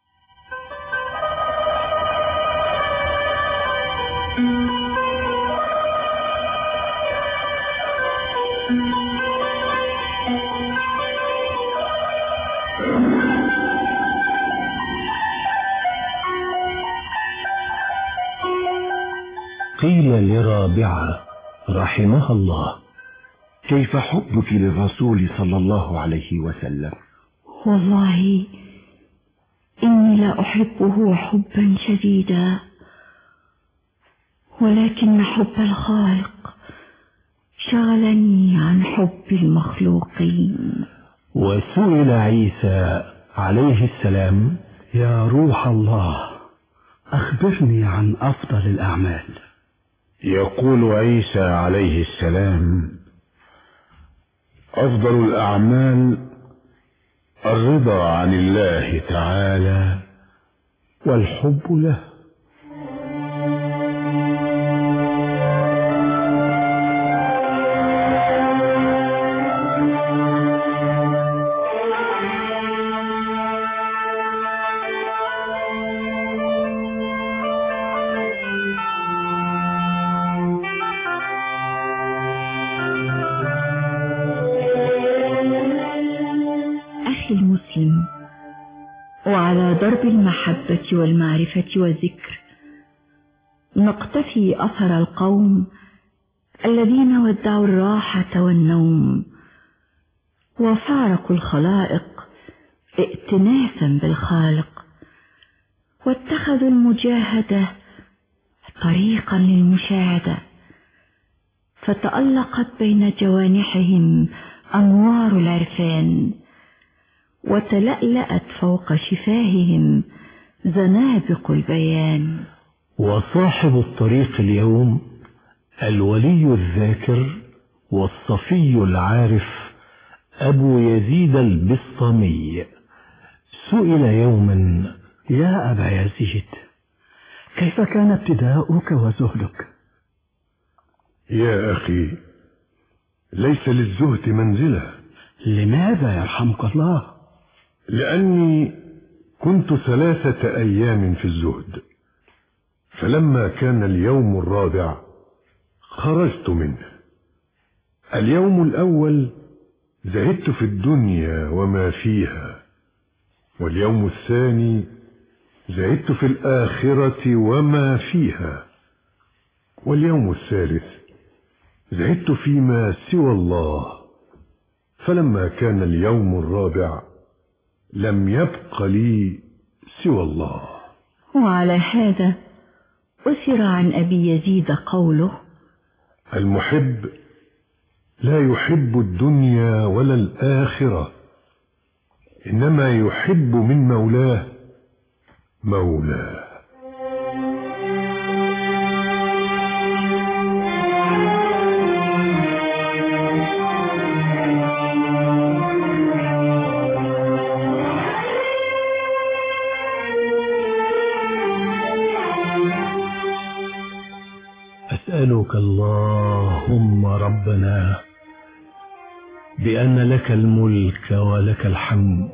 قيل لرابعة رحمها الله كيف حبك للرسول صلى الله عليه وسلم والله إني لا أحبه حبا شديدا ولكن حب الخالق شغلني عن حب المخلوقين وسئل عيسى عليه السلام يا روح الله أخبرني عن أفضل الأعمال يقول عيسى عليه السلام أفضل الأعمال الرضا عن الله تعالى والحب له أخي المسلم وعلى درب المحبة والمعرفة والذكر نقتفي أثر القوم الذين ودعوا الراحة والنوم وفارقوا الخلائق ائتناسا بالخالق واتخذوا المجاهدة طريقا للمشاهدة فتألقت بين جوانحهم أنوار العرفان وتلألأت فوق شفاههم زنابق البيان وصاحب الطريق اليوم الولي الذاكر والصفي العارف أبو يزيد البسطامي سئل يوما يا أبا يزيد كيف كان ابتداؤك وزهدك يا أخي ليس للزهد منزلة لماذا يرحمك الله لأني كنت ثلاثة أيام في الزهد فلما كان اليوم الرابع خرجت منه اليوم الأول زهدت في الدنيا وما فيها واليوم الثاني زهدت في الآخرة وما فيها واليوم الثالث زهدت فيما سوى الله فلما كان اليوم الرابع لم يبق لي سوى الله وعلى هذا أسر عن أبي يزيد قوله المحب لا يحب الدنيا ولا الآخرة إنما يحب من مولاه مولاه أسألك اللهم ربنا بأن لك الملك ولك الحمد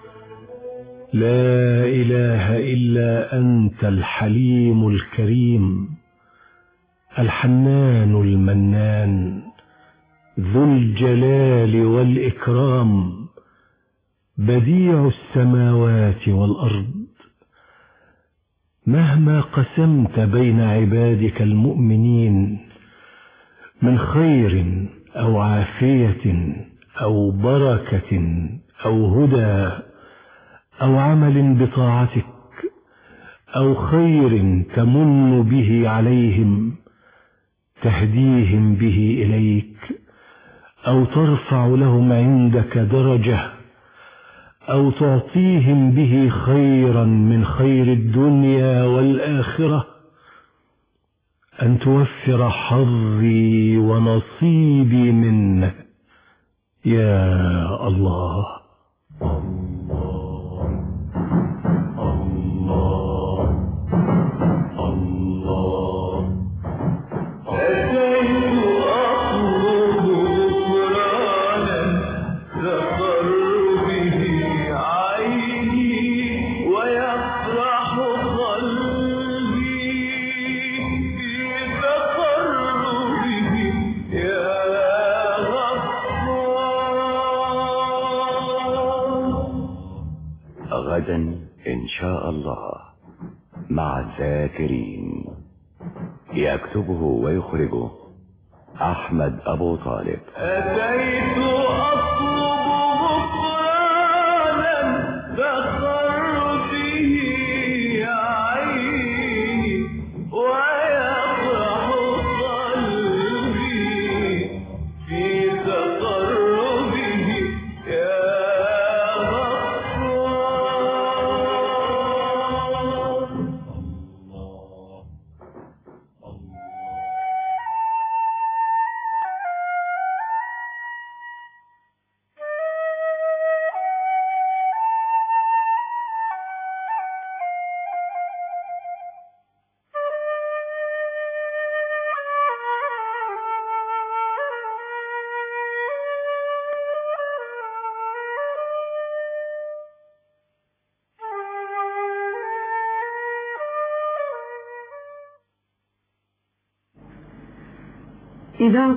لا إله إلا أنت الحليم الكريم الحنان المنان ذو الجلال والإكرام بديع السماوات والأرض مهما قسمت بين عبادك المؤمنين من خير أو عافية أو بركة أو هدى أو عمل بطاعتك أو خير تمن به عليهم تهديهم به إليك أو ترفع لهم عندك درجة أو تعطيهم به خيرا من خير الدنيا والآخرة أن توفر حظي ونصيبي منه يا الله غدا إن شاء الله مع الذاكرين يكتبه ويخرجه أحمد أبو طالب أتيت أطلب غفرانا فخر به عيني ويفرح قلبي في تقربه يا غفار إذاعة